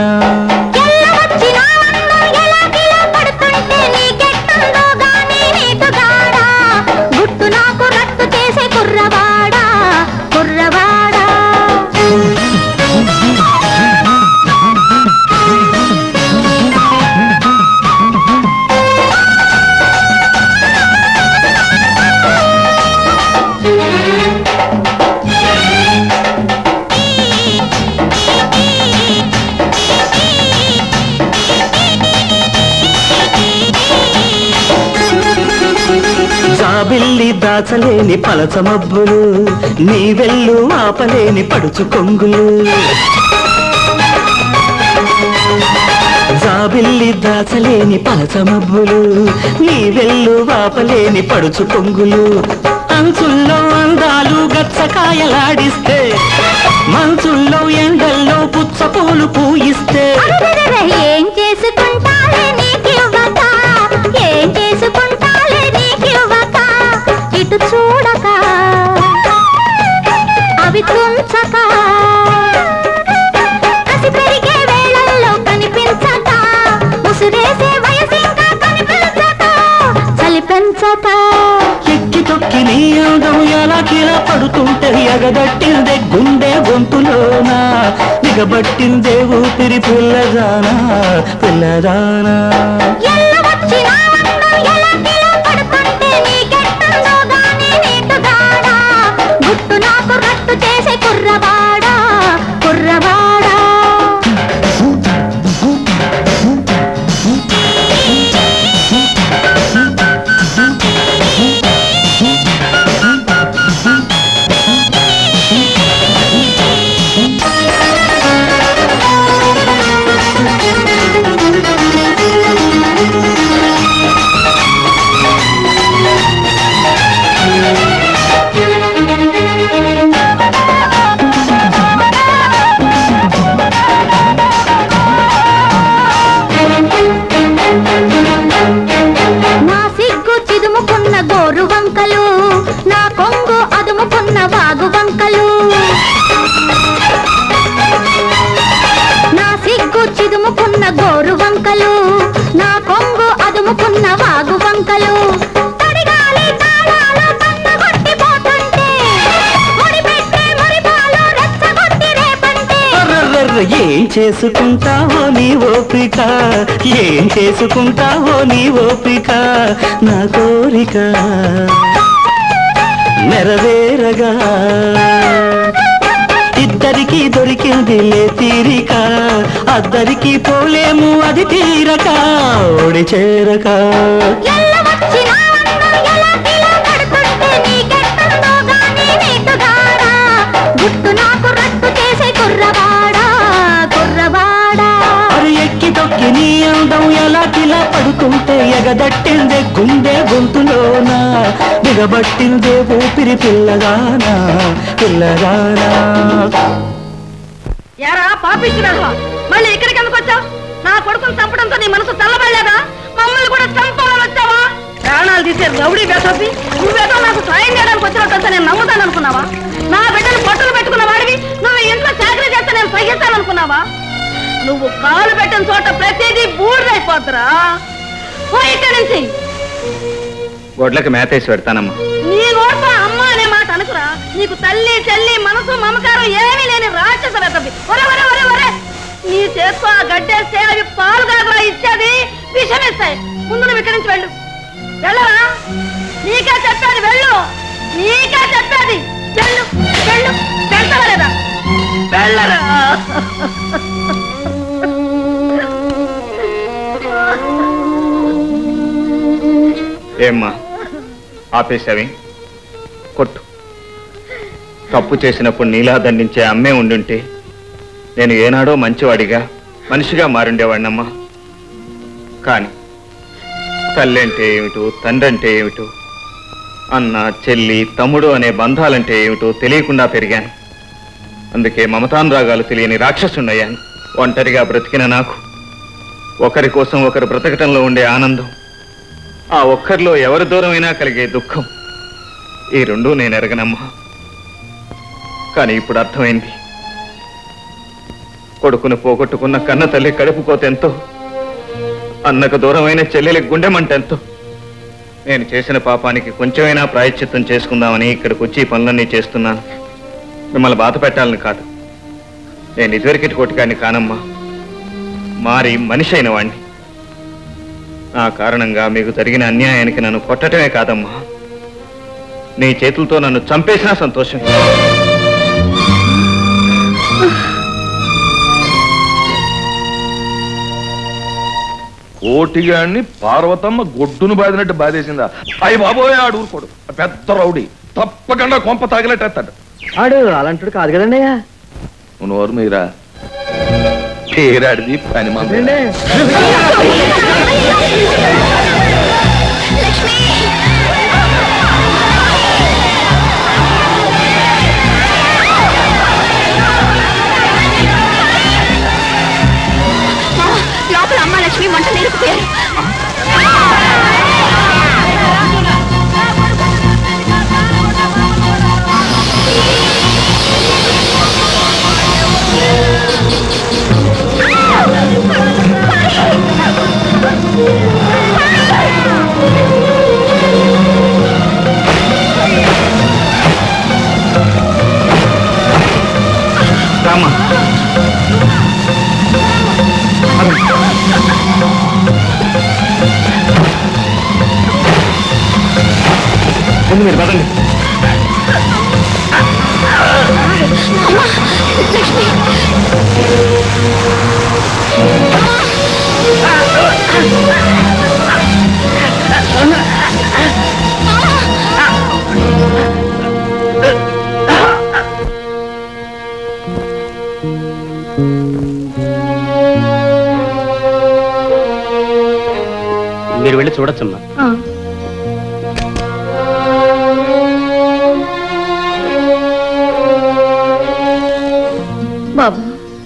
గుట్టు నాకు రట్టు చేసే కుర్రవాడా కుర్రవాడా జాబిల్లి దాచలేని పలచ మబ్బులు నీ వెళ్ళు ఆపలేని పడుచు కొంగులు జాబిల్లి దాచలేని పలచ మబ్బులు నీ వెళ్ళు ఆపలేని పడుచు కొంగులు అంచుల్లో అందాలు గచ్చకాయలాడిస్తే మంచుల్లో ఎండల్లో పుచ్చపూలు పూయిస్తే ఏం చేసుకుంటాలే నీకివ్వక ఏం చేసుకుంటాలే నీకివ్వక ఇటు చూడక అవి తుంచక కసి పెరిగే వేళల్లో కనిపించక ముసురేసే వయసు ఇంకా కనిపించక చలి పెంచక ఎక్కి తొక్కి నీ అందం ఎలా కిలా పడుతుంటే ఎగదట్టిందే గుండె గొంతులోనా దిగబట్టిందే ఊపిరి పిల్లదానా పిల్లదానా ఎల్లవచ్చిన అందం ఎలా కిలో పడుతుంటే నీకెట్టుందో గానీ నీటుగాడా గుట్టు నాకు రట్టు చేసే కుర్రవాడా కుర్రవాడా నా సిగ్గు చిదుముకున్న గోరు వంకలు నా కొంగు అదుముకున్న వాగు వంకలు నా సిగ్గు చిదుముకున్న గోరు వంకలు నా కొంగు అదుముకున్న వాగు వంకలు తడిగాలి తాళాలు కన్నగొట్టిపోతుంటే, ముడిపెట్టే మురిపాలు రెచ్చగొట్టి రేపంటే అర్రర్రర్ర, ఏం చేసుకుంటావో నీ ఓపిక ఏం చేసుకుంటావో నీ ఓపిక నా కోరిక నెరవేరగా ఇద్దరికి దొరికిందిలే తీరిక అద్దరికి పోలేము అది తీరక ఓడి చేరక ఎల్లవచ్చిన అందం ఎలా కిలో పడుతుంటే నీకెట్టుందో గానీ నీటుగాడా గుట్టు నాకు రట్టు చేసే కుర్రవాడా కుర్రవాడా అరు ఎక్కి తొక్కి నీ అందం ఎలా కిలా పడుతుంటే ఎగదట్టిందే గుండె గొంతులోన దిగబట్టిందే ఊపిరి పిల్లగానా పిల్లగానా ఎరా పాపిస్తున్నావా మళ్ళీ ఇక్కడికి ఎందుకు వచ్చావు నా కొడుకుని చంపడంతో నీ మనసు చల్లబడలేదా మమ్మల్ని కూడా చంపాలని వచ్చావా ప్రాణాలు తీసే రౌడీ బేసోపి నువ్వేదో నాకు సాయం చేయడానికి వచ్చినట్టు నేను నమ్ముతాను అనుకున్నావా నా బిడ్డను పొట్టలు పెట్టుకున్న వాడివి నువ్వు ఇంట్లో చాకరీ చేస్తే నేను సహిస్తాను అనుకున్నావా నువ్వు కాలు పెట్టిన చోట ప్రతిదీ బూడిదైపోతురా పో ఇక్కడి నుంచి గొడ్లకి మేతేసి పెడతానమ్మా నీ నోటితో అమ్మ అనే మాట అనుకురా నీకు తల్లి చెల్లి మనసు మమకారం ఏమీ లేని రాక్షస వెతవి ఒరే ఒరే ఒరే ఒరే నీ చేత్తో ఆ గడ్డేస్తే అవి పాలు కాదురా ఇచ్చేది విషమిస్తాయి ముందు నువ్వు ఇక్కడి నుంచి వెళ్ళు వెళ్ళరా నీకే చెప్పేది వెళ్ళు నీకే చెప్పేది వెళ్ళు వెళ్ళు వెళ్తావా లేదా వెళ్ళరా ఏమ్మా ఆపేశావి కొట్టు తప్పు చేసినప్పుడు నీలా దండించే అమ్మే ఉండుంటే నేను ఏనాడో మంచివాడిగా మనిషిగా మారుండేవాడినమ్మా కానీ తల్లి అంటే ఏమిటో తండ్రి అంటే ఏమిటో అన్న చెల్లి తమ్ముడు అనే బంధాలంటే ఏమిటో తెలియకుండా పెరిగాను అందుకే మమతానురాగాలు తెలియని రాక్షసుండయ్యాను ఒంటరిగా బ్రతికిన నాకు ఒకరి కోసం ఒకరు బ్రతకటంలో ఉండే ఆనందం ఆ ఒక్కరిలో ఎవరి దూరమైనా కలిగే దుఃఖం ఈ రెండూ నేను ఎరగనమ్మా కానీ ఇప్పుడు అర్థమైంది కొడుకును పోగొట్టుకున్న కన్న తల్లి కడుపుకోతెంతో అన్నకు దూరమైన చెల్లెలి గుండెమంటెంతో నేను చేసిన పాపానికి కొంచెమైనా ప్రాయశ్చిత్తం చేసుకుందామని ఇక్కడికి వచ్చి ఈ పనులన్నీ చేస్తున్నాను మిమ్మల్ని బాధ పెట్టాలని కాదు నేను ఇదివరకటి కొట్టుకాడిని కానమ్మా మారి మనిషి అయిన వాణ్ణి నా కారణంగా మీకు జరిగిన అన్యాయానికి నన్ను కొట్టటమే కాదమ్మా నీ చేతులతో నన్ను చంపేసినా సంతోషం కోటిగాడిని పార్వతమ్మ గొడ్డును బాదినట్టు బాధేసిందా అయ్యి బాబోయ్ ఆడు ఊరుకోడు పెద్ద రౌడీ తప్పకుండా కొంప తాగినట్టేస్తాడు ఆడు అలాంటి కాదు కదండి నువ్వు నోరు మీరా పేరాడిది పని మంది లోపల అమ్మ లక్ష్మి వంట నేర్పుతారు రామా ముందు మీరు పదండి మీరు వెళ్ళి చూడొచ్చమ్మా బాబు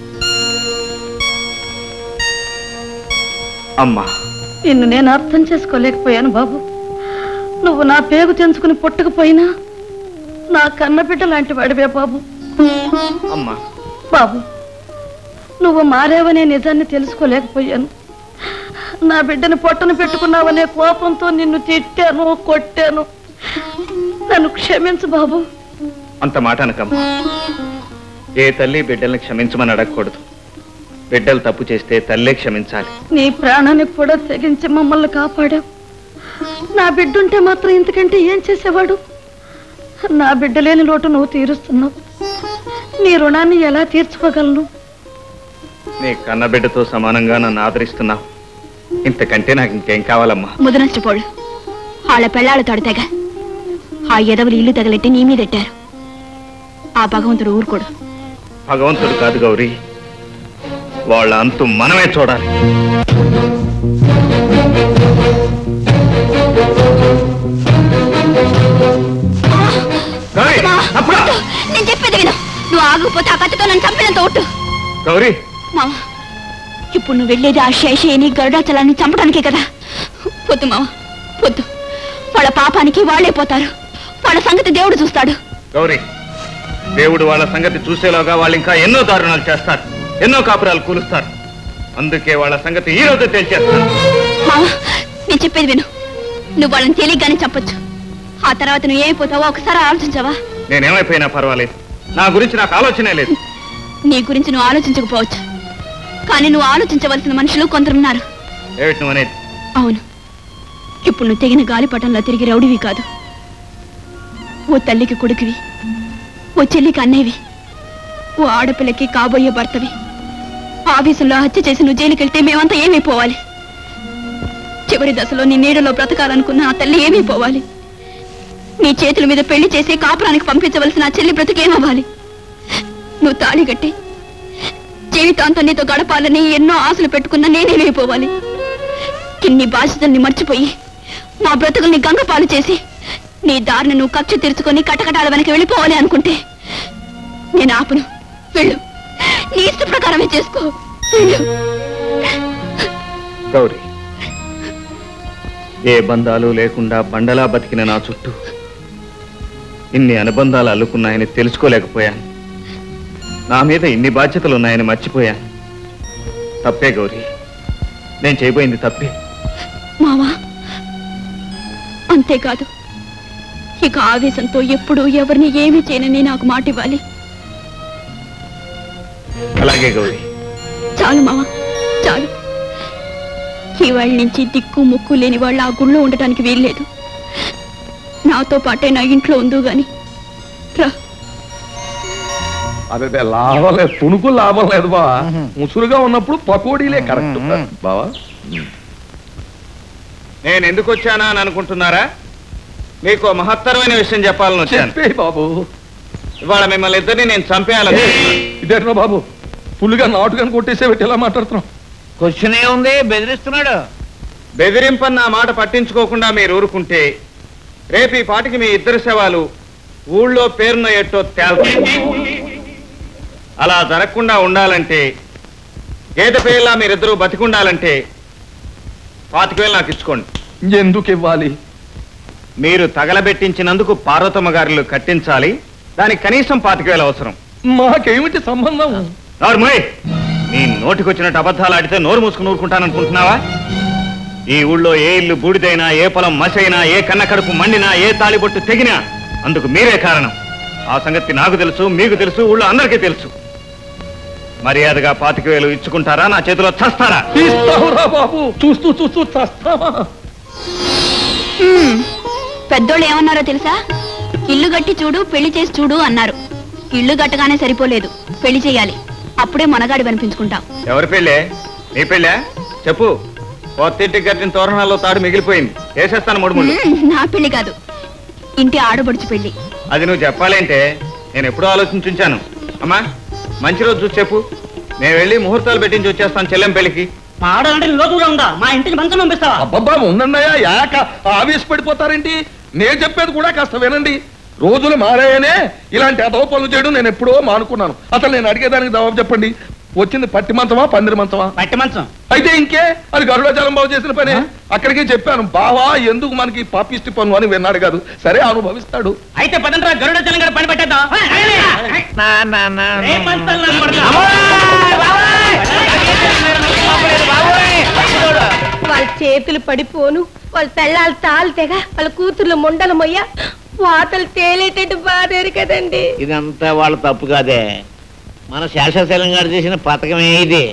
అమ్మా నిన్ను నేను అర్థం చేసుకోలేకపోయాను బాబు నువ్వు నా పేగు తెంచుకుని పుట్టకపోయినా నా కన్నబిడ్డ లాంటి వాడివే బాబు అమ్మా బాబు నువ్వు మారేవనే నిజాన్ని తెలుసుకోలేకపోయాను నా బిడ్డని పొట్టను పెట్టుకున్నావనే కోపంతో నిన్ను తిట్టాను కొట్టాను నన్ను క్షమించు బాబు అంత మాట అనకమ్మా ఏ తల్లి బిడ్డల్ని క్షమించమని అడగకూడదు బిడ్డలు తప్పు చేస్తే తల్లే క్షమించాలి నీ ప్రాణానికి కూడా తెగించి మమ్మల్ని కాపాడావు నా బిడ్డ ఉంటే మాత్రం ఇంతకంటే ఏం చేసేవాడు నా బిడ్డ లేని లోటు నువ్వు తీరుస్తున్నావు నీ రుణాన్ని ఎలా తీర్చుకోగలను నీ కన్న బిడ్డతో సమానంగా నన్ను ఆదరిస్తున్నావు ఇంతకంటే నాకు ఇంకేం కావాలమ్మా ముదనష్టపోళ్ళు వాళ్ళ పెళ్ళాళ్ళ తొడతెగ ఆ ఎదవలు ఇల్లు తగలెట్టి నీ మీదెట్టారు ఆ భగవంతుడు ఊరుకోడు భగవంతుడు కాదు గౌరీ వాళ్ళ అంతు మనమే చూడాలి గౌరీ తప్పుగా! నేను చెప్పేది విను నువ్వు ఆగకపోతే ఆ కత్తితో నన్ను చంపినంత ఒట్టు గౌరీ మామ ఇప్పుడు నువ్వు వెళ్ళేది ఆ శేషేని గరుడాచలాన్ని చంపడానికే కదా పొద్దు మామ పొద్దు వాళ్ళ పాపానికి వాళ్ళే పోతారు వాళ్ళ సంగతి దేవుడు చూస్తాడు గౌరీ దేవుడు వాళ్ళ సంగతి చూసేలోగా వాళ్ళు ఇంకా ఎన్నో దారుణాలు చేస్తారు ఎన్నో కాపురాలు కూలుస్తారు అందుకే వాళ్ళ సంగతి ఈ రోజు తేల్చేస్తారు మావా నేను చెప్పేది విను నువ్వు వాళ్ళని తేలిగ్గానే చెప్పొచ్చు ఆ తర్వాత నువ్వు ఏమైపోతావో ఒకసారి ఆలోచించవా నేనేమైపోయినా పర్వాలేదు నా గురించి నాకు ఆలోచనే లేదు నీ గురించి నువ్వు ఆలోచించకపోవచ్చు కానీ నువ్వు ఆలోచించవలసిన మనుషులు కొందరున్నారు ఏమిటి నువ్వు అనేది అవును ఇప్పుడు నువ్వు తెగిన గాలిపటంలో తిరిగి రౌడివి కాదు ఓ తల్లికి కొడుకువి ఓ చెల్లికి అన్నేవి ఓ ఆడపిల్లకి కాబోయే భర్తవి ఆఫీసులో హత్య చేసి నువ్వు జైలుకెళ్తే మేమంతా ఏమైపోవాలి చివరి దశలో నీ నీడలో బ్రతకాలనుకున్న ఆ తల్లి ఏమైపోవాలి నీ చేతుల మీద పెళ్లి చేసి కాపురానికి పంపించవలసిన ఆ చెల్లి బ్రతికేమవ్వాలి నువ్వు తాళి కట్టి జీవితాంతం నీతో గడపాలని ఎన్నో ఆశలు పెట్టుకున్న నేనేమైపోవాలి ఇన్ని బాధ్యతల్ని మర్చిపోయి మా బ్రతుకుల్ని గంగపాలు చేసి నీ దారిని నువ్వు కక్ష తీర్చుకొని కటకటాల వెనక వెళ్ళిపోవాలి అనుకుంటే నేను ఆపను వెళ్ళు నీ ఇష్ట ప్రకారమే చేసుకో వెళ్ళు గౌరీ ఏ బంధాలు లేకుండా బండలా బతికిన నా చుట్టూ ఇన్ని అనుబంధాలు అల్లుకున్నాయని తెలుసుకోలేకపోయాను నా మీద ఇన్ని బాధ్యతలు ఉన్నాయని మర్చిపోయాను తప్పే గౌరీ నేను చేయబోయింది తప్పే మావా అంతేకాదు ఇక ఆవేశంతో ఎప్పుడు ఎవరిని ఏమీ చేయనని నాకు మాట ఇవ్వాలి అలాగే గౌరీ చాలు మావా చాలు ఇవాళ నుంచి దిక్కు ముక్కు లేని వాళ్ళు ఆ గుళ్ళో ఉండటానికి వీల్లేదు నాతో పాటే నా ఇంట్లో ఉందో గాని రా అదే లాభం లేదు పునుకు లాభం లేదు బావా ముసురుగా ఉన్నప్పుడు పకోడీలే కరెక్ట్ బావా నేను ఎందుకు వచ్చానా అని అనుకుంటున్నారా మీకు ఓ మహత్తరమైన విషయం చెప్పాలని వచ్చాను చెప్పే బాబు ఇవాళ మిమ్మల్ని ఇద్దరిని నేను చంపేయాలనుకుంటున్నాను ఇదేనా బాబు ఫుల్గా నాటుగాని కొట్టేసే పెట్టి ఎలా మాట్లాడుతున్నాం క్వశ్చన్ ఏముంది బెదిరిస్తున్నాడు బెదిరింపని నా మాట పట్టించుకోకుండా మీరు ఊరుకుంటే రేపు ఈ పాటికి మీ ఇద్దరు శవాలు ఊళ్ళో పేరున ఎట్టో తేల్తాయి అలా జరగకుండా ఉండాలంటే గేదె పేర్లా మీరిద్దరూ బతికుండాలంటే పాతిక వేలు నాకు ఇచ్చుకోండి ఎందుకు ఇవ్వాలి మీరు తగలబెట్టించినందుకు పార్వతమ్మ గారిలు కట్టించాలి దానికి కనీసం పాతిక వేలు అవసరం మాకేమిటి సంబంధం నోర్మోయ్ నీ నోటికొచ్చినట్టు అబద్ధాలు ఆడితే నోరు మూసుకుని ఊరుకుంటాననుకుంటున్నావా ఈ ఊళ్ళో ఏ ఇల్లు బూడిదైనా ఏ పొలం మసైనా ఏ కన్న కడుపు మండినా ఏ తాళిబొట్టు తెగినా అందుకు మీరే కారణం ఆ సంగతి నాకు తెలుసు మీకు తెలుసు ఊళ్ళో అందరికీ తెలుసు మర్యాదగా పాతిక వేలు ఇచ్చుకుంటారా నా చేతిలో చస్తారా ఇస్తావురా బాబు చూస్తూ చూస్తూ చస్తావా హ్మ్. పెద్దోళ్ళు ఏమన్నారో తెలుసా ఇల్లు గట్టి చూడు పెళ్లి చేసి చూడు అన్నారు ఇల్లు గట్టగానే సరిపోలేదు పెళ్లి చేయాలి అప్పుడే మనగాడి అనిపించుకుంటాం ఎవరి పెళ్ళే నీ పెళ్ళే చెప్పు కొత్తింటికి కట్టిన తోరణాల్లో తాడు మిగిలిపోయింది వేసేస్తాను మూడు ముళ్ళు హ్మ్, నా పెళ్లి కాదు ఇంటి ఆడబడుచు పెళ్లి అది నువ్వు చెప్పాలంటే నేను ఎప్పుడూ ఆలోచించుంచాను అమ్మా మంచి రోజు చూసి చెప్పు నేను వెళ్ళి ముహూర్తాలు పెట్టించి వచ్చేస్తాను చెల్లెం పెళ్లికి మాడాలంటే లోతుగా ఉందా మా ఇంటికి మంచం పంపిస్తావా అబ్బబ్బా ఉందన్నయ్యా యాక ఆవేశపడిపోతారేంటి నేను చెప్పేది కూడా కాస్త వినండి రోజులు మారాయనే ఇలాంటి అదవ పనులు చేయడం నేను ఎప్పుడో మానుకున్నాను అసలు నేను అడిగేదానికి జవాబు చెప్పండి వచ్చింది పట్టి మంచమా పందిరి మంచమా పట్టి మంచం అయితే ఇంకే అది గరుడాచలం బాబు చేసిన పని అక్కడికే చెప్పాను బావా ఎందుకు మనకి పాపిష్టి పను అని విన్నాడు కాదు సరే అనుభవిస్తాడు అయితే పదండ్రా గరుడ చలం గారు పని పెట్టేద్దాం రేపు మంచాలు నాకు పడతాం. వాళ్ళ చేతులు పడిపోను వాళ్ళ పెళ్ళాలు తాళ్ళు తెగ వాళ్ళ కూతుర్లు ముండలు మొయ్య వాతలు తేలేటట్టు బాధేరు కదండి ఇదంతా వాళ్ళ తప్పు కాదే మన శాశ్వతశైలం గారు చేసిన పథకమే ఇది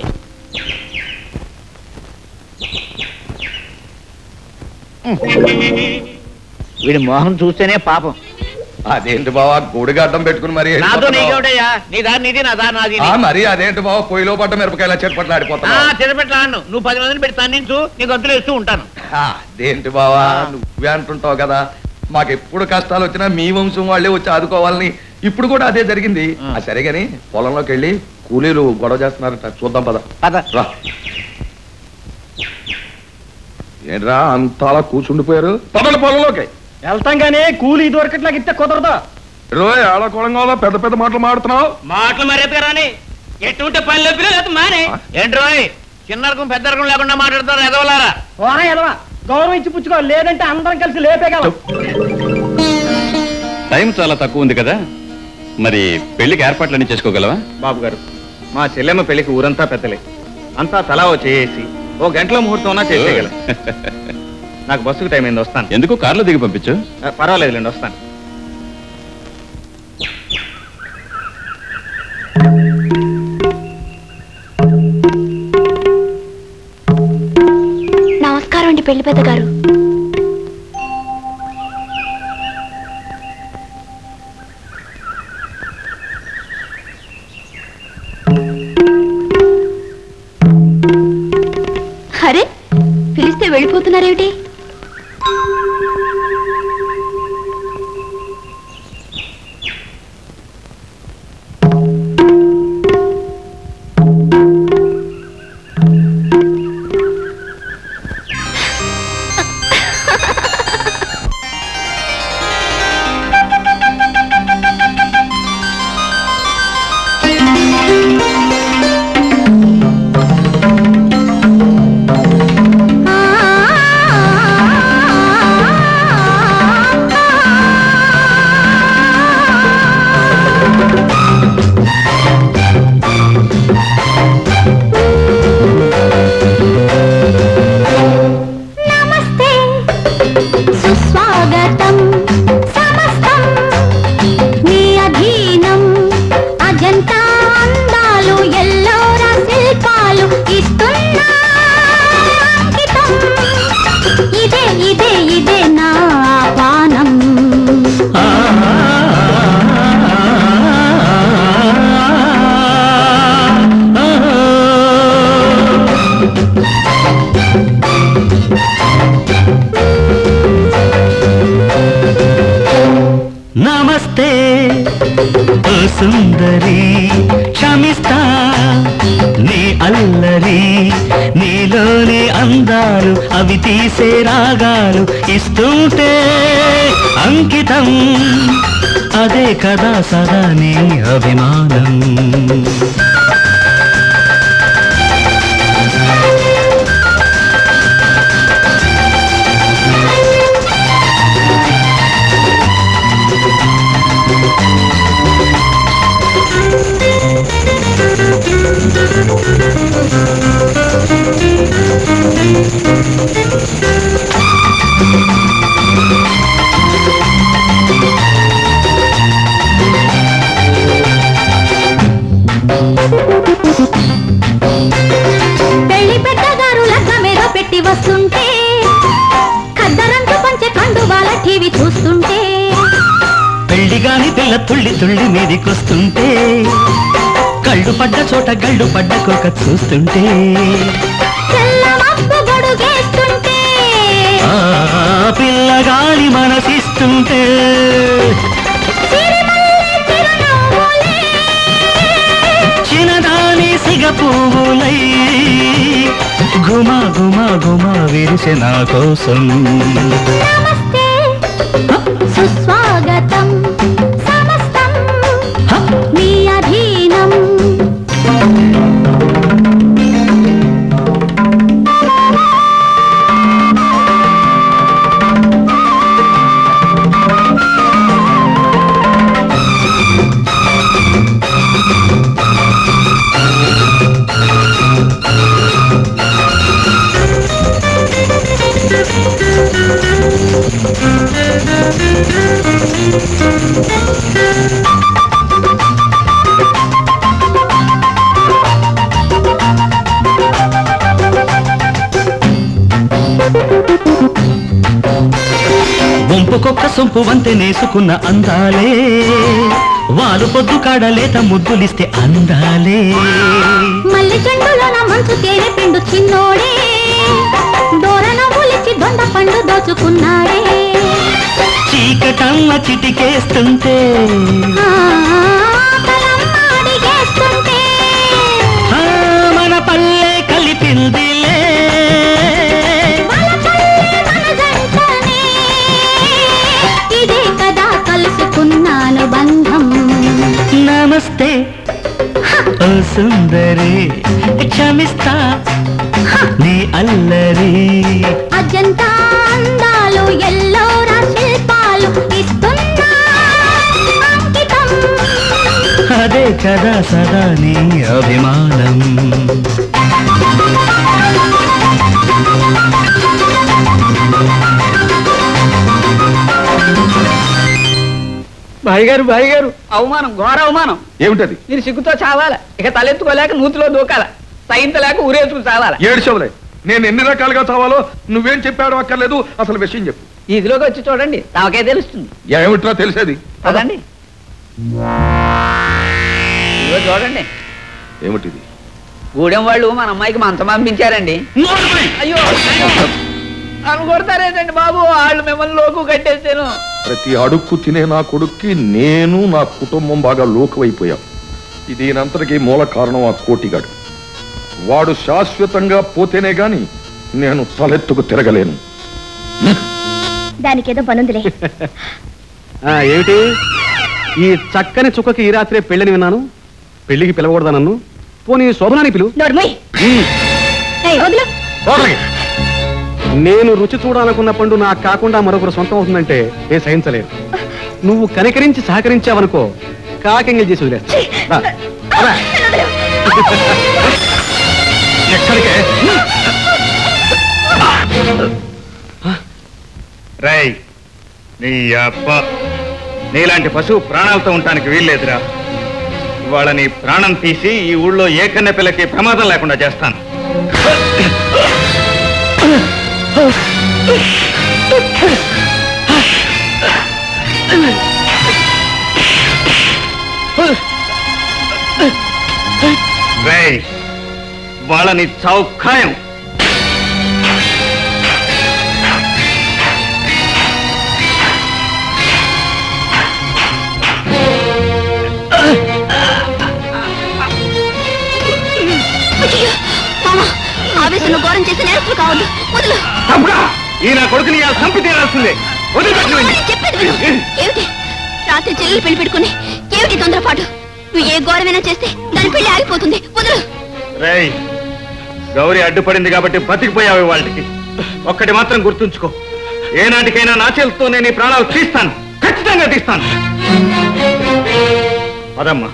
వీడి మోహం చూస్తేనే పాపం అదేంటి బావా గోడిగా అడ్డం పెట్టుకుని మరి నాతో వెళ్ళిపోతున్నావు? నీకేమిటయ్యా నీ దారి నీది నా దారి నాది ఆ, మరి అదేంటి బావా పొయ్యిలో పడ్డ మిరపకాయల చెట్పట్లు ఆడిపోతున్నా తిరపెట్లాను నువ్వు పది మందిని పెట్టి తన్నించు నీకు గంతులు వేస్తూ ఉంటాను అదేంటి బావా నువ్వే అంటుంటావు కదా మాకు ఎప్పుడు కష్టాలు వచ్చినా మీ వంశం వాళ్ళే వచ్చి ఆదుకోవాలని ఇప్పుడు కూడా అదే జరిగింది ఆ సరే గాని పొలంలోకి వెళ్ళి కూలీలు గొడవ చేస్తున్నారట చూద్దాం పద పద రా ఏంట్రా అంత అలా కూర్చుండిపోయారు పదండి పొలంలోకి వెళ్తాం గానీ కూలి ఇది వరకట్లాగా ఇస్తే కుదరదా రోయ్ ఆడకోళంగా పెద్ద పెద్ద మాటలు మాడుతున్నావు మాటలు మర్యాదగా రాని ఎటువంటి పని లేపినా లేకపోతే మానే ఏంట్రోయ్ చిన్న రకం పెద్ద రకం లేకుండా మాట్లాడతారు ఎదవలారా ఓరా ఎదవా గౌరవం ఇచ్చి పుచ్చుకో లేదంటే అందరం కలిసి లేపేగలం టైం చాలా తక్కువ ఉంది కదా మరి పెళ్లికి ఏర్పాట్లన్నీ చేసుకోగలవా బాబు గారు మా చెల్లెమ్మ పెళ్లికి ఊరంతా పెద్దలే అంతా తలా ఓ చేసి ఓ గంటలో ముహూర్తం ఉన్నా చేసేయగలం నాకు బస్సుకు టైం అయింది వస్తాను ఎందుకు కార్లో దిగి పంపించు ఆ, పర్వాలేదులేండి వస్తాను నమస్కారం అండి పెళ్లి పెద్ద గారు అరే పిలిస్తే వెళ్ళిపోతున్నారేమిటి నమస్తే సుస్వాగతం సమస్తం మీ అధీనం అజంతా అందాలు ఎల్లోరా శిల్పాలు ఇస్తున్నా అంకితం. ఇదే ఇదే ఇదే నా పానం నమస్తే ఓ సుందరి క్షమిస్తా నీ అల్లరి నీలోని అందాలు అవి తీసే రాగాలు ఇస్తుంటే అంకితం అదే కదా సదా నీ అభిమానం పెళ్లి పెద్దగారు లగ్గమేదో పెట్టి వస్తుంటే కద్దరంతో పంచే కండువాల టీవీ చూస్తుంటే పెళ్లిగాని పిల్ల తుళ్ళి తుళ్ళి మీదికొస్తుంటే కళ్ళు పడ్డ చోట గళ్ళు పడ్డ కోక చూస్తుంటే తెల్లమబ్బు గొడుగేస్తుంటే ఆ పిల్లగాలి మనసిస్తుంటే సిరిమల్లె చిరునవ్వులే చిన్నదాని సిగ పువ్వులై గుమ గుమ గుమ విరిసె నా కోసం నమస్తే సుస్వాగతం సమస్తం మీ అధీనం వంపుకొక్క సొంపు వంతె నేసుకున్న అందాలే వాలు పొద్దు కాడలేత ముద్దులిస్తే అందాలే మల్లె చెండులోన మంచు తేనె పిండు చిన్నోడే దూరన ఉలిచి దొండ పండు దోచుకున్నాడే చీకటమ్మ చిటికేస్తుంటే ఆ, తలమ్మ అడిగేస్తుంటే ఆ, మన పల్లె కలిపిందిలే వలపల్లె మన జంటనే. ఇదే కదా కలుసుకున్నాను బంధం నమస్తే ఓ సుందరి క్షమిస్తా నీ అల్లరి అజంత జగమంతా అందాలు ఎల్లోరా శిల్పాలు ఇస్తున్నా అంకితం అదే కదా సదా నీ అభిమానం భాయ్ గారు భాయ్ గారు అవమానం ఘోర అవమానం ఏమిటది మీరు సిగ్గుతో చావాల ఇక తలెత్తుకోలేక నూతిలో దూకాల సైంతలేక ఊరేసుకు చావాల ఏడ్చవలే నేను ఎన్ని రకాలుగా చావాలో నువ్వేం చెప్పాడో అక్కర్లేదు అసలు విషయం చెప్పు ఇదిలోకి వచ్చి చూడండి తమకే తెలుస్తుంది ఏమిట్రా తెలిసేది పదండి ఇదిగో చూడండి ఏమిటిది గూడెం వాళ్ళు మన అమ్మాయికి మంచం పంపించారండి అయ్యో అయ్యో. నన్ను కొడతారేంటండి బాబు వాళ్ళు మిమ్మల్ని లోకు కట్టేసాను ప్రతి అడుక్కు తినే నా కొడుక్కి నేను నా కుటుంబం బాగా లోకువైపోయాం ఇది ఈయనంతటికీ మూల కారణం ఆ కోటిగాడు వాడు శాశ్వతంగా పోతేనే గాని నేను తలెత్తుకు తిరగలేను దానికేదో పనుందిలే ఆ, ఏమిటి ఈ చక్కని చుక్కకి ఈ రాత్రే పెళ్ళని విన్నాను పెళ్లికి పిలవకూడదా నన్ను పోనీ శోభనాన్ని పిలు నోర్మయ్ వదిలు నేను రుచి చూడాలనుకున్న పండు నాకు కాకుండా మరొకరు సొంతం అవుతుందంటే నేను సహించలేను నువ్వు కనికరించి సహకరించావనుకో కాకెంగిల్ చేసి వదిలేస్తా రా. రా. ఎక్కడికే రై నీ అప్ప నీలాంటి పశువు ప్రాణాలతో ఉండటానికి వీల్లేదురా ఇవాళ నీ ప్రాణం తీసి ఈ ఊళ్ళో ఏ కన్నె పిల్లకి ప్రమాదం లేకుండా చేస్తాను రేయ్ వాళ్ళని చావు ఖాయం అయ్యో, మామ ఆవేశంలో ఘోరం చేసి నేరస్తులు కావద్దు వదులు తప్పుగా ఈ నా కొడుకుని ఇలా చంపి తీరాల్సిందే వదిలిపెట్టు వీణ్ణి. నేను చెప్పేది విను ఏమిటి రాత్రి చెల్లెలు పెళ్లి పెట్టుకుని ఏమిటి తొందరపాటు నువ్వు ఏ ఘోరమైనా చేస్తే దాని పెళ్లి ఆగిపోతుంది వదులు రేయ్ గౌరీ అడ్డుపడింది కాబట్టి బతికిపోయావు వాళ్ళకి ఒక్కటి మాత్రం గుర్తుంచుకో ఏనాటికైనా నా చేతితో నేను ఈ ప్రాణాలు తీస్తాను ఖచ్చితంగా తీస్తాను పదమ్మా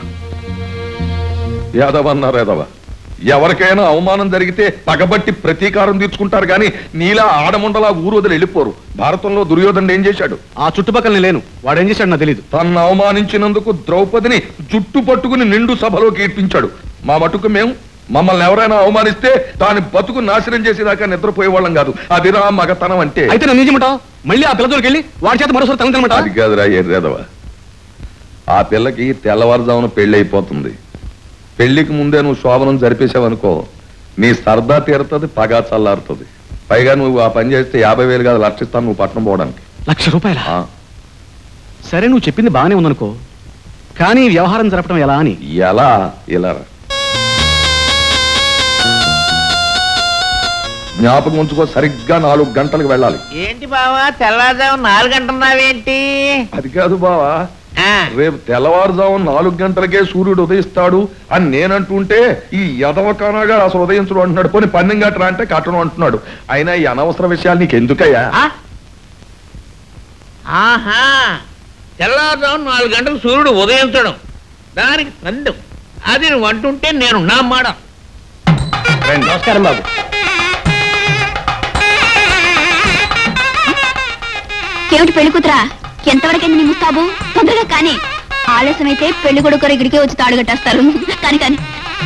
యాదవ అన్నారు యాదవ ఎవరికైనా అవమానం జరిగితే పగబట్టి ప్రతీకారం తీర్చుకుంటారు కానీ నీలా ఆడముండలా ఊరు వదిలి వెళ్ళిపోరు భారతంలో దుర్యోధనుడు ఏం చేశాడు ఆ చుట్టుపక్కల లేను వాడు ఏం చేశాడు నాకు తెలియదు తన్ను అవమానించినందుకు ద్రౌపదిని జుట్టు పట్టుకుని నిండు సభలో కీర్తించాడు మా మటుకు మేము మమ్మల్ని ఎవరైనా అవమానిస్తే దాని బతుకు నాశనం చేసేదాకా నిద్రపోయే వాళ్ళం కాదు అదిరా మగతనం అంటే అయితే నన్ను నిజమంటావు మళ్ళీ ఆ పిల్లజోలికి వెళ్ళి వాడి చేత మరోసారి తగ్గుతానమాట అది కాదురా ఎర్రేదవ ఆ పిల్లకి తెల్లవారుజామున పెళ్లి అయిపోతుంది పెళ్లికి ముందే నువ్వు శోభనం జరిపేశావనుకో నీ సరదా తీరుతుంది పగా చల్లారుతుంది పైగా నువ్వు ఆ పని చేస్తే యాభై వేలు కాదు లక్ష ఇస్తాను నువ్వు పట్టణం పోవడానికి లక్ష రూపాయల ఆ, సరే నువ్వు చెప్పింది బాగానే ఉందనుకో కానీ వ్యవహారం జరపడం ఎలా అని ఎలా ఇలా రా. జ్ఞాపకం ఉంచుకో సరిగ్గా నాలుగు గంటలకు వెళ్ళాలి ఏంటి బావా తెల్లారుజాము నాలుగు గంటన్నావేంటి అది కాదు బావా ఆ, రేపు తెల్లవారుజాము నాలుగు గంటలకే సూర్యుడు ఉదయిస్తాడు అని నేనంటుంటే ఈ యదవ కానాగా అసలు ఉదయించడు అంటున్నాడు పోనీ పన్నెం గట్రా అంటే కట్టడం అంటున్నాడు అయినా ఈ అనవసర విషయాలు నీకు ఎందుకయ్యా ఆ? ఆహా తెల్లారుజాము నాలుగు గంటలకు సూర్యుడు ఉదయించడం దానికి పందెం అది నువ్వు అంటుంటే నేను నా మాట నమస్కారం బాబు ఏమిటి పెళ్లి కూతురా ఎంతవరకైంది నీ ముస్తాబు తొందరగా కానీ ఆలస్యం అయితే పెళ్లి కొడుకు ఇక్కడికే వచ్చి తాడు కట్టేస్తారు కానీ కానీ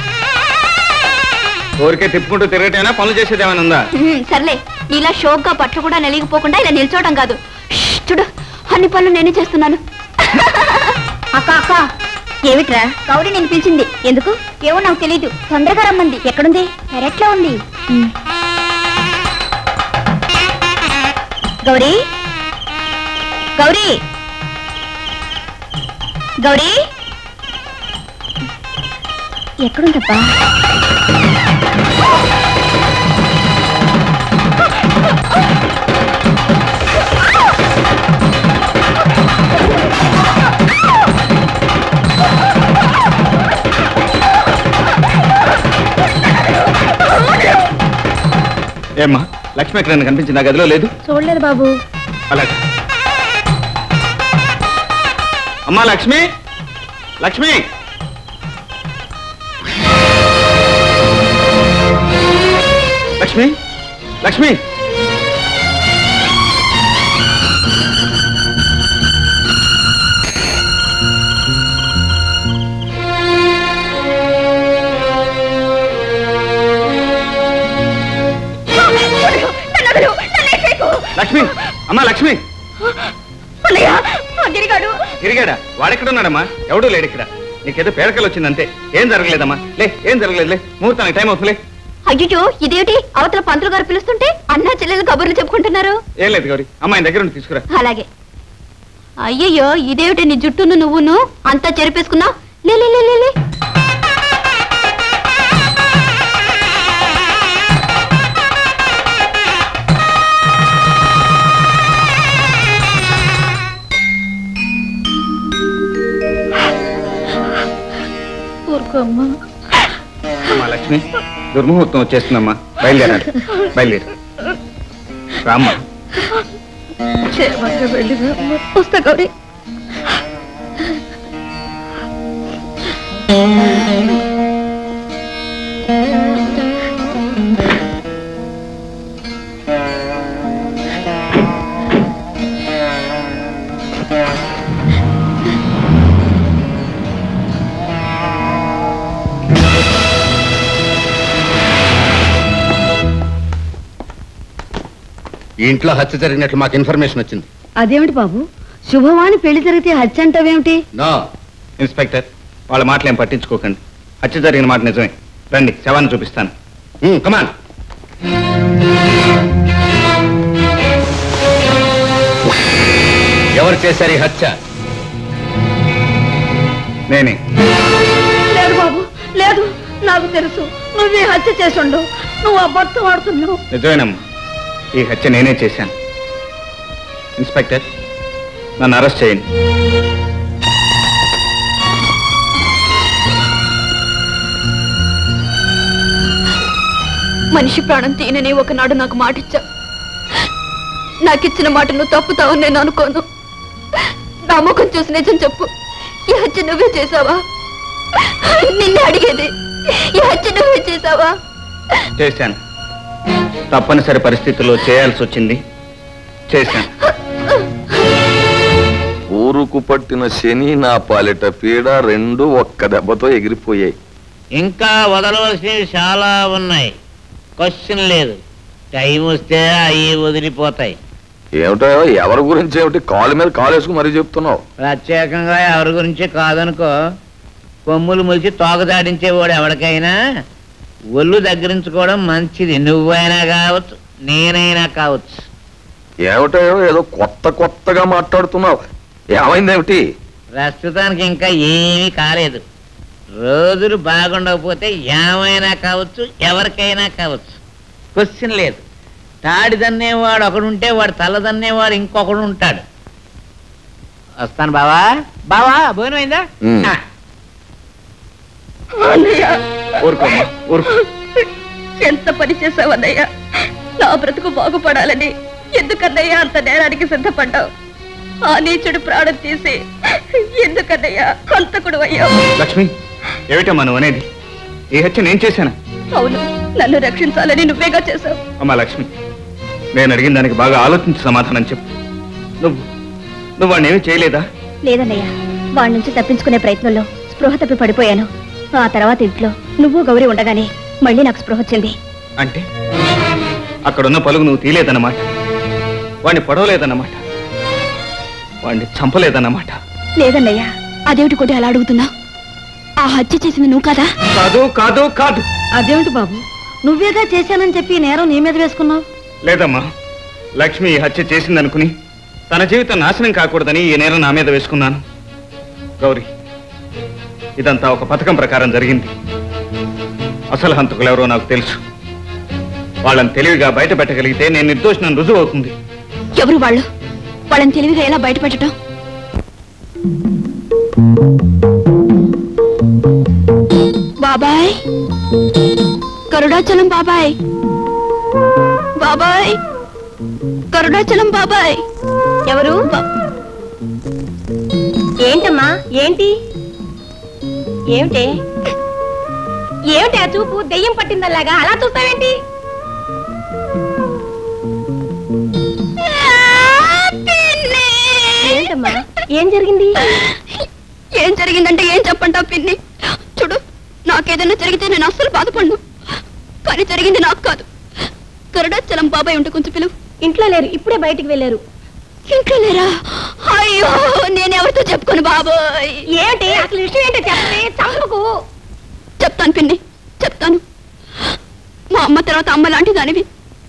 ఊరికే తిప్పుకుంటూ తిరగటైనా పనులు చేసేది ఏమైనా ఉందా ఉమ్, సర్లే నీలా షోక్గా పట్లు కూడా నలిగిపోకుండా ఇలా నిల్చోవడం కాదు ష్, చూడు అన్ని పనులు నేనే చేస్తున్నాను అక్క అక్క ఏమిట్రా గౌరీ నేను పిలిచింది ఎందుకు ఏమో నాకు తెలియదు తొందరగా రమ్మంది ఎక్కడుంది పెరట్లో ఉంది గౌరీ గౌరీ గౌరీ ఎక్కడుందబ్బా ఏమ్మా లక్ష్మి ఎక్కడ కనిపించింది నా గదిలో లేదు చూడలేదు బాబు అలాగే అమ్మా లక్ష్మి లక్ష్మి లక్ష్మి లక్ష్మి లక్ష్మి అమ్మా లక్ష్మి అన్నయ్య ఆ గిరిగాడు తిరిగాడా వాడెక్కడున్నాడమ్మా ఎవడూ లేడు ఇక్కడ నీకేదో పేరకలు వచ్చిందంతే ఏం జరగలేదమ్మా లే ఏం జరగలేదులే ముహూర్తానికి టైం అవుతుందిలే అయ్యో ఇదేమిటి అవతల పంతులు గారు పిలుస్తుంటే అన్నా చెల్లెలు కబుర్లు చెప్పుకుంటున్నారు ఏం లేదు గౌరీ అమ్మాయి దగ్గర నుండి తీసుకురా అలాగే అయ్యయ్యో ఇదేమిటి నీ జుట్టును నువ్వును అంతా చెరిపేసుకున్నావు లే లే లే, లే లే ఊరుకోమ్మా అమ్మా లక్ష్మి దుర్ముహూర్తం వచ్చేస్తుందమ్మా బయలుదేరాలి బయలుదేరు రామ్మా క్షేమంగా వెళ్ళిరా అమ్మా. వస్తా గౌరీ ఈ ఇంట్లో హత్య జరిగినట్లు మాకు ఇన్ఫర్మేషన్ వచ్చింది అదేమిటి బాబు శుభవాణి పెళ్లి జరిగితే హత్య అంటావేమిటి నో ఇన్స్పెక్టర్ వాళ్ళ మాటలు ఏం పట్టించుకోకండి హత్య జరిగిన మాట నిజమే రండి శవాన్ని చూపిస్తాను కమాన్ ఎవరు చేశారు ఈ హత్య నేనే లేదు బాబు లేదు నాకు తెలుసు నువ్వే హత్య చేసుండు నువ్వు అబద్ధం ఆడుతున్నావు నిజమేనమ్మా ఈ హత్య నేనే చేశాను ఇన్స్పెక్టర్ నన్ను అరెస్ట్ చేయండి మనిషి ప్రాణం తీనని ఒకనాడు నాకు మాట ఇచ్చా నాకిచ్చిన మాట నువ్వు తప్పుతావని నేను అనుకోను నా ముఖం చూసి నిజం చెప్పు ఈ హత్య నువ్వే చేసావా నిన్నే అడిగేది ఈ హత్య నువ్వే చేసావా చేశాను తప్పనిసరి పరిస్థితుల్లో చేయాల్సి వచ్చింది చేశాను ఊరుకు పట్టిన శని నా పాలిట పీడ రెండు ఒక్క దెబ్బతో ఎగిరిపోయాయి ఇంకా వదలవలసినవి చాలా ఉన్నాయి క్వశ్చన్ లేదు టైం వస్తే అవి వదిలిపోతాయి ఏమిటో ఎవరి గురించి ఏమిటి కాలు మీద కాలు వేసుకుని మరీ చెప్తున్నావు ప్రత్యేకంగా ఎవరి గురించి కాదనుకో కొమ్ములు ములిచి తోకదాడించేవాడు ఎవరికైనా ఒళ్ళు దగ్గరించుకోవడం మంచిది నువ్వైనా కావచ్చు నేనైనా కావచ్చు ఏమిటో ఏదో కొత్త కొత్తగా మాట్లాడుతున్నావు ఏమైందేమిటి ప్రస్తుతానికి ఇంకా ఏమీ కాలేదు రోజులు బాగుండకపోతే ఏమైనా కావచ్చు ఎవరికైనా కావచ్చు క్వశ్చన్ లేదు తాడి దన్నేవాడు ఒకడుంటే వాడు తల దన్నేవాడు ఇంకొకడు ఉంటాడు వస్తాను బావా బావా భోజనం అయిందా ఉమ్. ఆ, ఊరుకోమ్మా ఊరుకో ఎంత పని చేసావన్నయ్యా నా బ్రతుకు బాగుపడాలని ఎందుకన్నయ్యా అంత నేరానికి సిద్ధపడ్డావు ఆ నీచుడు ప్రాణం తీసి ఎందుకన్నయ్యా హంతకుడు అయ్యావు లక్ష్మి ఏమిటమ్మా నువ్వు అనేది ఈ హత్య నేను చేశాను అవును నన్ను రక్షించాలని నువ్వేగా చేశావు అమ్మా లక్ష్మి నేను అడిగిన దానికి బాగా ఆలోచించి సమాధానం చెప్పు నువ్వు నువ్వు వాడిని ఏమీ చేయలేదా లేదన్నయ్య వాడి నుంచి తప్పించుకునే ప్రయత్నంలో స్పృహ తప్పి పడిపోయాను ఆ తర్వాత ఇంట్లో నువ్వు గౌరీ ఉండగానే మళ్ళీ నాకు స్పృహ వచ్చింది అంటే అక్కడున్న పలుగు నువ్వు తీయలేదన్నమాట వాడిని పడవలేదన్నమాట వాడిని చంపలేదన్నమాట లేదన్నయ్య అదేమిటి కొట్టి అలా అడుగుతున్నా ఆ హత్య చేసింది నువ్వు కదా కాదు కాదు కాదు అదేమిటి బాబు నువ్వేగా చేశానని చెప్పి ఈ నేరం నీ మీద వేసుకున్నావు లేదమ్మా లక్ష్మి ఈ హత్య చేసిందనుకుని తన జీవితం నాశనం కాకూడదని ఈ నేరం నా మీద వేసుకున్నాను గౌరీ ఇదంతా ఒక పథకం ప్రకారం జరిగింది అసలు హంతకులు ఎవరో నాకు తెలుసు వాళ్ళని తెలివిగా బయట పెట్టగలిగితే నేను నిర్దోషణం రుజువు అవుతుంది ఎవరు వాళ్ళు వాళ్ళని తెలివిగా ఎలా బయటపెట్టడం బాబాయ్ కరుడాచలం బాబాయ్ బాబాయ్ కరుణాచలం బాబాయ్ ఎవరు ఏంటమ్మా ఏంటి ఏమిటి ఏమిటి ఆ చూపు దెయ్యం పట్టిందల్లాగా అలా చూస్తావేంటి ఏంటమ్మా ఏం జరిగింది ఏం జరిగిందంటే ఏం చెప్పంటావు పిన్ని చూడు నాకేదైనా జరిగితే నేను అస్సలు బాధపడను కానీ జరిగింది నాకు కాదు కరుణాచలం బాబాయ్ ఉంటే కొంచెం పిలువు ఇంట్లో లేరు ఇప్పుడే బయటికి వెళ్ళారు ఇంట్లో లేరా అయ్యో నేను ఎవరితో చెప్పుకోను బాబాయ్ ఏంటి అసలు విషయం ఏంటో చెప్పే చంపకు చెప్తాను పిన్ని చెప్తాను మా అమ్మ తర్వాత అమ్మ లాంటి దానివి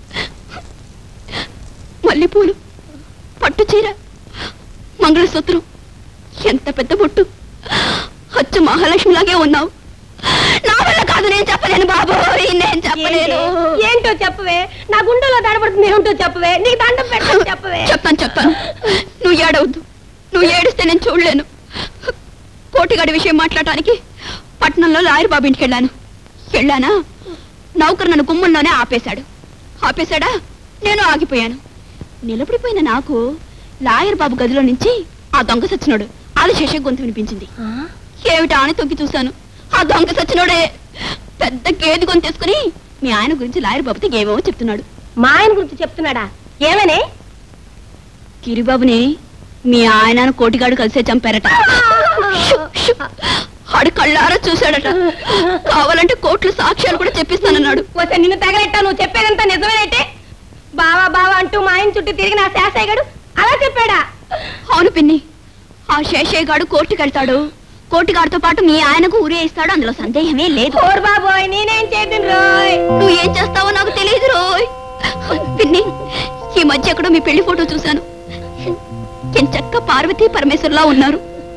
మల్లెపూలు పట్టు చీర మంగళసూత్రం ఎంత పెద్ద బొట్టు అచ్చు మహాలక్ష్మిలాగే ఉన్నావు నా వల్ల కాదు నేను చెప్పలేను బాబోయ్ నేను చెప్పలేను ఏంటి? ఏంటో చెప్పవే నా గుండెలో దడబడుతుంది ఏమిటో చెప్పవే నీకు దండం పెట్టని చెప్పవే చెప్తాను చెప్తాను నువ్వు ఏడవద్దు నువ్వు ఏడిస్తే నేను చూడలేను కోటిగాడి విషయం మాట్లాడటానికి పట్నంలో లాయర్ బాబు ఇంటికి వెళ్ళాను వెళ్ళానా నౌకరు నన్ను గుమ్మంలోనే ఆపేశాడు ఆపేశాడా నేను ఆగిపోయాను నిలబడిపోయిన నాకు లాయర్ బాబు గదిలో నుంచి ఆ దొంగ సచ్చినోడు ఆలశేష గొంతు వినిపించింది ఏమిటా అని తొక్కి చూశాను ఆ దొంగ సచ్చినోడే పెద్ద గేదె గొంతు తీసుకుని మీ ఆయన గురించి లాయర్ బాబుతో ఏమేమో చెప్తున్నాడు మా ఆయన గురించి చెప్తున్నాడా ఏమనే గిరిబాబుని మీ ఆయన కోటిగాడు కలిసే చంపారట షు, షు. ఆడు కళ్ళారా చూశాడట కావాలంటే కోట్లు సాక్ష్యాలు కూడా చెప్పిస్తానన్నాడు ఓసే నిన్ను తగలెట్టా నువ్వు చెప్పేదంతా నిజమేనైతే బావా బావా అంటూ మా ఆయన చుట్టూ తిరిగి నా శాసయ్యగాడు అలా చెప్పాడా అవును పిన్ని ఆ శేషయ్య గాడు కోర్టుకి వెళ్తాడు కోర్టుగాడితో పాటు మీ ఆయనకు ఊరే ఇస్తాడు అందులో సందేహమే లేదు ఓర్ బాబోయ్ నేనేం చేద్దును రోయ్ నువ్వు ఏం చేస్తావో నాకు తెలియదు రోయ్ పిన్ని ఈ మధ్య ఎక్కడో మీ పెళ్లి ఫోటో చూశాను ఎంచక్క పార్వతీ పరమేశ్వర్లా ఉన్నారు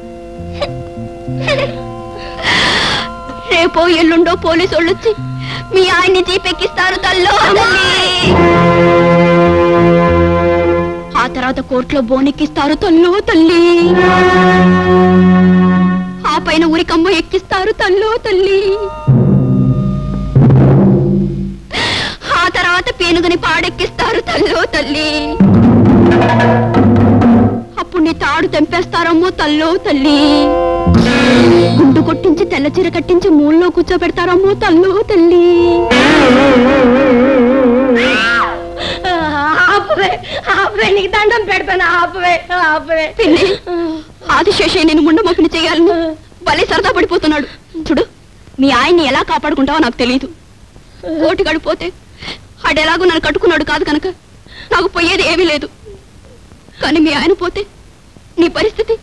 రేపో ఎల్లుండో పోలీసు వాళ్ళు వచ్చి మీ ఆయన్ని జీపెక్కిస్తారు తల్లో ఆ తర్వాత కోర్టులో బోనెక్కిస్తారు తల్లో తల్లి ఆ పైన ఉరికమ్మ ఎక్కిస్తారు తల్లో తల్లి ఆ తర్వాత పేనుగని పాడెక్కిస్తారు తల్లో తల్లి అప్పుడు నీ తాడు తెంపేస్తారమ్మో తల్లో తల్లి గుండు కొట్టించి తెల్ల చీర కట్టించి మూల్లో కూర్చోబెడతారమ్మో తల్లో తల్లి ఆపవే ఆపవే నీకు దండం పెడతాను ఆపవే ఆపవే పిన్ని ఆదిశేషయ్య నేను ముండమోపిని చేయాలను భలే సరదా పడిపోతున్నాడు చూడు మీ ఆయన్ని ఎలా కాపాడుకుంటావో నాకు తెలియదు కోటి గడిపోతే ఆడెలాగో నన్ను కట్టుకున్నాడు కాదు కనుక నాకు పోయేది ఏమీ లేదు కానీ మీ ఆయన పోతే నీ పరిస్థితి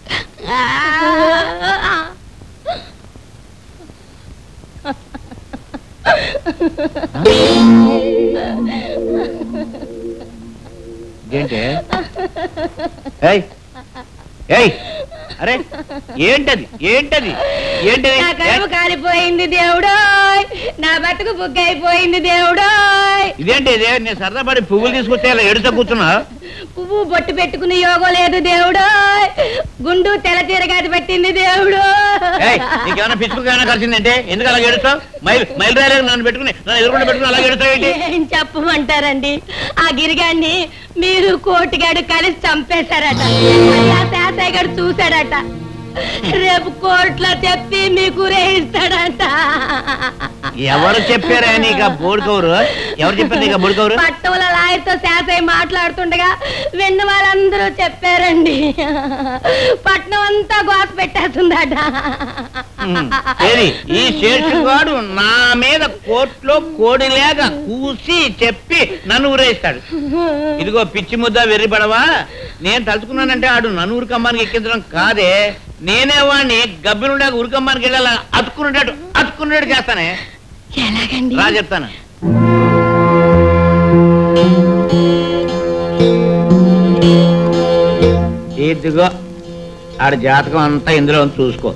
ఏంటి ఏయ్ ఏయ్ అరే ఏంటది ఏంటది ఏంటది నా కడుపు కాలిపోయింది దేవుడోయ్ నా బతుకు బుక్ అయిపోయింది దేవుడోయ్ ఇదేంటి ఇదే నేను సరదా పడి పువ్వులు తీసుకొస్తే ఇలా ఎడుతా కూర్చున్నా పువ్వు బొట్టు పెట్టుకుని యోగం లేదు దేవుడోయ్ గుండు తెల్ల తీరగాది పెట్టింది దేవుడు ఏయ్ నీకేమైనా పిచ్చుకు ఏమైనా కలిసిందంటే ఎందుకు అలా ఎడుతావు మైల్ మైల్ రాయలేదు నన్ను పెట్టుకుని నన్ను ఎదురుకుండా పెట్టుకుని అలా ఎడుతావు ఏంటి ఏం చెప్పమంటారండి ఆ గిరిగాన్ని మీరు కోటిగాడు కలిసి చంపేశారట అది ఆ శాసయ్య గారు చూశాడట రేపు కోర్టులో చెప్పి మీకు రేయిస్తాడట ఎవరు చెప్పారా నీకు ఆ బోర్డు కౌరు ఎవరు చెప్పారు నీకు ఆ బోర్డు కౌరు పట్టణంలో లాయర్తో శాసయ్య మాట్లాడుతుండగా విన్న వాళ్ళందరూ చెప్పారండి పట్నం అంతా గోస పెట్టేస్తుందట ఏది ఈ శేషుగాడు నా మీద కోర్టులో కోడి లేక కూసి చెప్పి నన్ను ఊరేస్తాడు ఇదిగో పిచ్చి ముద్ద వెర్రిపడవా నేను తలుచుకున్నానంటే ఆడు నన్ను ఉరికమ్మానికి ఎక్కించడం కాదే నేనే వాడిని గబ్బినుండా ఉరికమ్మానికి వెళ్ళాల అతుక్కున్నట్టు అతుక్కున్నట్టు చేస్తానే ఎలాగండి రా చెప్తాను ఇదిగో ఆడ జాతకం అంతా ఇందులో ఉంది చూసుకో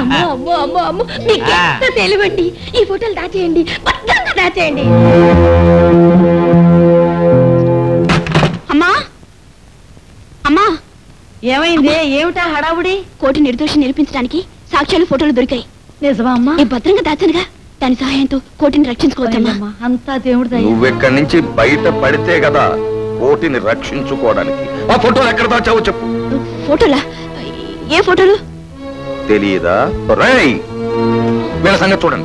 అమ్మో అమ్మో అమ్మో అమ్మో మీకు ఎంత తెలివండి ఈ ఫోటోలు దాచేయండి భద్రంగా దాచేయండి అమ్మా అమ్మా ఏమైంది ఏమిటా హడావుడి కోర్టు నిర్దోషి నిరూపించడానికి సాక్ష్యాలు ఫోటోలు దొరికాయి నిజమా అమ్మా నేను భద్రంగా దాచానుగా దాని సహాయంతో కోర్టుని రక్షించుకోవచ్చమ్మా అమ్మా, అంతా దేవుడి దయ నువ్వెక్కడి నుంచి బయట పడితే కదా కోటిని రక్షించుకోవడానికి ఆ ఫోటోలు ఎక్కడ దాచావో చెప్పు ఫోటోలా ఏ ఫోటోలు తెలియదా రేయ్ వీళ్ళ సంగతి చూడండి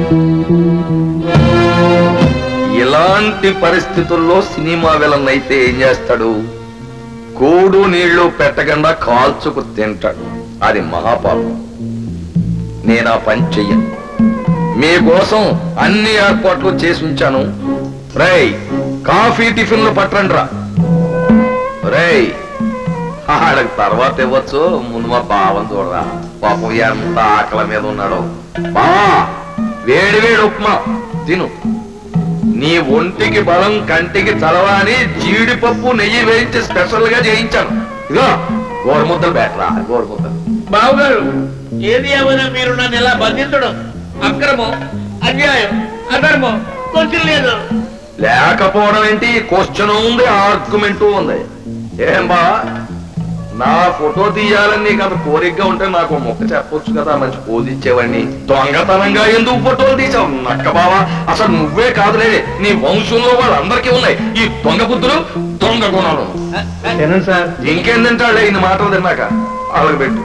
ఇలాంటి పరిస్థితుల్లో సినిమా విలన్ అయితే ఏం చేస్తాడు కూడు నీళ్లు పెట్టకుండా కాల్చుకు తింటాడు అది మహాపాపం నేను ఆ పని చెయ్యను మీకోసం అన్ని ఏర్పాట్లు చేసి ఉంచాను రేయ్ కాఫీ టిఫిన్లు పట్టండి రా రేయ్ ఆడకి తర్వాత ఇవ్వచ్చు ముందు మా బావని చూడరా పాపం ఎంత ఆకలి మీద ఉన్నాడో బావా వేడి వేడి ఉప్మా తిను నీ ఒంటికి బలం కంటికి చలవ అని జీడిపప్పు నెయ్యి వేయించి స్పెషల్ గా చేయించాను ఇదిగో గోరుముద్దలు బెటరా గోరుముద్దలు బావగారు ఏది ఏమైనా మీరు నన్ను ఇలా బంధించడం అక్రమం అన్యాయం అధర్మం కొంచెం లేదు లేకపోవడం ఏంటి క్వశ్చన్ ఉంది ఆర్గ్యుమెంట్ ఉంది ఏం బా నా ఫోటో తీయాలని నీకు అంత కోరికగా ఉంటే నాకు మొక్క చెప్పొచ్చు కదా మంచి పోజ్ ఇచ్చేవాడిని దొంగతనంగా ఎందుకు ఫోటోలు తీసావు నక్క బావా అసలు నువ్వే కాదులే నీ వంశంలో వాళ్ళందరికీ ఉన్నాయి ఈ దొంగ బుద్ధులు దొంగ గుణాలు తినండి సార్ ఇంకేం తింటాడులే ఇన్ని మాటలు తిన్నాక వాళ్ళకి పెట్టు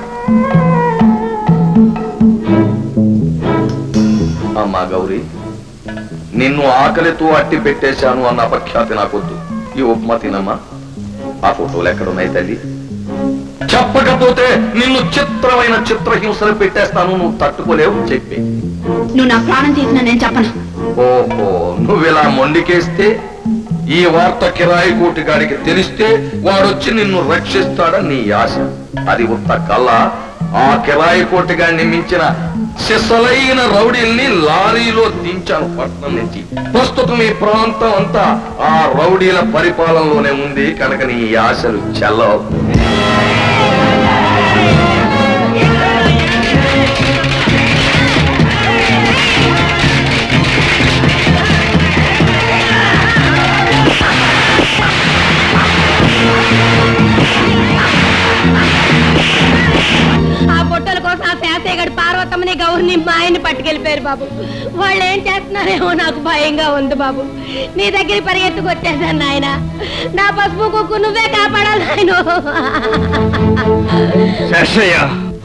అమ్మా గౌరీ నిన్ను ఆకలితో అట్టి పెట్టేశాను అన్న అపఖ్యాతి నాకొద్దు ఈ ఉప్మా తినమ్మా ఆ ఫోటోలు ఎక్కడున్నాయి తల్లి చెప్పకపోతే నిన్ను చిత్రమైన చిత్రహింసలు పెట్టేస్తాను నువ్వు తట్టుకోలేవు చెప్పి నువ్వు నా ప్రాణం తీసిన నేను చెప్పను ఓహో నువ్వు ఇలా మొండికేస్తే ఈ వార్త కిరాయి కోటి గాడికి తెలిస్తే వాడొచ్చి నిన్ను రక్షిస్తాడని నీ ఆశ అది ఉత్త కళ్ళ ఆ కిరాయి కోటి గాడిని మించిన సిసలైన రౌడీల్ని లారీలో దించాను పట్నం నుంచి ప్రస్తుతం ఈ ప్రాంతం అంతా ఆ రౌడీల పరిపాలనలోనే ఉంది కనుక నీ ఆశలు చెల్లవు ఆ పొట్టల కోసం ఆ శాసయ్య గడి పార్వతమ్మని గౌరిని మా ఆయన్ని పట్టుకెళ్ళిపోయారు బాబు వాళ్ళు ఏం చేస్తున్నారేమో నాకు భయంగా ఉంది బాబు నీ దగ్గర పరిగెత్తుకు వచ్చేసాను నాయన నా పసుపు కుక్కు నువ్వే కాపాడాలి నాయన శేషయ్య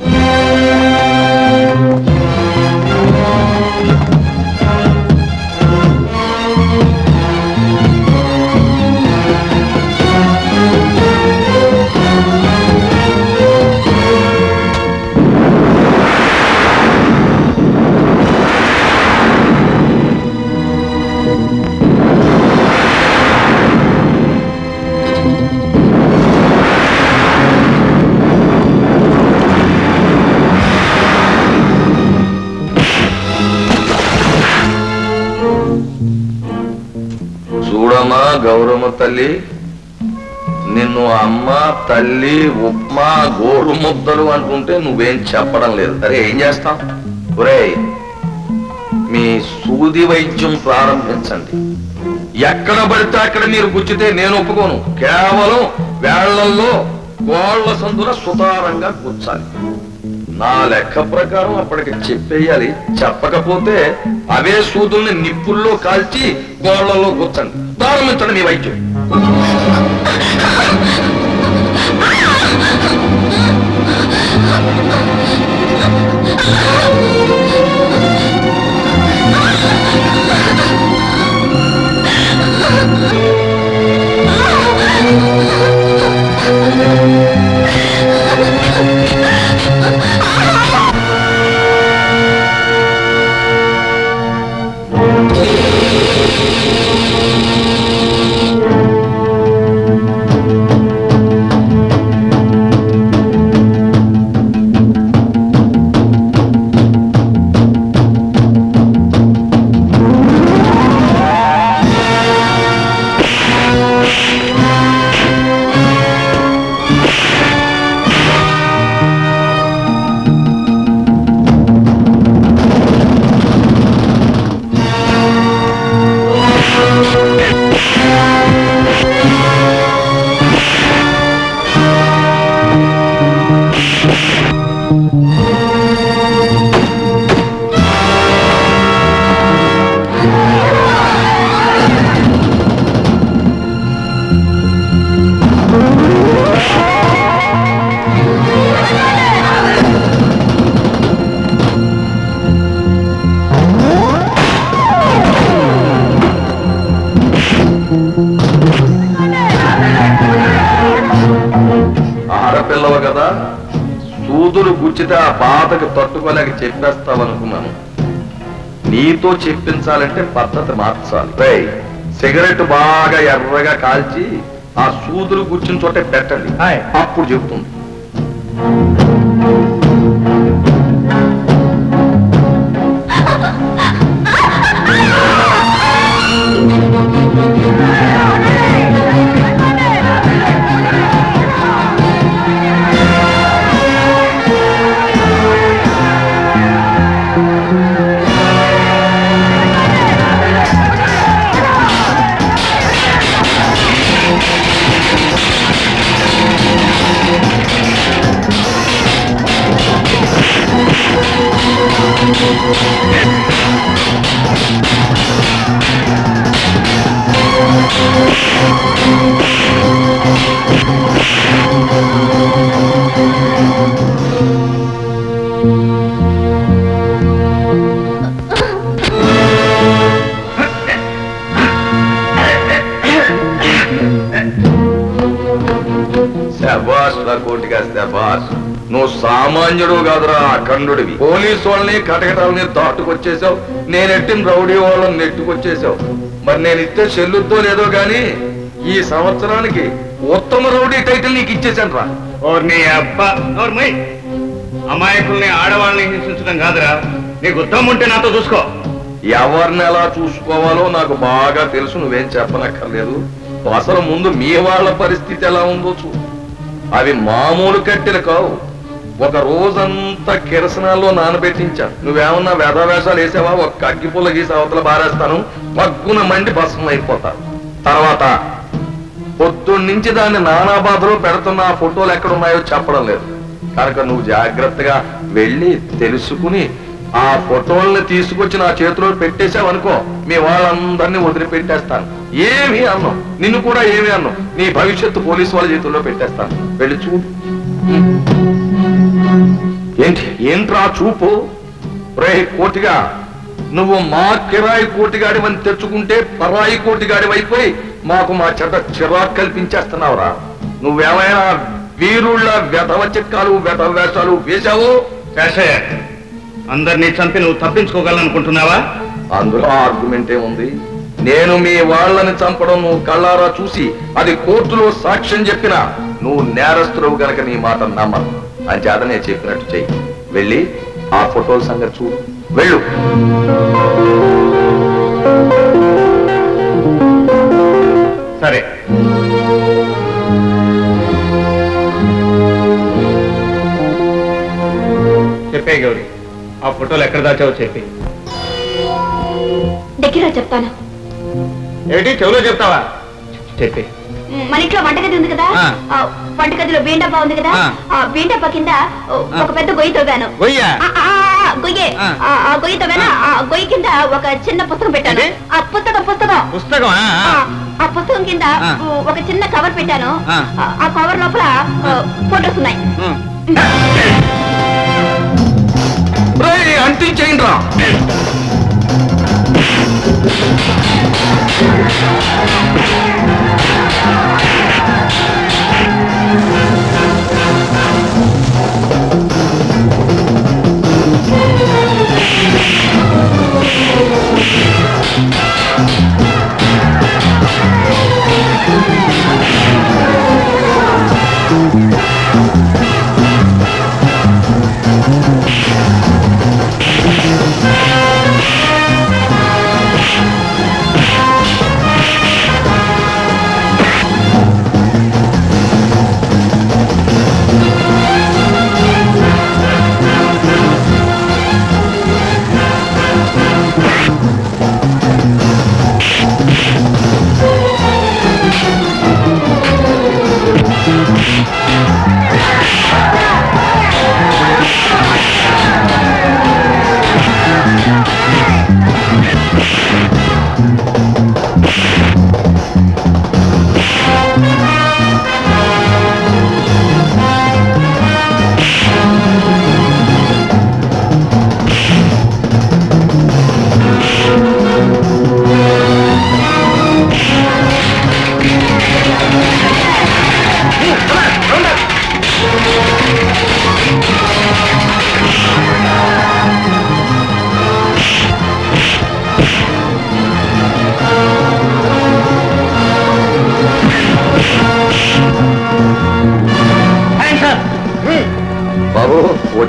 చూడమ్మా గౌరమ్మ తల్లి నిన్ను అమ్మ తల్లి ఉప్మా గోరు ముద్దలు అంటుంటే నువ్వేం చెప్పడం లేదు అరే ఏం చేస్తాం ఒరేయ్ మీ సూది వైద్యం ప్రారంభించండి ఎక్కడ పడితే అక్కడ మీరు గుచ్చితే నేను ఒప్పుకోను కేవలం వేళ్లల్లో కోళ్ల సందున సుతారంగా గుచ్చాలి నా లెక్క ప్రకారం అప్పటికి చెప్పేయాలి చెప్పకపోతే అవే సూదుల్ని నిప్పుల్లో కాల్చి గోళ్లలో గుచ్చండి ప్రారంభించండి మీ వైద్యం చెప్తే ఆ బాధకు తట్టుకోలేక చెప్పేస్తావనుకున్నాను నీతో చెప్పించాలంటే పద్ధతి మార్చాలి రేయ్, సిగరెట్ బాగా ఎర్రగా కాల్చి ఆ సూదులు కూర్చుని చోటే పెట్టండి అప్పుడు చెబుతుంది శబాష్ రా కోటిగా శబాష్ నువ్వు సామాన్యుడు కాదురా అఖండుడివి పోలీసు వాళ్ళని కటకటాలని దాటుకొచ్చేసావు నేను ఎట్టిన రౌడీ వాళ్ళని నెట్టుకొచ్చేసావు మరి నేను ఇస్తే చెల్లుద్దో లేదో గాని ఈ సంవత్సరానికి ఉత్తమ రౌడీ టైటిల్ నీకు ఇచ్చేసాను రా ఓర్ నీ అబ్బా నోర్మయ్ అమాయకుల్ని ఆడవాళ్ళని హింసించడం కాదురా నీకు ఉత్తమం ఉంటే నాతో చూసుకో ఎవరిని ఎలా చూసుకోవాలో నాకు బాగా తెలుసు నువ్వేం చెప్పనక్కర్లేదు అసలు ముందు మీ వాళ్ళ పరిస్థితి ఎలా ఉందో చూ అవి మామూలు కట్టెలు కావు ఒక రోజంతా కిరసనాల్లో నానబెట్టించాను నువ్వేమన్నా వేషాలు వేసావా ఒక అగ్గిపుల్ల గీసి అవతల బారేస్తాను పగ్గున మండి భస్మం అయిపోతారు తర్వాత పొద్దున్న నుంచి దాన్ని నానా బాధలో పెడుతున్న ఆ ఫోటోలు ఎక్కడ ఉన్నాయో చెప్పడం లేదు కనుక నువ్వు జాగ్రత్తగా వెళ్ళి తెలుసుకుని ఆ ఫోటోల్ని తీసుకొచ్చి నా చేతిలో పెట్టేశావనుకో మీ వాళ్ళందరినీ వదిలిపెట్టేస్తాను ఏమి అన్నాం నిన్ను కూడా ఏమి అన్నాం నీ భవిష్యత్తు పోలీసు వాళ్ళ చేతుల్లో పెట్టేస్తాను వెళ్ళి చూడు ఏంటి ఏంట్రా చూపు రే కోటిగా నువ్వు మా కిరాయి కోటిగాడివని తెచ్చుకుంటే పరాయి కోటిగాడి అయిపోయి మాకు మా చెడ్డ చిరాకు కల్పించేస్తున్నావురా నువ్వేమైనా వీరుళ్ళ వెధవ చిట్కాలు వెధవ వేషాలు వేశావు శేషయ్య అందరినీ చంపి నువ్వు తప్పించుకోగలనుకుంటున్నావా అందులో ఆర్గ్యుమెంట్ ఏముంది నేను మీ వాళ్ళని చంపడం నువ్వు కళ్ళారా చూసి అది కోర్టులో సాక్ష్యం చెప్పినా నువ్వు నేరస్తుడవు గనక నీ మాట నమ్మను అని చేత నేను చెప్పినట్టు చెయ్యి వెళ్ళి ఆ ఫోటోల సంగతి చూడు వెళ్ళు సరే చెప్పే గౌరీ ఆ ఫోటోలు ఎక్కడ దాచావో చెప్పి దగ్గర చెప్తాను ఏంటి చెవులో చెప్తావా చెప్పి మన ఇంట్లో వంటగది ఉంది కదా ఆ. ఆ, వంటగదిలో బీండప్ప ఉంది కదా ఆ. ఆ బీండప్ప కింద ఒక పెద్ద గొయ్యి తవ్వాను గొయ్యా? ఆ, ఆ, ఆ, గొయ్యే ఆ. ఆ, ఆ గొయ్యి తవ్వాను ఆ గొయ్యి కింద ఒక చిన్న పుస్తకం పెట్టాను ఆ పుస్తకం పుస్తకం పుస్తకం ఆ, ఆ పుస్తకం కింద ఆ. ఒక చిన్న కవర్ పెట్టాను ఆ. ఆ, ఆ కవర్ లోపల ఫోటోస్ ఉన్నాయి అంటించేయండి రా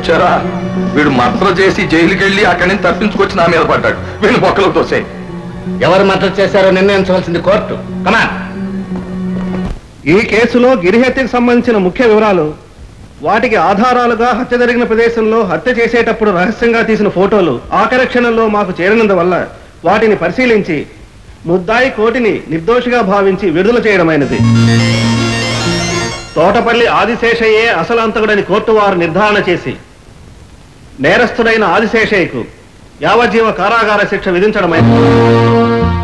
వచ్చారా వీడు మర్డర్ చేసి జైలుకి వెళ్ళి అక్కడి నుంచి తప్పించుకొచ్చి నా మీద పడ్డాడు వీడిని బొక్కలో తోసే ఎవరు మద్దతు చేశారో నిర్ణయించవలసింది కోర్టు కమా ఈ కేసులో గిరిహత్యకు సంబంధించిన ముఖ్య వివరాలు వాటికి ఆధారాలుగా హత్య జరిగిన ప్రదేశంలో హత్య చేసేటప్పుడు రహస్యంగా తీసిన ఫోటోలు ఆఖరి క్షణంలో మాకు చేరినందువల్ల వాటిని పరిశీలించి ముద్దాయి కోటిని నిర్దోషిగా భావించి విడుదల చేయడమైనది తోటపల్లి ఆదిశేషయ్యే అసలు అంతకుడని కోర్టు వారు నిర్ధారణ చేసి నేరస్తుడైన ఆదిశేషయ్యకు యావజ్జీవ కారాగార శిక్ష విధించడమైనది